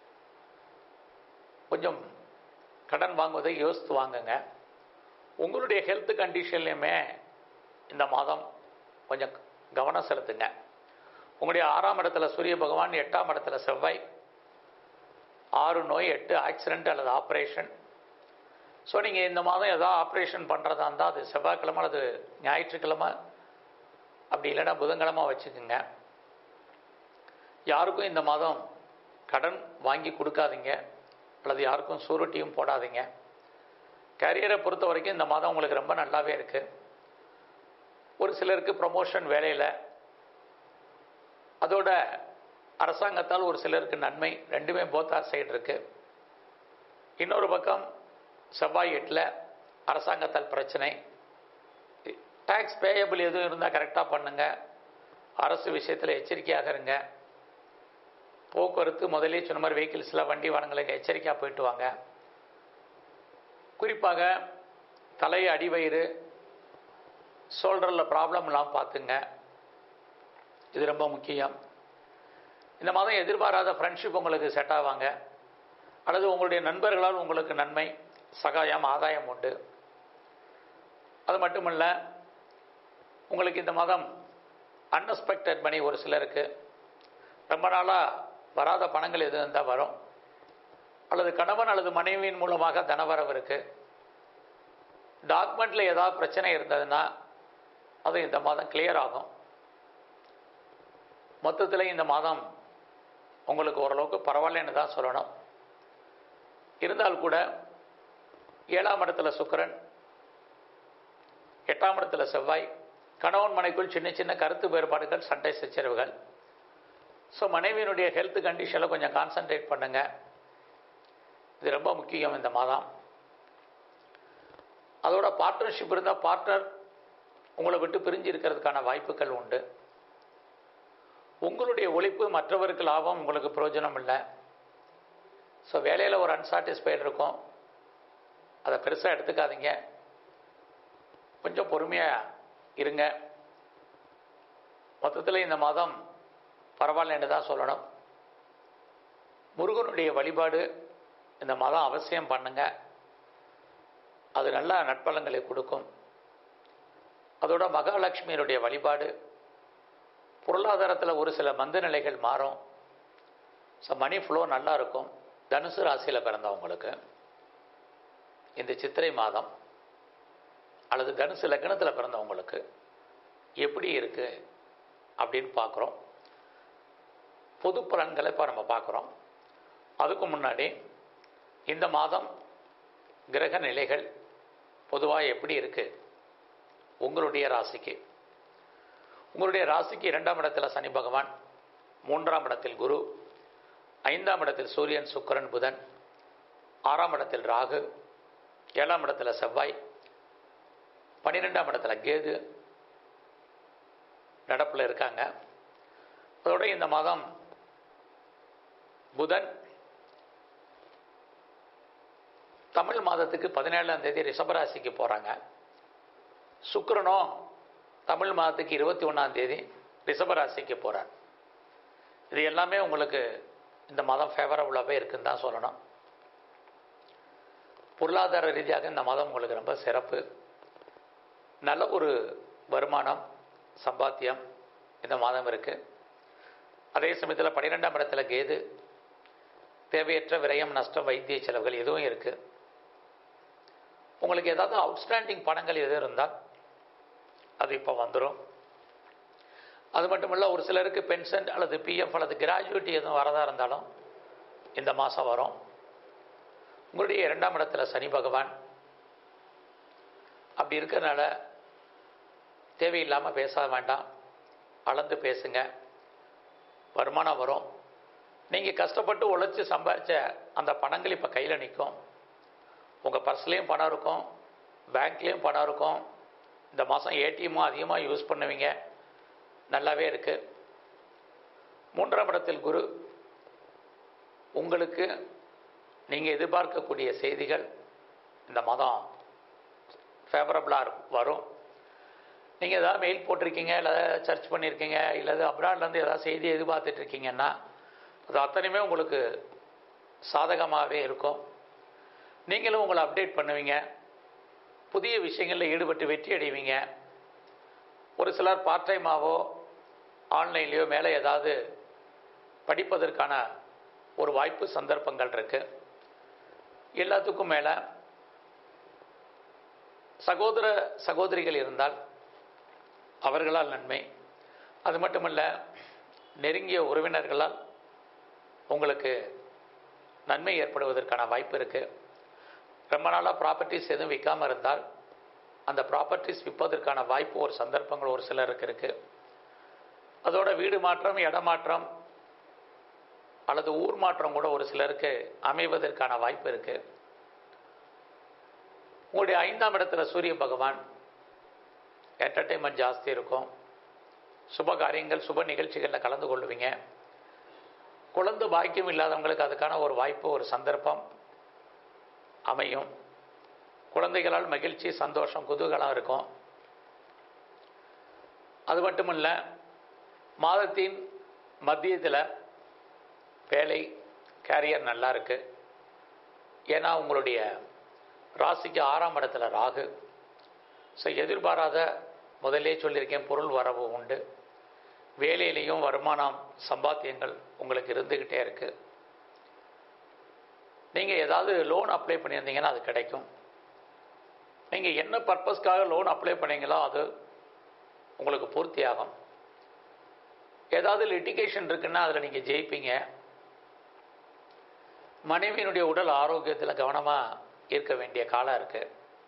கொஞ்சம் கடன் வாங்குவதை யோசித்து வாங்குங்க உங்களுடைய ஹெல்த் கண்டிஷன்லையுமே இந்த மாதம் கொஞ்சம் கவனம் செலுத்துங்க உங்களுடைய ஆறாம் இடத்துல சூரிய பகவான் எட்டாம் இடத்துல செவ்வாய் ஆறு நோய் எட்டு ஆக்சிடென்ட் அல்லது ஆப்ரேஷன் ஸோ நீங்கள் இந்த மாதம் ஏதாவது ஆப்ரேஷன் பண்ணுறதா இருந்தால் அது செவ்வாய்க்கிழமை அல்லது ஞாயிற்றுக்கிழமை அப்படி இல்லைன்னா புதன்கிழமை வச்சுக்கோங்க யாருக்கும் இந்த மாதம் கடன் வாங்கி கொடுக்காதீங்க அல்லது யாருக்கும் சூருட்டியும் போடாதீங்க கேரியரை பொறுத்த வரைக்கும் இந்த மாதம் உங்களுக்கு ரொம்ப நல்லாவே இருக்குது ஒரு சிலருக்கு ப்ரமோஷன் வேலையில் அதோட அரசாங்கத்தால் ஒரு சிலருக்கு நன்மை ரெண்டுமே போத்தார் சைடு இருக்கு இன்னொரு பக்கம் செவ்வாய் எட்டில் அரசாங்கத்தால் பிரச்சனை டேக்ஸ் பேயபிள் எதுவும் இருந்தால் கரெக்டாக பண்ணுங்க அரசு விஷயத்தில் எச்சரிக்கையாக இருங்க போக்குவரத்து முதலே சொன்ன மாதிரி வெஹிக்கிள்ஸில் வண்டி வாகனங்களுக்கு எச்சரிக்கையாக போயிட்டு வாங்க குறிப்பாக தலை அடிவயிறு ஷோல்டரில் ப்ராப்ளம் இல்லாமல் பார்த்துங்க இது ரொம்ப முக்கியம் இந்த மாதம் எதிர்பாராத ஃப்ரெண்ட்ஷிப் உங்களுக்கு செட் ஆவாங்க அல்லது உங்களுடைய நண்பர்களால் உங்களுக்கு நன்மை சகாயம் ஆதாயம் உண்டு அது மட்டுமல்ல உங்களுக்கு இந்த மாதம் அன்எக்ஸ்பெக்டட் மணி ஒரு சிலருக்கு ரொம்ப நாளாக வராத பணங்கள் எது இருந்தால் வரும் அல்லது கணவன் அல்லது மனைவியின் மூலமாக தனவரவு இருக்குது டாக்குமெண்ட்டில் ஏதாவது பிரச்சனை இருந்ததுன்னா அது இந்த மாதம் கிளியர் ஆகும் மொத்தத்தில் இந்த மாதம் உங்களுக்கு ஓரளவுக்கு பரவாயில்லன்னு தான் சொல்லணும் இருந்தால் கூட ஏழாம் இடத்துல சுக்கரன் எட்டாம் இடத்துல செவ்வாய் கணவன் மனைக்குள் சின்ன சின்ன கருத்து வேறுபாடுகள் சண்டை சச்சரவுகள் ஸோ மனைவியினுடைய ஹெல்த் கண்டிஷனில் கொஞ்சம் கான்சன்ட்ரேட் பண்ணுங்க இது ரொம்ப முக்கியம் இந்த மாதம் அதோட பார்ட்னர்ஷிப் இருந்தால் பார்ட்னர் உங்களை விட்டு பிரிஞ்சு இருக்கிறதுக்கான வாய்ப்புகள் உண்டு உங்களுடைய உழைப்பு மற்றவருக்கு லாபம் உங்களுக்கு பிரயோஜனம் இல்லை ஸோ வேலையில் ஒரு அன்சாட்டிஸ்ஃபைடு இருக்கும் அதை பெருசாக எடுத்துக்காதீங்க கொஞ்சம் பொறுமையாக இருங்க மொத்தத்தில் இந்த மாதம் பரவாயில்லன்னு தான் சொல்லணும் முருகனுடைய வழிபாடு இந்த மாதம் அவசியம் பண்ணுங்க அது நல்ல நட்பலங்களை கொடுக்கும் அதோட மகாலட்சுமியினுடைய வழிபாடு பொருளாதாரத்தில் ஒரு சில மந்த நிலைகள் மாறும் ஸோ மணி ஃப்ளோ நல்லா இருக்கும் தனுசு ராசியில் பிறந்தவங்களுக்கு இந்த சித்திரை மாதம் அல்லது தனுசு லக்னத்தில் பிறந்தவங்களுக்கு எப்படி இருக்கு அப்படின்னு பார்க்குறோம் பொது பலன்களை இப்போ நம்ம பார்க்குறோம் அதுக்கு முன்னாடி இந்த மாதம் கிரக நிலைகள் பொதுவாக எப்படி இருக்கு உங்களுடைய ராசிக்கு உங்களுடைய ராசிக்கு இரண்டாம் இடத்துல சனி பகவான் மூன்றாம் இடத்தில் குரு ஐந்தாம் இடத்தில் சூரியன் சுக்கரன் புதன் ஆறாம் இடத்தில் ராகு ஏழாம் இடத்துல செவ்வாய் பன்னிரெண்டாம் இடத்துல கேது நடப்பில் இருக்காங்க அதோட இந்த மாதம் புதன் தமிழ் மாதத்துக்கு பதினேழாம் தேதி ரிஷபராசிக்கு போகிறாங்க சுக்கிரனும் தமிழ் மாதத்துக்கு இருபத்தி ஒன்றாம் தேதி ரிஷபராசிக்கு போகிறார் இது எல்லாமே உங்களுக்கு இந்த மாதம் ஃபேவரபுளாகவே இருக்குன்னு தான் சொல்லணும் பொருளாதார ரீதியாக இந்த மாதம் உங்களுக்கு ரொம்ப சிறப்பு நல்ல ஒரு வருமானம் சம்பாத்தியம் இந்த மாதம் இருக்குது அதே சமயத்தில் பன்னிரெண்டாம் இடத்துல கேது தேவையற்ற விரயம் நஷ்டம் வைத்திய செலவுகள் எதுவும் இருக்குது உங்களுக்கு ஏதாவது அவுட்ஸ்டாண்டிங் பணங்கள் எது இருந்தால் அது இப்போ வந்துடும் அது மட்டும் இல்லை ஒரு சிலருக்கு பென்ஷன் அல்லது பிஎஃப் அல்லது கிராஜுவேட்டி எதுவும் வரதா இருந்தாலும் இந்த மாதம் வரும் உங்களுடைய இரண்டாம் இடத்துல சனி பகவான் அப்படி இருக்கிறதுனால தேவையில்லாமல் பேச வேண்டாம் அளந்து பேசுங்க வருமானம் வரும் நீங்கள் கஷ்டப்பட்டு உழைச்சி சம்பாதிச்ச அந்த பணங்கள் இப்போ கையில் நிற்கும் உங்கள் பர்ஸ்லேயும் பணம் இருக்கும் பேங்க்லேயும் பணம் இருக்கும் இந்த மாதம் ஏடிஎம்மும் அதிகமாக யூஸ் பண்ணுவீங்க நல்லாவே இருக்குது மூன்றாம் இடத்தில் குரு உங்களுக்கு நீங்கள் எதிர்பார்க்கக்கூடிய செய்திகள் இந்த மாதம் ஃபேவரபுளாக வரும் நீங்கள் ஏதாவது மெயில் போட்டிருக்கீங்க இல்லை சர்ச் பண்ணியிருக்கீங்க இல்லை அப்ராட்லேருந்து ஏதாவது செய்தி எதிர்பார்த்துட்டு இருக்கீங்கன்னா அது அத்தனையுமே உங்களுக்கு சாதகமாகவே இருக்கும் நீங்களும் உங்களை அப்டேட் பண்ணுவீங்க புதிய விஷயங்களில் ஈடுபட்டு வெற்றி அடைவீங்க ஒரு சிலர் பார்ட் டைமாவோ ஆன்லைன்லேயோ மேலே ஏதாவது படிப்பதற்கான ஒரு வாய்ப்பு சந்தர்ப்பங்கள் இருக்குது எல்லாத்துக்கும் மேலே சகோதர சகோதரிகள் இருந்தால் அவர்களால் நன்மை அது மட்டுமல்ல நெருங்கிய உறவினர்களால் உங்களுக்கு நன்மை ஏற்படுவதற்கான வாய்ப்பு இருக்குது ரொம்ப நாளாக ப்ராப்பர்ட்டிஸ் எதுவும் விற்காமல் இருந்தால் அந்த ப்ராப்பர்ட்டிஸ் விற்பதற்கான வாய்ப்பு ஒரு சந்தர்ப்பங்கள் ஒரு சிலருக்கு இருக்குது அதோட வீடு மாற்றம் இடமாற்றம் அல்லது ஊர் மாற்றம் கூட ஒரு சிலருக்கு அமைவதற்கான வாய்ப்பு இருக்குது உங்களுடைய ஐந்தாம் இடத்துல சூரிய பகவான் என்டர்டெயின்மெண்ட் ஜாஸ்தி இருக்கும் சுப காரியங்கள் சுப நிகழ்ச்சிகளில் கலந்து கொள்ளுவீங்க குழந்தை பாக்கியம் இல்லாதவங்களுக்கு அதுக்கான ஒரு வாய்ப்பு ஒரு சந்தர்ப்பம் அமையும் குழந்தைகளால் மகிழ்ச்சி சந்தோஷம் குதூகலம் இருக்கும் அது மட்டும் இல்லை மாதத்தின் மத்தியத்தில் வேலை கேரியர் நல்லா இருக்கு ஏன்னா உங்களுடைய ராசிக்கு ஆறாம் இடத்துல ராகு ஸோ எதிர்பாராத முதல்லே சொல்லியிருக்கேன் பொருள் வரவு உண்டு வேலையிலையும் வருமானம் சம்பாத்தியங்கள் உங்களுக்கு இருந்துக்கிட்டே இருக்கு நீங்கள் ஏதாவது லோன் அப்ளை பண்ணியிருந்தீங்கன்னா அது கிடைக்கும் நீங்கள் என்ன பர்பஸ்க்காக லோன் அப்ளை பண்ணீங்களோ அது உங்களுக்கு பூர்த்தியாகும் ஏதாவது லிட்டிகேஷன் இருக்குன்னா அதில் நீங்கள் ஜெயிப்பீங்க மனைவியினுடைய உடல் ஆரோக்கியத்தில் கவனமாக இருக்க வேண்டிய காலம் இருக்குது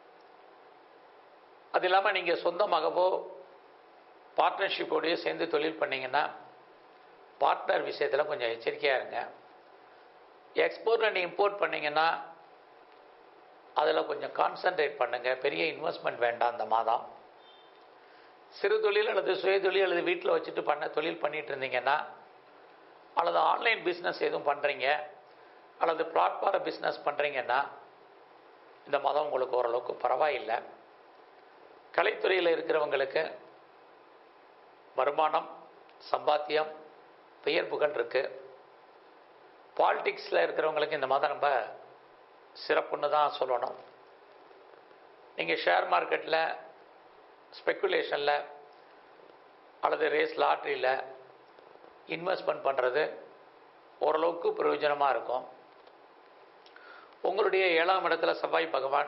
அது இல்லாமல் நீங்கள் சொந்தமாகவோ பார்ட்னர்ஷிப்போடையோ சேர்ந்து தொழில் பண்ணிங்கன்னா பார்ட்னர் விஷயத்தில் கொஞ்சம் எச்சரிக்கையாக இருங்க எக்ஸ்போர்ட் அண்ட் இம்போர்ட் பண்ணிங்கன்னா அதில் கொஞ்சம் கான்சென்ட்ரேட் பண்ணுங்கள் பெரிய இன்வெஸ்ட்மெண்ட் வேண்டாம் இந்த மாதம் சிறு தொழில் அல்லது சுய தொழில் அல்லது வீட்டில் வச்சுட்டு பண்ண தொழில் பண்ணிட்டு இருந்தீங்கன்னா அல்லது ஆன்லைன் பிஸ்னஸ் எதுவும் பண்ணுறீங்க அல்லது பிளாட்ஃபார பிஸ்னஸ் பண்ணுறீங்கன்னா இந்த மாதம் உங்களுக்கு ஓரளவுக்கு பரவாயில்லை கலைத்துறையில் இருக்கிறவங்களுக்கு வருமானம் சம்பாத்தியம் பெயர் புகழ் இருக்குது பாலிடிக்ஸில் இருக்கிறவங்களுக்கு இந்த மாதம் ரொம்ப சிறப்புன்னு தான் சொல்லணும் நீங்கள் ஷேர் மார்க்கெட்டில் ஸ்பெக்குலேஷனில் அல்லது ரேஸ் லாட்ரியில் இன்வெஸ்ட்மெண்ட் பண்ணுறது ஓரளவுக்கு பிரயோஜனமாக இருக்கும் உங்களுடைய ஏழாம் இடத்துல செவ்வாய் பகவான்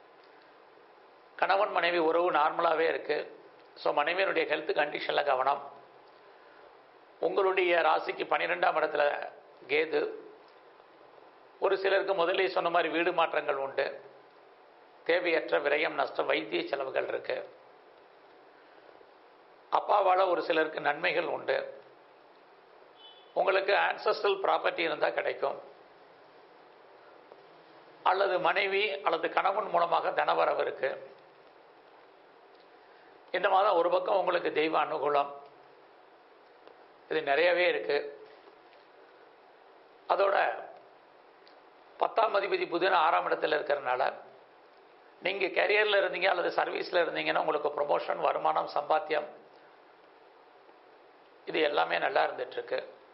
கணவன் மனைவி உறவு நார்மலாகவே இருக்குது ஸோ மனைவியனுடைய ஹெல்த் கண்டிஷனில் கவனம் உங்களுடைய ராசிக்கு பன்னிரெண்டாம் இடத்துல கேது ஒரு சிலருக்கு முதலே சொன்ன மாதிரி வீடு மாற்றங்கள் உண்டு தேவையற்ற விரயம் நஷ்டம் வைத்திய செலவுகள் இருக்கு அப்பாவால் ஒரு சிலருக்கு நன்மைகள் உண்டு உங்களுக்கு ஆன்சஸ்டல் ப்ராப்பர்ட்டி இருந்தால் கிடைக்கும் அல்லது மனைவி அல்லது கணவன் மூலமாக தனவரவு இருக்கு இந்த மாதம் ஒரு பக்கம் உங்களுக்கு தெய்வ அனுகூலம் இது நிறையவே இருக்கு அதோட பத்தாம் அதிபதி புதன் ஆறாம் இடத்துல இருக்கிறனால நீங்கள் கெரியரில் இருந்தீங்க அல்லது சர்வீஸில் இருந்தீங்கன்னா உங்களுக்கு ப்ரொமோஷன் வருமானம் சம்பாத்தியம் இது எல்லாமே நல்லா இருந்துட்டுருக்கு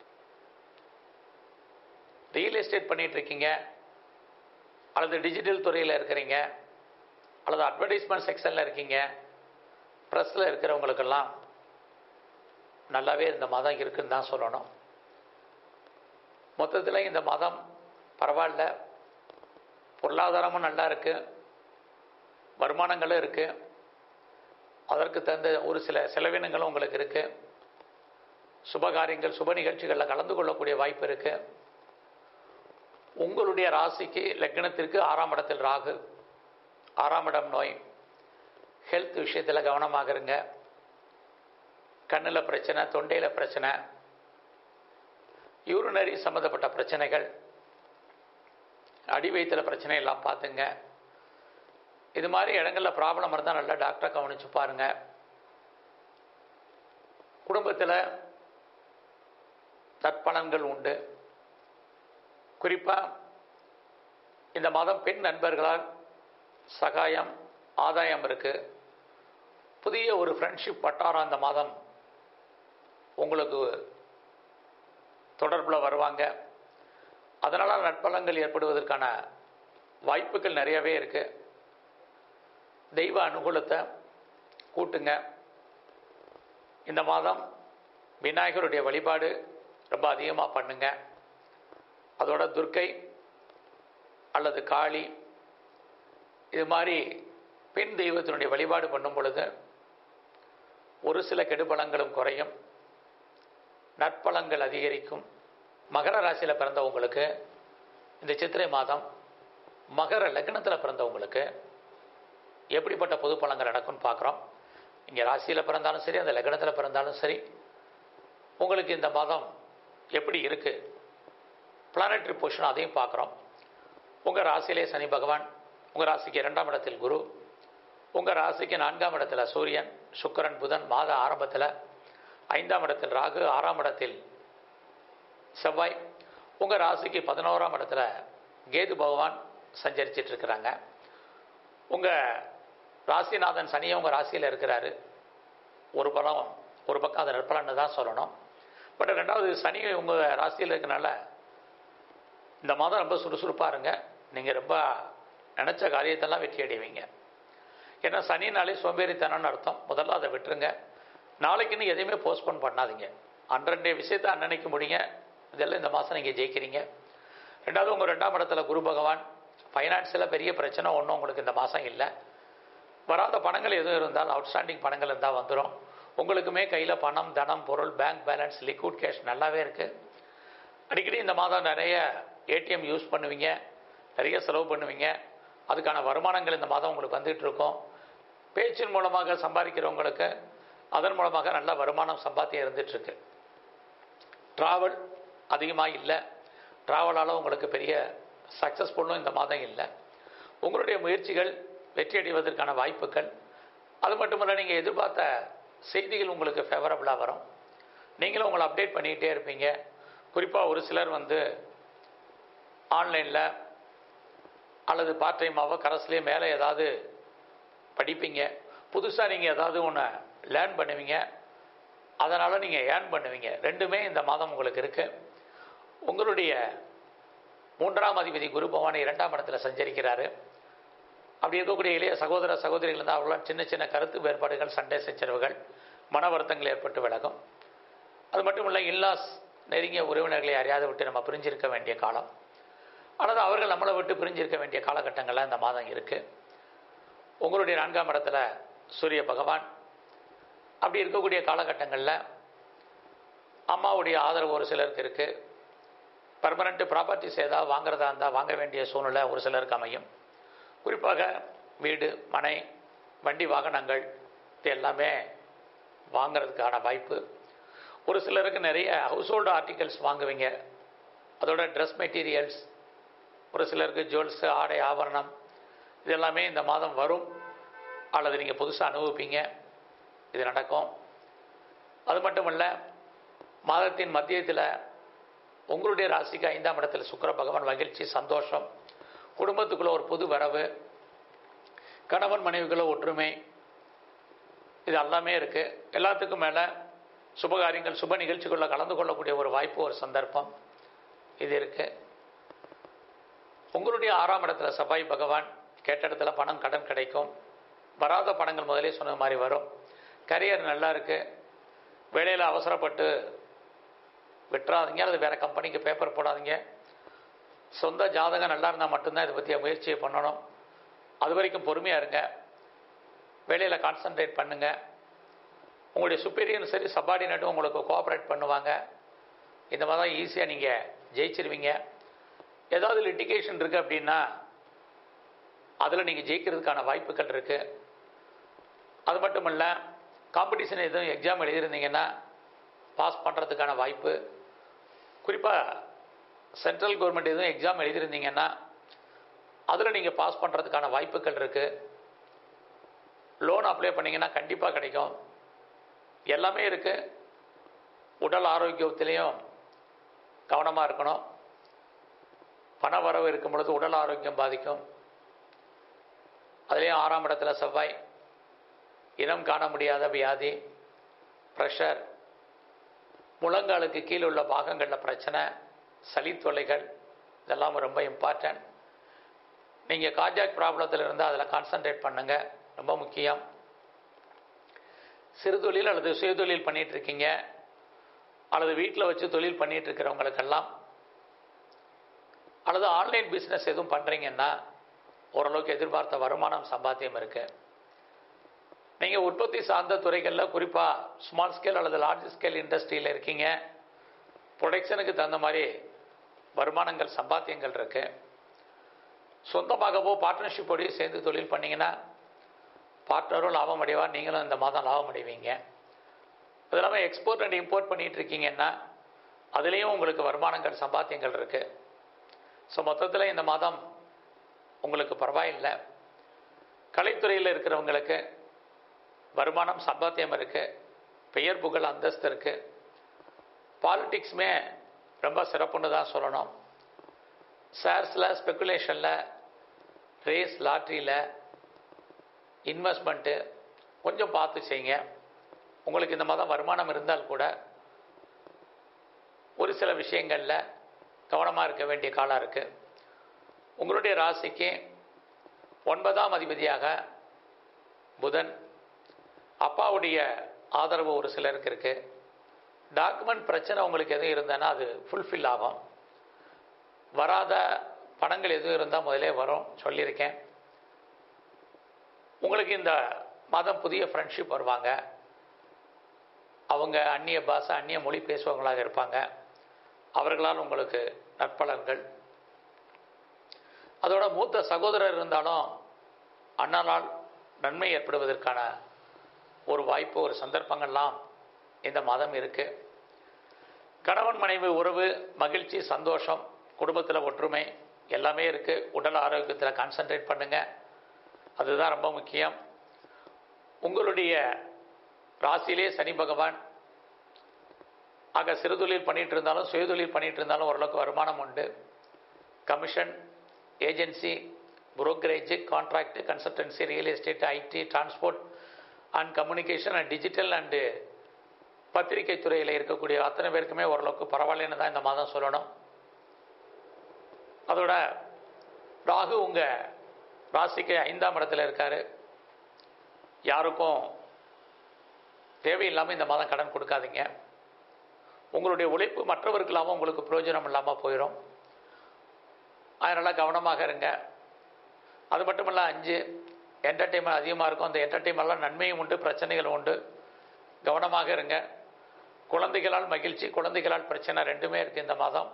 ரியல் எஸ்டேட் பண்ணிட்டு இருக்கீங்க அல்லது டிஜிட்டல் துறையில் இருக்கிறீங்க அல்லது அட்வர்டைஸ்மெண்ட் செக்ஷனில் இருக்கீங்க ப்ரெஸ்ஸில் இருக்கிறவங்களுக்கெல்லாம் நல்லாவே இந்த மாதம் இருக்குன்னு தான் சொல்லணும் மொத்தத்தில் இந்த மாதம் பரவாயில்ல பொருளாதாரமும் நல்லா இருக்குது வருமானங்களும் இருக்குது அதற்கு தகுந்த ஒரு சில செலவினங்களும் உங்களுக்கு இருக்குது சுபகாரியங்கள் சுப நிகழ்ச்சிகளில் கலந்து கொள்ளக்கூடிய வாய்ப்பு இருக்குது உங்களுடைய ராசிக்கு லக்னத்திற்கு ஆறாம் இடத்தில் ராகு ஆறாம் இடம் நோய் ஹெல்த் விஷயத்தில் கவனமாக இருங்க கண்ணில் பிரச்சனை தொண்டையில் பிரச்சனை யூரினரி சம்மந்தப்பட்ட பிரச்சனைகள் அடி வயிற்றில் பிரச்சனை எல்லாம் பார்த்துங்க இது மாதிரி இடங்களில் ப்ராப்ளம் இருந்தால் நல்லா டாக்டரை கவனிச்சு பாருங்க குடும்பத்தில் தற்பலன்கள் உண்டு குறிப்பாக இந்த மாதம் பெண் நண்பர்களால் சகாயம் ஆதாயம் இருக்குது புதிய ஒரு ஃப்ரெண்ட்ஷிப் வட்டாரம் இந்த மாதம் உங்களுக்கு தொடர்பில் வருவாங்க அதனால் நட்பலங்கள் ஏற்படுவதற்கான வாய்ப்புகள் நிறையவே இருக்குது தெய்வ அனுகூலத்தை கூட்டுங்க இந்த மாதம் விநாயகருடைய வழிபாடு ரொம்ப அதிகமாக பண்ணுங்க அதோட துர்க்கை அல்லது காளி இது மாதிரி பெண் தெய்வத்தினுடைய வழிபாடு பண்ணும் பொழுது ஒரு சில கெடுபலங்களும் குறையும் நற்பலங்கள் அதிகரிக்கும் மகர ராசியில் பிறந்தவங்களுக்கு இந்த சித்திரை மாதம் மகர லக்னத்தில் பிறந்தவங்களுக்கு எப்படிப்பட்ட பொது பலன்கள் நடக்கும்னு பார்க்குறோம் இங்கே ராசியில் பிறந்தாலும் சரி அந்த லக்னத்தில் பிறந்தாலும் சரி உங்களுக்கு இந்த மாதம் எப்படி இருக்குது பிளானட்ரி பொசிஷன் அதையும் பார்க்குறோம் உங்கள் ராசியிலே சனி பகவான் உங்கள் ராசிக்கு இரண்டாம் இடத்தில் குரு உங்கள் ராசிக்கு நான்காம் இடத்துல சூரியன் சுக்கரன் புதன் மாத ஆரம்பத்தில் ஐந்தாம் இடத்தில் ராகு ஆறாம் இடத்தில் செவ்வாய் உங்கள் ராசிக்கு பதினோராம் இடத்துல கேது பகவான் சஞ்சரிச்சிட்டு இருக்கிறாங்க உங்கள் ராசிநாதன் சனியை உங்கள் ராசியில் இருக்கிறாரு ஒரு பலம் ஒரு பக்கம் அது நற்பலன்னு தான் சொல்லணும் பட் ரெண்டாவது சனி உங்கள் ராசியில் இருக்கனால இந்த மாதம் ரொம்ப சுறுசுறுப்பாக இருங்க நீங்கள் ரொம்ப நினச்ச காரியத்தெல்லாம் வெற்றி அடைவீங்க ஏன்னா சனினாலே சோம்பேறித்தனம்னு அர்த்தம் முதல்ல அதை விட்டுருங்க நாளைக்குன்னு எதையுமே போஸ்ட்போன் பண்ணாதீங்க அன்றன்றைய விஷயத்தை அன்னன்னைக்கு முடிங்க இதெல்லாம் இந்த மாதம் நீங்கள் ஜெயிக்கிறீங்க ரெண்டாவது உங்கள் ரெண்டாம் இடத்துல குரு பகவான் ஃபைனான்ஸில் பெரிய பிரச்சனை ஒன்றும் உங்களுக்கு இந்த மாதம் இல்லை வராத பணங்கள் எதுவும் இருந்தால் அவுட்ஸ்டாண்டிங் பணங்கள் இருந்தால் வந்துடும் உங்களுக்குமே கையில் பணம் தனம் பொருள் பேங்க் பேலன்ஸ் லிக்விட் கேஷ் நல்லாவே இருக்குது அடிக்கடி இந்த மாதம் நிறைய ஏடிஎம் யூஸ் பண்ணுவீங்க நிறைய செலவு பண்ணுவீங்க அதுக்கான வருமானங்கள் இந்த மாதம் உங்களுக்கு வந்துட்டு இருக்கும் பேச்சின் மூலமாக சம்பாதிக்கிறவங்களுக்கு அதன் மூலமாக நல்ல வருமானம் சம்பாத்தியம் இருந்துகிட்ருக்கு ட்ராவல் அதிகமாக இல்லை ட்ராவலால் உங்களுக்கு பெரிய சக்ஸஸ்ஃபுல்லும் இந்த மாதம் இல்லை உங்களுடைய முயற்சிகள் வெற்றி அடைவதற்கான வாய்ப்புகள் அது மட்டுமல்ல நீங்கள் எதிர்பார்த்த செய்திகள் உங்களுக்கு ஃபேவரபுளாக வரும் நீங்களும் உங்களை அப்டேட் பண்ணிக்கிட்டே இருப்பீங்க குறிப்பாக ஒரு சிலர் வந்து ஆன்லைனில் அல்லது பார்ட் டைமாவோ கரஸ்லேயே மேலே ஏதாவது படிப்பீங்க புதுசாக நீங்கள் ஏதாவது ஒன்று லேர்ன் பண்ணுவீங்க அதனால் நீங்கள் ஏர்ன் பண்ணுவீங்க ரெண்டுமே இந்த மாதம் உங்களுக்கு இருக்குது உங்களுடைய மூன்றாம் அதிபதி குரு பகவான் இரண்டாம் இடத்துல சஞ்சரிக்கிறாரு அப்படி இருக்கக்கூடிய இளைய சகோதர சகோதரிகள் இருந்தால் அவர்களாம் சின்ன சின்ன கருத்து வேறுபாடுகள் சண்டை சச்சரவுகள் மன வருத்தங்கள் ஏற்பட்டு விலகும் அது மட்டும் இல்லை இல்லாஸ் நெருங்கிய உறவினர்களை அறியாத விட்டு நம்ம பிரிஞ்சிருக்க வேண்டிய காலம் அல்லது அவர்கள் நம்மளை விட்டு பிரிஞ்சிருக்க வேண்டிய காலகட்டங்கள்லாம் இந்த மாதம் இருக்குது உங்களுடைய நான்காம் இடத்துல சூரிய பகவான் அப்படி இருக்கக்கூடிய காலகட்டங்களில் அம்மாவுடைய ஆதரவு ஒரு சிலருக்கு இருக்குது பர்மனெண்ட் ப்ராப்பர்ட்டிஸ் ஏதாவது வாங்குறதா இருந்தால் வாங்க வேண்டிய சூழ்நிலை ஒரு சிலருக்கு அமையும் குறிப்பாக வீடு மனை வண்டி வாகனங்கள் இது எல்லாமே வாங்கிறதுக்கான வாய்ப்பு ஒரு சிலருக்கு நிறைய ஹவுஸ் ஹோல்டு ஆர்டிகல்ஸ் வாங்குவீங்க அதோட ட்ரெஸ் மெட்டீரியல்ஸ் ஒரு சிலருக்கு ஜுவல்ஸு ஆடை ஆபரணம் இது எல்லாமே இந்த மாதம் வரும் அல்லது நீங்கள் புதுசாக அனுபவிப்பீங்க இது நடக்கும் அது மட்டும் இல்லை மாதத்தின் மத்தியத்தில் உங்களுடைய ராசிக்கு ஐந்தாம் இடத்துல சுக்கிர பகவான் மகிழ்ச்சி சந்தோஷம் குடும்பத்துக்குள்ள ஒரு புது வரவு கணவன் மனைவிக்குள்ள ஒற்றுமை இது எல்லாமே இருக்குது எல்லாத்துக்கும் மேலே சுபகாரியங்கள் சுப நிகழ்ச்சிகளில் கலந்து கொள்ளக்கூடிய ஒரு வாய்ப்பு ஒரு சந்தர்ப்பம் இது இருக்குது உங்களுடைய ஆறாம் இடத்துல சபாய் பகவான் கேட்ட இடத்துல பணம் கடன் கிடைக்கும் வராத பணங்கள் முதலே சொன்ன மாதிரி வரும் கரியர் நல்லா இருக்குது வேலையில் அவசரப்பட்டு விட்டுறாதீங்க அல்லது வேறு கம்பெனிக்கு பேப்பர் போடாதீங்க சொந்த ஜாதகம் நல்லா இருந்தால் மட்டும்தான் இதை பற்றிய முயற்சியை பண்ணணும் அது வரைக்கும் பொறுமையாக இருங்க வேலையில் கான்சன்ட்ரேட் பண்ணுங்கள் உங்களுடைய சுப்பீரியரும் சரி சப்பார்டினேட்டும் உங்களுக்கு கோஆப்ரேட் பண்ணுவாங்க இந்த மாதிரி தான் ஈஸியாக நீங்கள் ஜெயிச்சிருவீங்க ஏதாவது லிட்டிகேஷன் இருக்குது அப்படின்னா அதில் நீங்கள் ஜெயிக்கிறதுக்கான வாய்ப்புகள் இருக்குது அது மட்டும் இல்லை காம்படிஷன் எதுவும் எக்ஸாம் எழுதியிருந்தீங்கன்னா பாஸ் பண்ணுறதுக்கான வாய்ப்பு குறிப்பாக சென்ட்ரல் கவர்மெண்ட் எதுவும் எக்ஸாம் எழுதியிருந்தீங்கன்னா அதில் நீங்கள் பாஸ் பண்ணுறதுக்கான வாய்ப்புகள் இருக்குது லோன் அப்ளை பண்ணிங்கன்னா கண்டிப்பாக கிடைக்கும் எல்லாமே இருக்குது உடல் ஆரோக்கியத்திலையும் கவனமாக இருக்கணும் பண வரவு இருக்கும் பொழுது உடல் ஆரோக்கியம் பாதிக்கும் அதுலேயும் ஆறாம் இடத்துல செவ்வாய் இனம் காண முடியாத வியாதி ப்ரெஷர் முழங்காலுக்கு கீழே உள்ள பாகங்களில் பிரச்சனை சளி தொல்லைகள் இதெல்லாம் ரொம்ப இம்பார்ட்டன்ட் நீங்கள் கார்ஜாக் ப்ராப்ளத்தில் இருந்தால் அதில் கான்சன்ட்ரேட் பண்ணுங்கள் ரொம்ப முக்கியம் சிறு தொழில் அல்லது சுயதொழில் பண்ணிகிட்டு இருக்கீங்க அல்லது வீட்டில் வச்சு தொழில் பண்ணிகிட்டு இருக்கிறவங்களுக்கெல்லாம் அல்லது ஆன்லைன் பிஸ்னஸ் எதுவும் பண்ணுறீங்கன்னா ஓரளவுக்கு எதிர்பார்த்த வருமானம் சம்பாத்தியம் இருக்குது நீங்கள் உற்பத்தி சார்ந்த துறைகளில் குறிப்பாக ஸ்மால் ஸ்கேல் அல்லது லார்ஜ் ஸ்கேல் இண்டஸ்ட்ரியில் இருக்கீங்க ப்ரொடக்ஷனுக்கு தகுந்த மாதிரி வருமானங்கள் சம்பாத்தியங்கள் இருக்குது சொந்தமாகவோ பார்ட்னர்ஷிப்போடய சேர்ந்து தொழில் பண்ணிங்கன்னா பார்ட்னரும் லாபம் அடைவார் நீங்களும் இந்த மாதம் லாபம் அடைவீங்க அது இல்லாமல் எக்ஸ்போர்ட் அண்ட் இம்போர்ட் பண்ணிகிட்டு இருக்கீங்கன்னா அதுலேயும் உங்களுக்கு வருமானங்கள் சம்பாத்தியங்கள் இருக்குது ஸோ மொத்தத்தில் இந்த மாதம் உங்களுக்கு பரவாயில்லை கலைத்துறையில் இருக்கிறவங்களுக்கு வருமானம் சம்பாத்தியம் இருக்குது பெயர் புகழ் அந்தஸ்து இருக்குது பாலிட்டிக்ஸுமே ரொம்ப சிறப்புன்னு தான் சொல்லணும் ஷேர்ஸில் ஸ்பெக்குலேஷனில் ரேஸ் லாட்ரியில் இன்வெஸ்ட்மெண்ட்டு கொஞ்சம் பார்த்து செய்யுங்க உங்களுக்கு இந்த மாதம் வருமானம் இருந்தால் கூட ஒரு சில விஷயங்களில் கவனமாக இருக்க வேண்டிய காலம் இருக்குது உங்களுடைய ராசிக்கு ஒன்பதாம் அதிபதியாக புதன் அப்பாவுடைய ஆதரவு ஒரு சிலருக்கு இருக்குது டாக்குமெண்ட் பிரச்சனை உங்களுக்கு எதுவும் இருந்ததுன்னா அது ஃபுல்ஃபில் ஆகும் வராத பணங்கள் எதுவும் இருந்தால் முதலே வரும் சொல்லியிருக்கேன் உங்களுக்கு இந்த மாதம் புதிய ஃப்ரெண்ட்ஷிப் வருவாங்க அவங்க அந்நிய பாஷை அந்நிய மொழி பேசுபவங்களாக இருப்பாங்க அவர்களால் உங்களுக்கு நற்பலன்கள் அதோட மூத்த சகோதரர் இருந்தாலும் அண்ணனால் நன்மை ஏற்படுவதற்கான ஒரு வாய்ப்பு ஒரு சந்தர்ப்பங்கள்லாம் இந்த மாதம் இருக்குது கணவன் மனைவி உறவு மகிழ்ச்சி சந்தோஷம் குடும்பத்தில் ஒற்றுமை எல்லாமே இருக்குது உடல் ஆரோக்கியத்தில் கான்சென்ட்ரேட் பண்ணுங்கள் அதுதான் ரொம்ப முக்கியம் உங்களுடைய ராசியிலே சனி பகவான் ஆக சிறுதொழில் பண்ணிட்டு இருந்தாலும் சுயதொழில் பண்ணிட்டு இருந்தாலும் ஓரளவுக்கு வருமானம் உண்டு commission agency brokerage contract consultancy real estate IT transport and communication and digital and பத்திரிகை துறையில் இருக்கக்கூடிய அத்தனை பேருக்குமே ஓரளவுக்கு பரவாயில்லன்னு தான் இந்த மாதம் சொல்லணும் அதோட ராகு உங்கள் ராசிக்கு ஐந்தாம் இடத்துல இருக்கார் யாருக்கும் தேவையில்லாமல் இந்த மாதம் கடன் கொடுக்காதீங்க உங்களுடைய உழைப்பு மற்றவருக்கு இல்லாமல் உங்களுக்கு பிரயோஜனம் இல்லாமல் போயிடும் அதனால் கவனமாக இருங்க அது மட்டும் இல்லை அஞ்சு என்டர்டெயின்மெண்ட் அதிகமாக இருக்கும் அந்த என்டர்டெயின்மெண்ட்லாம் நன்மையும் உண்டு பிரச்சனைகள் உண்டு கவனமாக இருங்க குழந்தைகளால் மகிழ்ச்சி குழந்தைகளால் பிரச்சனை ரெண்டுமே இருக்குது இந்த மாதம்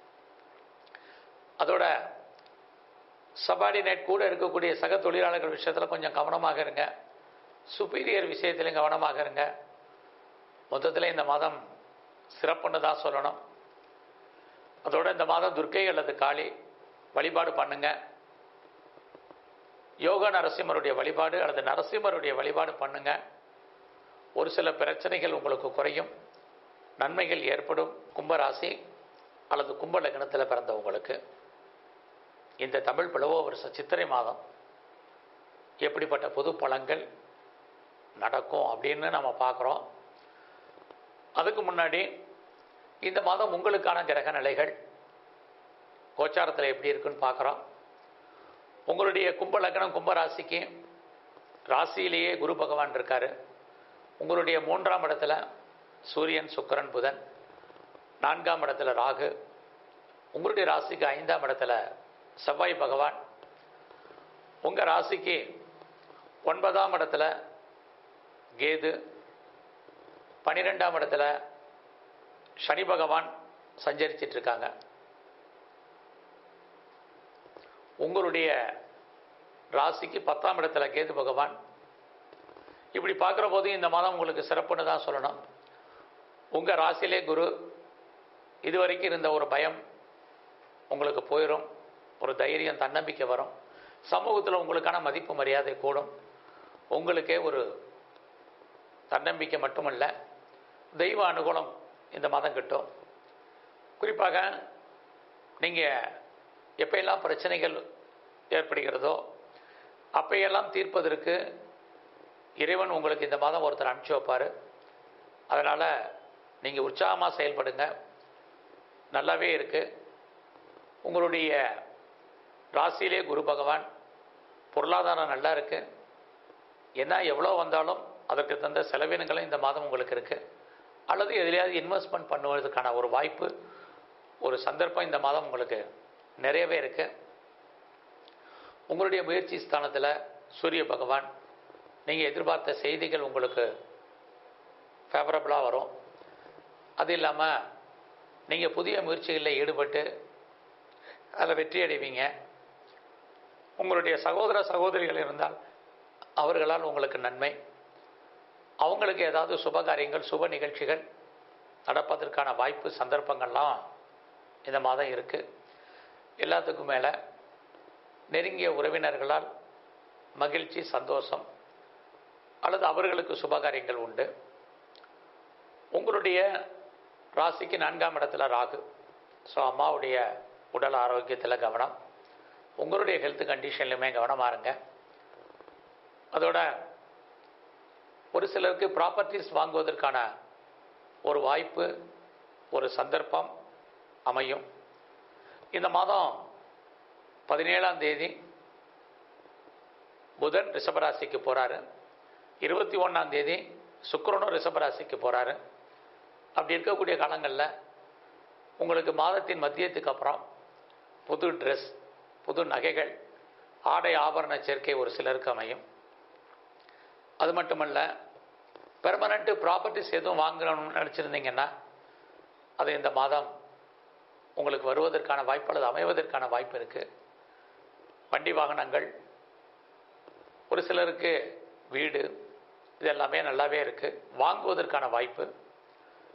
அதோட சபார்டினேட் கூட இருக்கக்கூடிய சக தொழிலாளர்கள் விஷயத்தில் கொஞ்சம் கவனமாக இருங்க சுப்பீரியர் விஷயத்திலையும் கவனமாக இருங்க மொத்தத்தில் இந்த மாதம் சிறப்புன்னு தான் சொல்லணும் அதோட இந்த மாதம் துர்க்கை அல்லது காளி வழிபாடு பண்ணுங்க யோகா நரசிம்மருடைய வழிபாடு அல்லது நரசிம்மருடைய வழிபாடு பண்ணுங்க ஒரு சில பிரச்சனைகள் உங்களுக்கு குறையும் நன்மைகள் ஏற்படும் கும்பராசி அல்லது கும்ப லக்னத்தில் பிறந்தவங்களுக்கு இந்த தமிழ் பிளவோ வருஷ சித்திரை மாதம் எப்படிப்பட்ட பொது பலன்கள் நடக்கும் அப்படின்னு நம்ம பார்க்குறோம் அதுக்கு முன்னாடி இந்த மாதம் உங்களுக்கான கிரக நிலைகள் கோச்சாரத்தில் எப்படி இருக்குன்னு பார்க்குறோம் உங்களுடைய கும்ப லக்னம் கும்ப ராசிக்கு ராசியிலேயே குரு பகவான் இருக்கார் உங்களுடைய மூன்றாம் இடத்துல சூரியன் சுக்கரன் புதன் நான்காம் இடத்துல ராகு உங்களுடைய ராசிக்கு ஐந்தாம் இடத்துல செவ்வாய் பகவான் உங்கள் ராசிக்கு ஒன்பதாம் இடத்துல கேது பன்னிரெண்டாம் இடத்துல சனி பகவான் சஞ்சரிச்சிட்டு இருக்காங்க உங்களுடைய ராசிக்கு பத்தாம் இடத்துல கேது பகவான் இப்படி பார்க்குற போது இந்த மாதம் உங்களுக்கு சிறப்புன்னு தான் சொல்லணும் உங்கள் ராசியிலே குரு இதுவரைக்கும் இருந்த ஒரு பயம் உங்களுக்கு போயிடும் ஒரு தைரியம் தன்னம்பிக்கை வரும் சமூகத்தில் உங்களுக்கான மதிப்பு மரியாதை கூடும் உங்களுக்கே ஒரு தன்னம்பிக்கை மட்டுமல்ல தெய்வ அனுகூலம் இந்த மாதம் கிட்டும் குறிப்பாக நீங்கள் எப்பையெல்லாம் பிரச்சனைகள் ஏற்படுகிறதோ அப்பையெல்லாம் தீர்ப்பதற்கு இறைவன் உங்களுக்கு இந்த மாதம் ஒருத்தர் அனுப்பிச்சி வைப்பார் அதனால் நீங்கள் உற்சாகமாக செயல்படுங்க நல்லாவே இருக்குது உங்களுடைய ராசியிலே குரு பகவான் பொருளாதாரம் நல்லா இருக்குது என்ன எவ்வளோ வந்தாலும் அதற்கு தந்த செலவினங்களும் இந்த மாதம் உங்களுக்கு இருக்குது அல்லது எதிலையாவது இன்வெஸ்ட்மெண்ட் பண்ணுவதற்கான ஒரு வாய்ப்பு ஒரு சந்தர்ப்பம் இந்த மாதம் உங்களுக்கு நிறையவே இருக்குது உங்களுடைய முயற்சி ஸ்தானத்தில் சூரிய பகவான் நீங்கள் எதிர்பார்த்த செய்திகள் உங்களுக்கு ஃபேவரபுளாக வரும் அது இல்லாமல் நீங்கள் புதிய முயற்சிகளில் ஈடுபட்டு அதில் வெற்றி அடைவீங்க உங்களுடைய சகோதர சகோதரிகள் இருந்தால் அவர்களால் உங்களுக்கு நன்மை அவங்களுக்கு ஏதாவது சுப காரியங்கள் சுப நிகழ்ச்சிகள் நடப்பதற்கான வாய்ப்பு சந்தர்ப்பங்கள்லாம் இந்த மாதம் இருக்குது எல்லாத்துக்கும் மேலே நெருங்கிய உறவினர்களால் மகிழ்ச்சி சந்தோஷம் அல்லது அவர்களுக்கு சுபகாரியங்கள் உண்டு உங்களுடைய ராசிக்கு நான்காம் இடத்துல ராகு ஸோ அம்மாவுடைய உடல் ஆரோக்கியத்தில் கவனம் உங்களுடைய ஹெல்த் கண்டிஷன்லையுமே கவனமாக இருங்க அதோட ஒரு சிலருக்கு ப்ராப்பர்ட்டிஸ் வாங்குவதற்கான ஒரு வாய்ப்பு ஒரு சந்தர்ப்பம் அமையும் இந்த மாதம் பதினேழாம் தேதி புதன் ரிஷபராசிக்கு போகிறாரு இருபத்தி ஒன்றாம் தேதி சுக்கிரனும் ரிஷபராசிக்கு போகிறாரு அப்படி இருக்கக்கூடிய காலங்களில் உங்களுக்கு மாதத்தின் மத்தியத்துக்கு அப்புறம் புது ட்ரெஸ் புது நகைகள் ஆடை ஆபரண சேர்க்கை ஒரு சிலருக்கு அமையும் அது மட்டுமல்ல பெர்மனண்ட்டு ப்ராப்பர்ட்டிஸ் எதுவும் வாங்கணும்னு நினச்சிருந்தீங்கன்னா அது இந்த மாதம் உங்களுக்கு வருவதற்கான வாய்ப்பு அல்லது அமைவதற்கான வாய்ப்பு இருக்குது வண்டி வாகனங்கள் ஒரு சிலருக்கு வீடு இது எல்லாமே நல்லாவே இருக்குது வாங்குவதற்கான வாய்ப்பு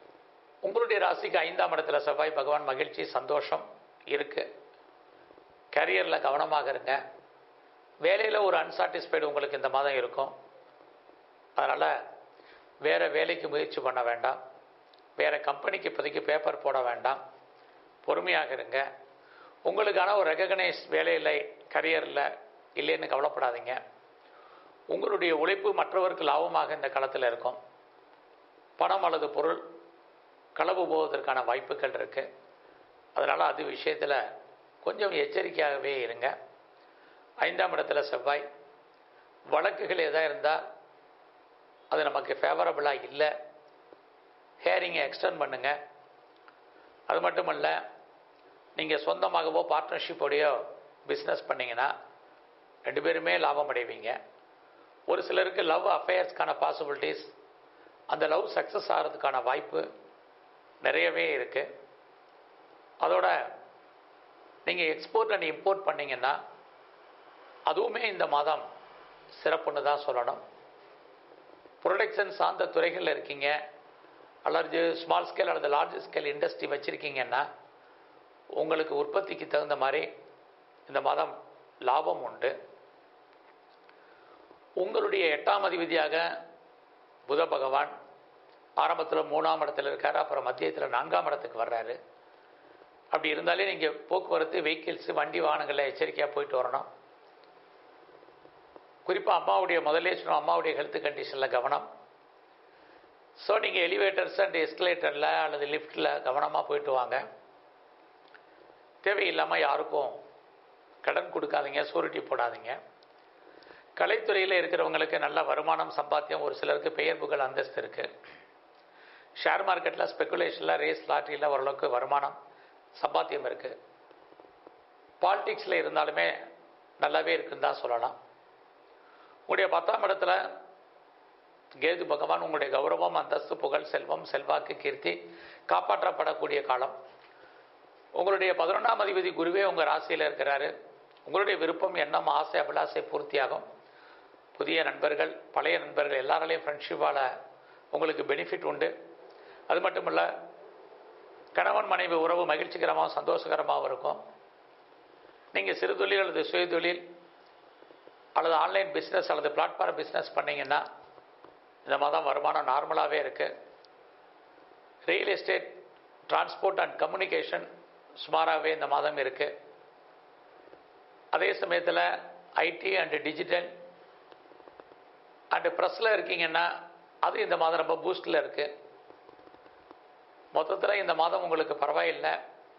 உங்களுடைய ராசிக்கு ஐந்தாம் இடத்துல செவ்வாய் பகவான் மகிழ்ச்சி சந்தோஷம் இருக்குது கரியரில் கவனமாக இருங்க வேலையில் ஒரு அன்சாட்டிஸ்ஃபைடு உங்களுக்கு இந்த மாதம் இருக்கும் அதனால் வேறு வேலைக்கு முயற்சி பண்ண வேண்டாம் வேறு கம்பெனிக்கு இப்போதைக்கு பேப்பர் போட வேண்டாம் பொறுமையாக இருங்க உங்களுக்கான ஒரு ரெகக்னைஸ் வேலையில் கரியரில் இல்லைன்னு கவலைப்படாதீங்க உங்களுடைய உழைப்பு மற்றவருக்கு லாபமாக இந்த களத்தில் இருக்கும் பணம் அல்லது பொருள் களவு போவதற்கான வாய்ப்புகள் இருக்குது அதனால் அது விஷயத்தில் கொஞ்சம் எச்சரிக்கையாகவே இருங்க ஐந்தாம் இடத்துல செவ்வாய் வழக்குகள் எதாக இருந்தால் அது நமக்கு ஃபேவரபுளாக இல்லை ஹேரிங்கை எக்ஸ்டெண்ட் பண்ணுங்கள் அது மட்டுமல்ல நீங்கள் சொந்தமாகவோ பார்ட்னர்ஷிப்போடையோ பிஸ்னஸ் பண்ணிங்கன்னா ரெண்டு பேருமே லாபம் அடைவீங்க ஒரு சிலருக்கு லவ் அஃபேர்ஸ்க்கான பாசிபிலிட்டிஸ் அந்த லவ் சக்ஸஸ் ஆகிறதுக்கான வாய்ப்பு நிறையவே இருக்குது அதோட நீங்கள் எக்ஸ்போர்ட் அண்ட் இம்போர்ட் பண்ணிங்கன்னா அதுவுமே இந்த மாதம் சிறப்புன்னு தான் சொல்லணும் ப்ரொடக்ஷன் சார்ந்த துறைகளில் இருக்கீங்க அல்லது ஸ்மால் ஸ்கேல் அல்லது லார்ஜ் ஸ்கேல் இண்டஸ்ட்ரி வச்சுருக்கீங்கன்னா உங்களுக்கு உற்பத்திக்கு தகுந்த மாதிரி இந்த மாதம் லாபம் உண்டு உங்களுடைய எட்டாம் அதிபதியாக புத பகவான் ஆரம்பத்தில் மூணாம் இடத்துல இருக்கார் அப்புறம் மத்தியத்தில் நான்காம் இடத்துக்கு வர்றாரு அப்படி இருந்தாலே நீங்கள் போக்குவரத்து வெஹிக்கிள்ஸு வண்டி வாகனங்களில் எச்சரிக்கையாக போயிட்டு வரணும் குறிப்பாக அம்மாவுடைய முதலே சொன்ன அம்மாவுடைய ஹெல்த் கண்டிஷனில் கவனம் ஸோ நீங்கள் எலிவேட்டர்ஸ் அண்ட் எஸ்கலேட்டரில் அல்லது லிஃப்ட்டில் கவனமாக போயிட்டு வாங்க தேவையில்லாமல் யாருக்கும் கடன் கொடுக்காதீங்க சூரிட்டி போடாதீங்க கலைத்துறையில் இருக்கிறவங்களுக்கு நல்ல வருமானம் சம்பாத்தியம் ஒரு சிலருக்கு பெயர் புகழ் அந்தஸ்து இருக்குது ஷேர் மார்க்கெட்டில் ஸ்பெக்குலேஷனில் ரேஸ் லாட்ரியில் ஓரளவுக்கு வருமானம் சம்பாத்தியம் இருக்குது பாலிடிக்ஸில் இருந்தாலுமே நல்லாவே இருக்குன்னு தான் சொல்லலாம் உங்களுடைய பத்தாம் இடத்துல கேது பகவான் உங்களுடைய கௌரவம் அந்தஸ்து புகழ் செல்வம் செல்வாக்கு கீர்த்தி காப்பாற்றப்படக்கூடிய காலம் உங்களுடைய பதினொன்றாம் அதிபதி குருவே உங்கள் ராசியில் இருக்கிறாரு உங்களுடைய விருப்பம் எண்ணம் ஆசை அபிலாசை பூர்த்தியாகும் புதிய நண்பர்கள் பழைய நண்பர்கள் எல்லாராலையும் ஃப்ரெண்ட்ஷிப்பால் உங்களுக்கு பெனிஃபிட் உண்டு அது மட்டும் இல்லை கணவன் மனைவி உறவு மகிழ்ச்சிகரமாகவும் சந்தோஷகரமாகவும் இருக்கும் நீங்கள் சிறு தொழில் அல்லது சுய தொழில் அல்லது ஆன்லைன் பிஸ்னஸ் அல்லது பிளாட்ஃபார்ம் பிஸ்னஸ் பண்ணிங்கன்னா இந்த மாதம் வருமானம் நார்மலாகவே இருக்குது real estate transport and communication சுமாராகவே இந்த மாதம் இருக்குது அதே சமயத்தில் ஐடி அண்டு டிஜிட்டல் அண்டு ப்ரெஸ்ஸில் இருக்கீங்கன்னா அது இந்த மாதம் ரொம்ப பூஸ்டில் இருக்குது மொத்தத்தில் இந்த மாதம் உங்களுக்கு பரவாயில்லை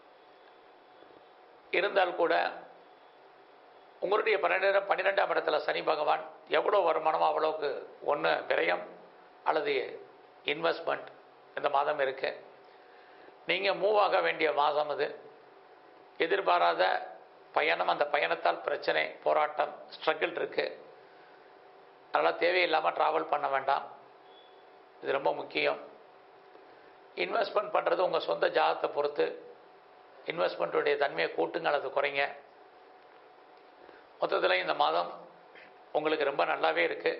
இருந்தால் கூட உங்களுடைய பன்னிரெண்டு பன்னிரெண்டாம் இடத்துல சனி பகவான் எவ்வளோ வருமானமோ அவ்வளோக்கு ஒன்று விரயம் அல்லது இன்வெஸ்ட்மெண்ட் இந்த மாதம் இருக்கு நீங்கள் மூவ் ஆக வேண்டிய மாதம் அது எதிர்பாராத பயணம் அந்த பயணத்தால் பிரச்சனை போராட்டம் ஸ்ட்ரகிள் இருக்குது அதனால் தேவையில்லாமல் ட்ராவல் பண்ண வேண்டாம் இது ரொம்ப முக்கியம் இன்வெஸ்ட்மெண்ட் பண்ணுறது உங்கள் சொந்த ஜாதத்தை பொறுத்து இன்வெஸ்ட்மெண்ட்டுடைய தன்மையை கூட்டுங்க அல்லது குறைங்க மொத்தத்தில் இந்த மாதம் உங்களுக்கு ரொம்ப நல்லாவே இருக்குது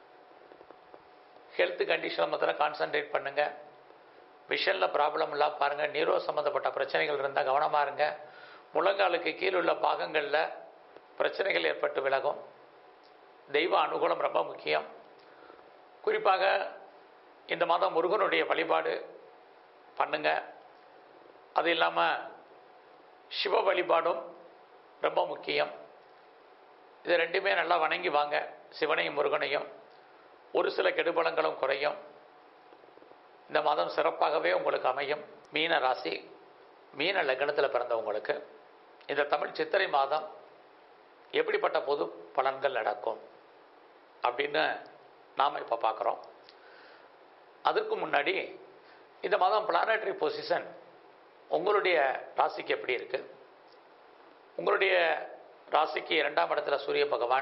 ஹெல்த் கண்டிஷனை மாத்திரம் கான்சன்ட்ரேட் பண்ணுங்கள் விஷனில் ப்ராப்ளம் இல்லாமல் பாருங்கள் நீரோ சம்மந்தப்பட்ட பிரச்சனைகள் இருந்தால் கவனமாக இருங்க முழங்காலுக்கு கீழுள்ள பாகங்களில் பிரச்சனைகள் ஏற்பட்டு விலகும் தெய்வ அனுகூலம் ரொம்ப முக்கியம் குறிப்பாக இந்த மாதம் முருகனுடைய வழிபாடு பண்ணுங்க அது இல்லாமல் சிவ வழிபாடும் ரொம்ப முக்கியம் இது ரெண்டுமே நல்லா வணங்கி வாங்க சிவனையும் முருகனையும் ஒரு சில கெடுபலங்களும் குறையும் இந்த மாதம் சிறப்பாகவே உங்களுக்கு அமையும் மீன ராசி மீன லக்னத்தில் பிறந்தவங்களுக்கு இந்த தமிழ் சித்திரை மாதம் எப்படிப்பட்ட பொது பலன்கள் நடக்கும் அப்படின்னு நாம் இப்போ பார்க்குறோம் அதற்கு முன்னாடி இந்த மாதம் பிளானட்டரி பொசிஷன் உங்களுடைய ராசிக்கு எப்படி இருக்கு உங்களுடைய ராசிக்கு இரண்டாம் இடத்துல சூரிய பகவான்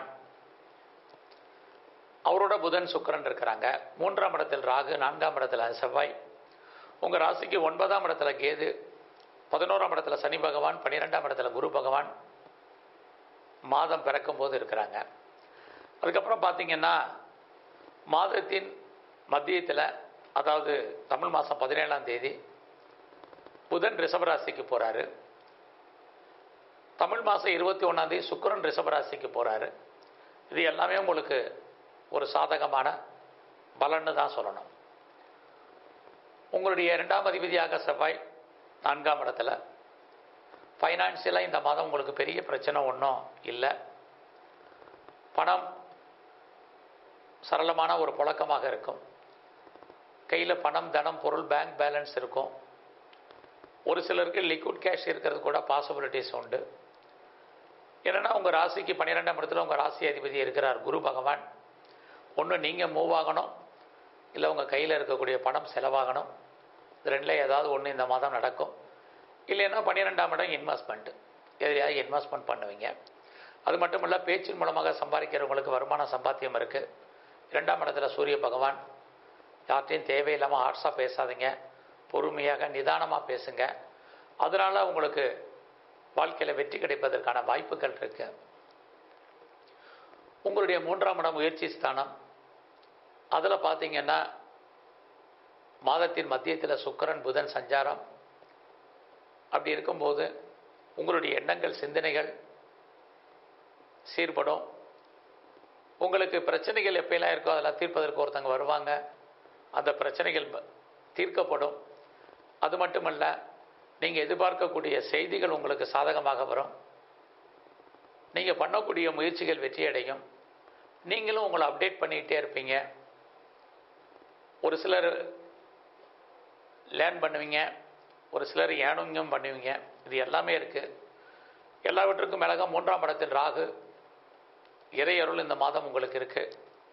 அவரோட புதன் சுக்கரன் இருக்கிறாங்க மூன்றாம் இடத்தில் ராகு நான்காம் இடத்துல செவ்வாய் உங்கள் ராசிக்கு ஒன்பதாம் இடத்துல கேது பதினோராம் இடத்துல சனி பகவான் பன்னிரெண்டாம் இடத்துல குரு பகவான் மாதம் பிறக்கும் போது இருக்கிறாங்க அதுக்கப்புறம் பார்த்தீங்கன்னா மாதத்தின் மத்தியத்தில் அதாவது தமிழ் மாதம் பதினேழாம் தேதி புதன் ரிஷபராசிக்கு போகிறாரு தமிழ் மாதம் இருபத்தி ஒன்றாந்தேதி சுக்கிரன் ரிஷபராசிக்கு போகிறாரு இது எல்லாமே உங்களுக்கு ஒரு சாதகமான பலன்னு தான் சொல்லணும் உங்களுடைய இரண்டாம் அதிபதியாக செவ்வாய் நான்காம் இடத்துல ஃபைனான்சியலாக இந்த மாதம் உங்களுக்கு பெரிய பிரச்சனை ஒன்றும் இல்லை பணம் சரளமான ஒரு புழக்கமாக இருக்கும் கையில் பணம் தனம் பொருள் பேங்க் பேலன்ஸ் இருக்கும் ஒரு சிலருக்கு லிக்விட் கேஷ் இருக்கிறது கூட பாசிபிலிட்டிஸ் உண்டு என்னென்னா உங்கள் ராசிக்கு பன்னிரெண்டாம் இடத்துல உங்கள் ராசி அதிபதி இருக்கிறார் குரு பகவான் ஒன்று நீங்கள் மூவ் ஆகணும் இல்லை உங்கள் கையில் இருக்கக்கூடிய பணம் செலவாகணும் இது ரெண்டில் ஏதாவது ஒன்று இந்த மாதம் நடக்கும் இல்லைன்னா பன்னிரெண்டாம் இடம் இன்வெஸ்ட்மெண்ட்டு எதையாவது இன்வெஸ்ட்மெண்ட் பண்ணுவீங்க அது மட்டும் இல்லை பேச்சின் மூலமாக சம்பாதிக்கிறவங்களுக்கு வருமான சம்பாத்தியம் இருக்குது இரண்டாம் இடத்துல சூரிய பகவான் யார்ட்டையும் தேவையில்லாமல் ஹார்ட்ஸாக பேசாதீங்க பொறுமையாக நிதானமாக பேசுங்க அதனால் உங்களுக்கு வாழ்க்கையில் வெற்றி கிடைப்பதற்கான வாய்ப்புகள் இருக்கு உங்களுடைய மூன்றாம் இடம் முயற்சி ஸ்தானம் அதில் பார்த்தீங்கன்னா மாதத்தின் மத்தியத்தில் சுக்கரன் புதன் சஞ்சாரம் அப்படி இருக்கும்போது உங்களுடைய எண்ணங்கள் சிந்தனைகள் சீர்படும் உங்களுக்கு பிரச்சனைகள் எப்பயெல்லாம் இருக்கோ அதெல்லாம் தீர்ப்பதற்கு ஒருத்தங்க வருவாங்க அந்த பிரச்சனைகள் தீர்க்கப்படும் அது மட்டுமல்ல நீங்கள் எதிர்பார்க்கக்கூடிய செய்திகள் உங்களுக்கு சாதகமாக வரும் நீங்கள் பண்ணக்கூடிய முயற்சிகள் வெற்றி அடையும் நீங்களும் உங்களை அப்டேட் பண்ணிக்கிட்டே இருப்பீங்க ஒரு சிலர் லேர்ன் பண்ணுவீங்க ஒரு சிலர் ஏனுங்கம் பண்ணுவீங்க இது எல்லாமே இருக்குது எல்லாவற்றுக்கும் மேலாக மூன்றாம் இடத்தில் ராகு இறையருள் இந்த மாதம் உங்களுக்கு இருக்குது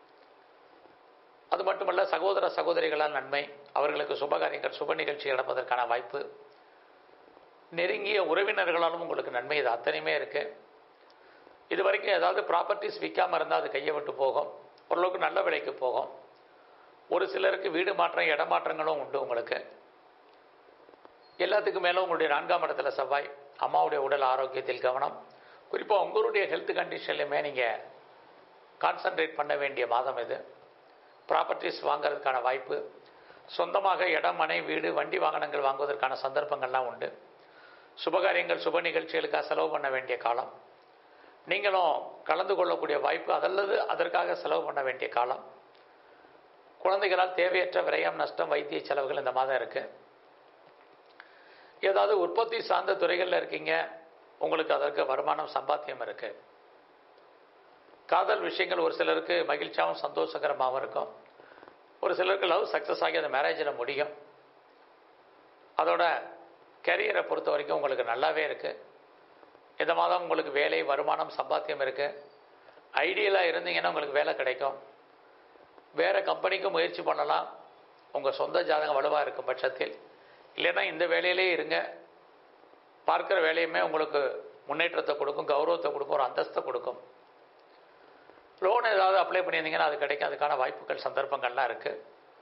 அது மட்டுமல்ல சகோதர சகோதரிகளால் நன்மை அவர்களுக்கு சுபகாரியங்கள் சுப நிகழ்ச்சி நடப்பதற்கான வாய்ப்பு நெருங்கிய உறவினர்களாலும் உங்களுக்கு நன்மை இது அத்தனையுமே இருக்குது இது வரைக்கும் ஏதாவது ப்ராப்பர்ட்டிஸ் விற்காமல் இருந்தால் அது கையை விட்டு போகும் ஓரளவுக்கு நல்ல விலைக்கு போகும் ஒரு சிலருக்கு வீடு மாற்றம் இடமாற்றங்களும் உண்டு உங்களுக்கு எல்லாத்துக்கும் மேலே உங்களுடைய நான்காம் இடத்துல செவ்வாய் அம்மாவுடைய உடல் ஆரோக்கியத்தில் கவனம் குறிப்பாக உங்களுடைய ஹெல்த் கண்டிஷன்லையுமே நீங்கள் கான்சன்ட்ரேட் பண்ண வேண்டிய மாதம் இது ப்ராப்பர்ட்டிஸ் வாங்கிறதுக்கான வாய்ப்பு சொந்தமாக இடம் மனை வீடு வண்டி வாகனங்கள் வாங்குவதற்கான சந்தர்ப்பங்கள்லாம் உண்டு சுபகாரியங்கள் சுப நிகழ்ச்சிகளுக்காக செலவு பண்ண வேண்டிய காலம் நீங்களும் கலந்து கொள்ளக்கூடிய வாய்ப்பு அதல்லது அதற்காக செலவு பண்ண வேண்டிய காலம் குழந்தைகளால் தேவையற்ற விரயம் நஷ்டம் வைத்திய செலவுகள் இந்த மாதம் இருக்குது ஏதாவது உற்பத்தி சார்ந்த துறைகளில் இருக்கீங்க உங்களுக்கு அதற்கு வருமானம் சம்பாத்தியம் இருக்குது காதல் விஷயங்கள் ஒரு சிலருக்கு மகிழ்ச்சியாகவும் சந்தோஷகரமாகவும் இருக்கும் ஒரு சிலருக்கு லவ் சக்ஸஸ் ஆகி அந்த மேரேஜில் முடியும் அதோட கரியரை பொறுத்த வரைக்கும் உங்களுக்கு நல்லாவே இருக்குது இந்த மாதம் உங்களுக்கு வேலை வருமானம் சம்பாத்தியம் இருக்குது ஐடியலாக இருந்தீங்கன்னா உங்களுக்கு வேலை கிடைக்கும் வேறு கம்பெனிக்கு முயற்சி பண்ணலாம் உங்கள் சொந்த ஜாதகம் வலுவாக இருக்கும் பட்சத்தில் இல்லைன்னா இந்த வேலையிலே இருங்க பார்க்குற வேலையுமே உங்களுக்கு முன்னேற்றத்தை கொடுக்கும் கௌரவத்தை கொடுக்கும் ஒரு அந்தஸ்தை கொடுக்கும் லோன் ஏதாவது அப்ளை பண்ணியிருந்தீங்கன்னா அது கிடைக்கும் அதுக்கான வாய்ப்புகள் சந்தர்ப்பங்கள்லாம் இருக்குது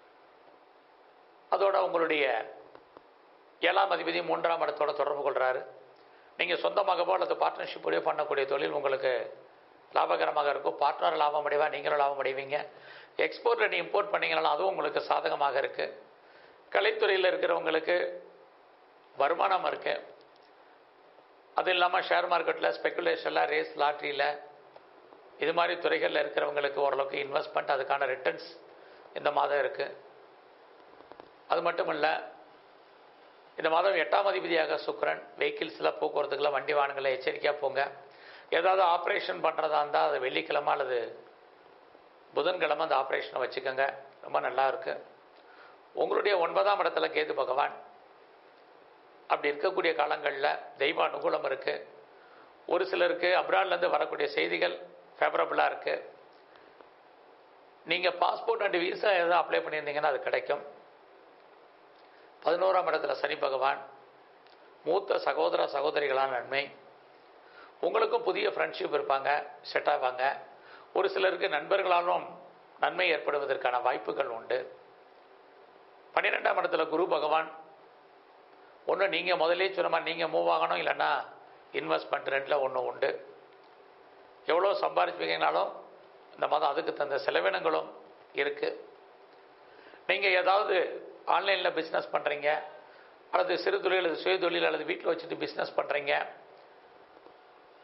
அதோட உங்களுடைய ஏழாம் அதிபதி மூன்றாம் இடத்தோட தொடர்பு கொள்கிறாரு நீங்கள் சொந்தமாகவோ அல்லது பார்ட்னர்ஷிப்போடய பண்ணக்கூடிய தொழில் உங்களுக்கு லாபகரமாக இருக்கும் பார்ட்னர் லாபம் அடைவா நீங்களும் லாபம் அடைவீங்க எக்ஸ்போர்ட் நீ இம்போர்ட் பண்ணிங்கனாலும் அதுவும் உங்களுக்கு சாதகமாக இருக்குது கலைத்துறையில் இருக்கிறவங்களுக்கு வருமானம் இருக்குது அது இல்லாமல் ஷேர் மார்க்கெட்டில் ஸ்பெக்குலேஷனில் ரேஸ் லாட்ரியில் இது மாதிரி துறைகளில் இருக்கிறவங்களுக்கு ஓரளவுக்கு இன்வெஸ்ட்மெண்ட் அதுக்கான ரிட்டர்ன்ஸ் இந்த மாதம் இருக்குது அது மட்டும் இல்லை இந்த மாதம் எட்டாம் அதிபதியாக சுக்கரன் வெஹிக்கிள்ஸில் போக்குவரத்துக்கெல்லாம் வண்டி வாகனங்களை எச்சரிக்கையாக போங்க ஏதாவது ஆப்ரேஷன் பண்ணுறதா இருந்தால் அது வெள்ளிக்கிழமை அல்லது புதன்கிழமை அந்த ஆப்ரேஷனை வச்சுக்கோங்க ரொம்ப நல்லா இருக்குது உங்களுடைய ஒன்பதாம் இடத்துல கேது பகவான் அப்படி இருக்கக்கூடிய காலங்களில் தெய்வ அனுகூலம் இருக்குது ஒரு சிலருக்கு அப்ராட்லேருந்து வரக்கூடிய செய்திகள் ஃபேவரபுளாக இருக்குது நீங்கள் பாஸ்போர்ட் அண்ட் விசா எதாவது அப்ளை பண்ணியிருந்தீங்கன்னா அது கிடைக்கும் பதினோராம் இடத்துல சனி பகவான் மூத்த சகோதர சகோதரிகளான நன்மை உங்களுக்கும் புதிய ஃப்ரெண்ட்ஷிப் இருப்பாங்க செட் ஆவாங்க ஒரு சிலருக்கு நண்பர்களாலும் நன்மை ஏற்படுவதற்கான வாய்ப்புகள் உண்டு பன்னிரெண்டாம் இடத்துல குரு பகவான் ஒன்று நீங்கள் முதலே சொன்ன மாதிரி நீங்கள் மூவ் ஆகணும் இல்லைன்னா இன்வெஸ்ட்மெண்ட் ரெண்டில் ஒன்று உண்டு எவ்வளோ சம்பாதிச்சுவீங்கனாலும் இந்த மாதம் அதுக்கு தந்த செலவினங்களும் இருக்குது நீங்கள் ஏதாவது ஆன்லைனில் பிஸ்னஸ் பண்ணுறீங்க அல்லது சிறு தொழில் அல்லது சுய தொழில் அல்லது வீட்டில் வச்சுட்டு பிஸ்னஸ் பண்ணுறீங்க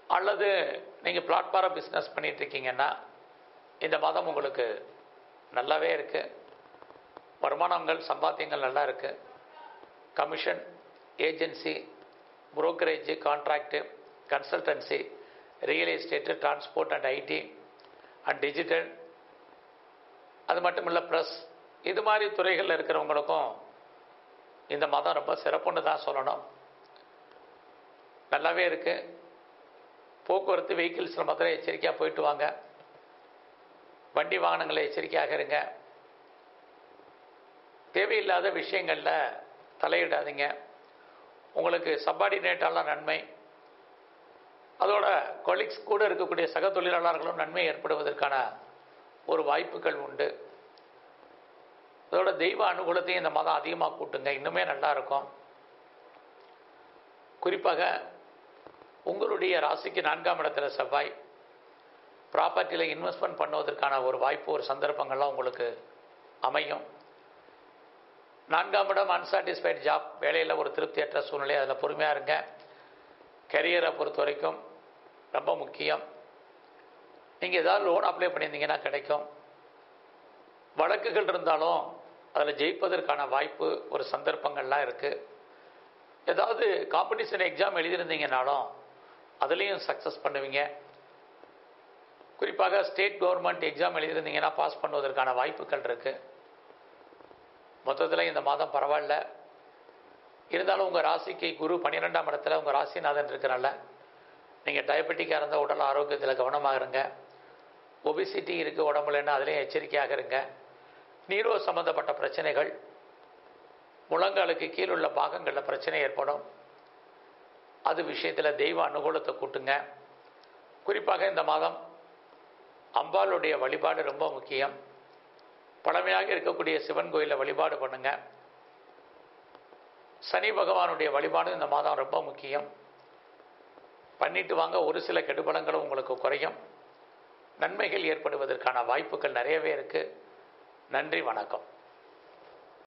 அல்லது நீங்கள் பிளாட்ஃபாரம் பிஸ்னஸ் பண்ணிட்டு இருக்கீங்கன்னா இந்த மாதம் உங்களுக்கு நல்லாவே இருக்குது வருமானங்கள் சம்பாத்தியங்கள் நல்லா இருக்குது commission agency brokerage contract consultancy real estate transport and IT and digital அது மட்டும் இல்லை ப்ளஸ் இது மாதிரி துறைகளில் இருக்கிறவங்களுக்கும் இந்த மாதம் ரொம்ப சிறப்புன்னு தான் சொல்லணும் நல்லாவே இருக்குது போக்குவரத்து வெஹிக்கிள்ஸில் மாத்திரம் எச்சரிக்கையாக போயிட்டு வாங்க வண்டி வாகனங்களை எச்சரிக்கையாக இருங்க தேவையில்லாத விஷயங்களில் தலையிடாதீங்க உங்களுக்கு சப்பார்டினேட்டாலாம் நன்மை அதோட கொலீக்ஸ் கூட இருக்கக்கூடிய சக தொழிலாளர்களும் நன்மை ஏற்படுவதற்கான ஒரு வாய்ப்புகள் உண்டு அதோட தெய்வ அனுகூலத்தையும் இந்த மாதம் அதிகமாக கூட்டுங்க இன்னுமே நல்லா இருக்கும் குறிப்பாக உங்களுடைய ராசிக்கு நான்காம் இடத்துல செவ்வாய் ப்ராப்பர்ட்டியில் இன்வெஸ்ட்மெண்ட் பண்ணுவதற்கான ஒரு வாய்ப்பு ஒரு சந்தர்ப்பங்கள்லாம் உங்களுக்கு அமையும் நான்காம் இடம் அன்சாட்டிஸ்ஃபைட் ஜாப் வேலையில் ஒரு திருப்தியற்ற சூழ்நிலை அதில் பொறுமையாக இருங்க கரியரை பொறுத்த வரைக்கும் ரொம்ப முக்கியம் நீங்கள் ஏதாவது லோன் அப்ளை பண்ணியிருந்தீங்கன்னா கிடைக்கும் வழக்குகள் இருந்தாலும் அதில் ஜெயிப்பதற்கான வாய்ப்பு ஒரு சந்தர்ப்பங்கள்லாம் இருக்குது ஏதாவது காம்படிஷன் எக்ஸாம் எழுதியிருந்தீங்கனாலும் அதுலேயும் சக்ஸஸ் பண்ணுவீங்க குறிப்பாக ஸ்டேட் கவர்மெண்ட் எக்ஸாம் எழுதியிருந்தீங்கன்னா பாஸ் பண்ணுவதற்கான வாய்ப்புகள் இருக்குது மொத்தத்தில் இந்த மாதம் பரவாயில்ல இருந்தாலும் உங்கள் ராசிக்கு குரு பன்னிரெண்டாம் இடத்துல உங்கள் ராசிநாதன் இருக்கிறனால நீங்கள் டயபெட்டிக்காக இருந்தால் உடல் ஆரோக்கியத்தில் கவனமாக இருங்க ஒபிசிட்டி இருக்குது உடம்புலன்னா அதுலேயும் எச்சரிக்கையாக இருங்க நீரோ சம்மந்தப்பட்ட பிரச்சனைகள் முழங்காலுக்கு கீழுள்ள பாகங்களில் பிரச்சனை ஏற்படும் அது விஷயத்தில் தெய்வ அனுகூலத்தை கூட்டுங்க குறிப்பாக இந்த மாதம் அம்பாளுடைய வழிபாடு ரொம்ப முக்கியம் பழமையாக இருக்கக்கூடிய சிவன் கோயிலில் வழிபாடு பண்ணுங்க சனி பகவானுடைய வழிபாடு இந்த மாதம் ரொம்ப முக்கியம் பண்ணிட்டு வாங்க ஒரு சில கெடுபலங்களும் உங்களுக்கு குறையும் நன்மைகள் ஏற்படுவதற்கான வாய்ப்புகள் நிறையவே இருக்குது நன்றி வணக்கம்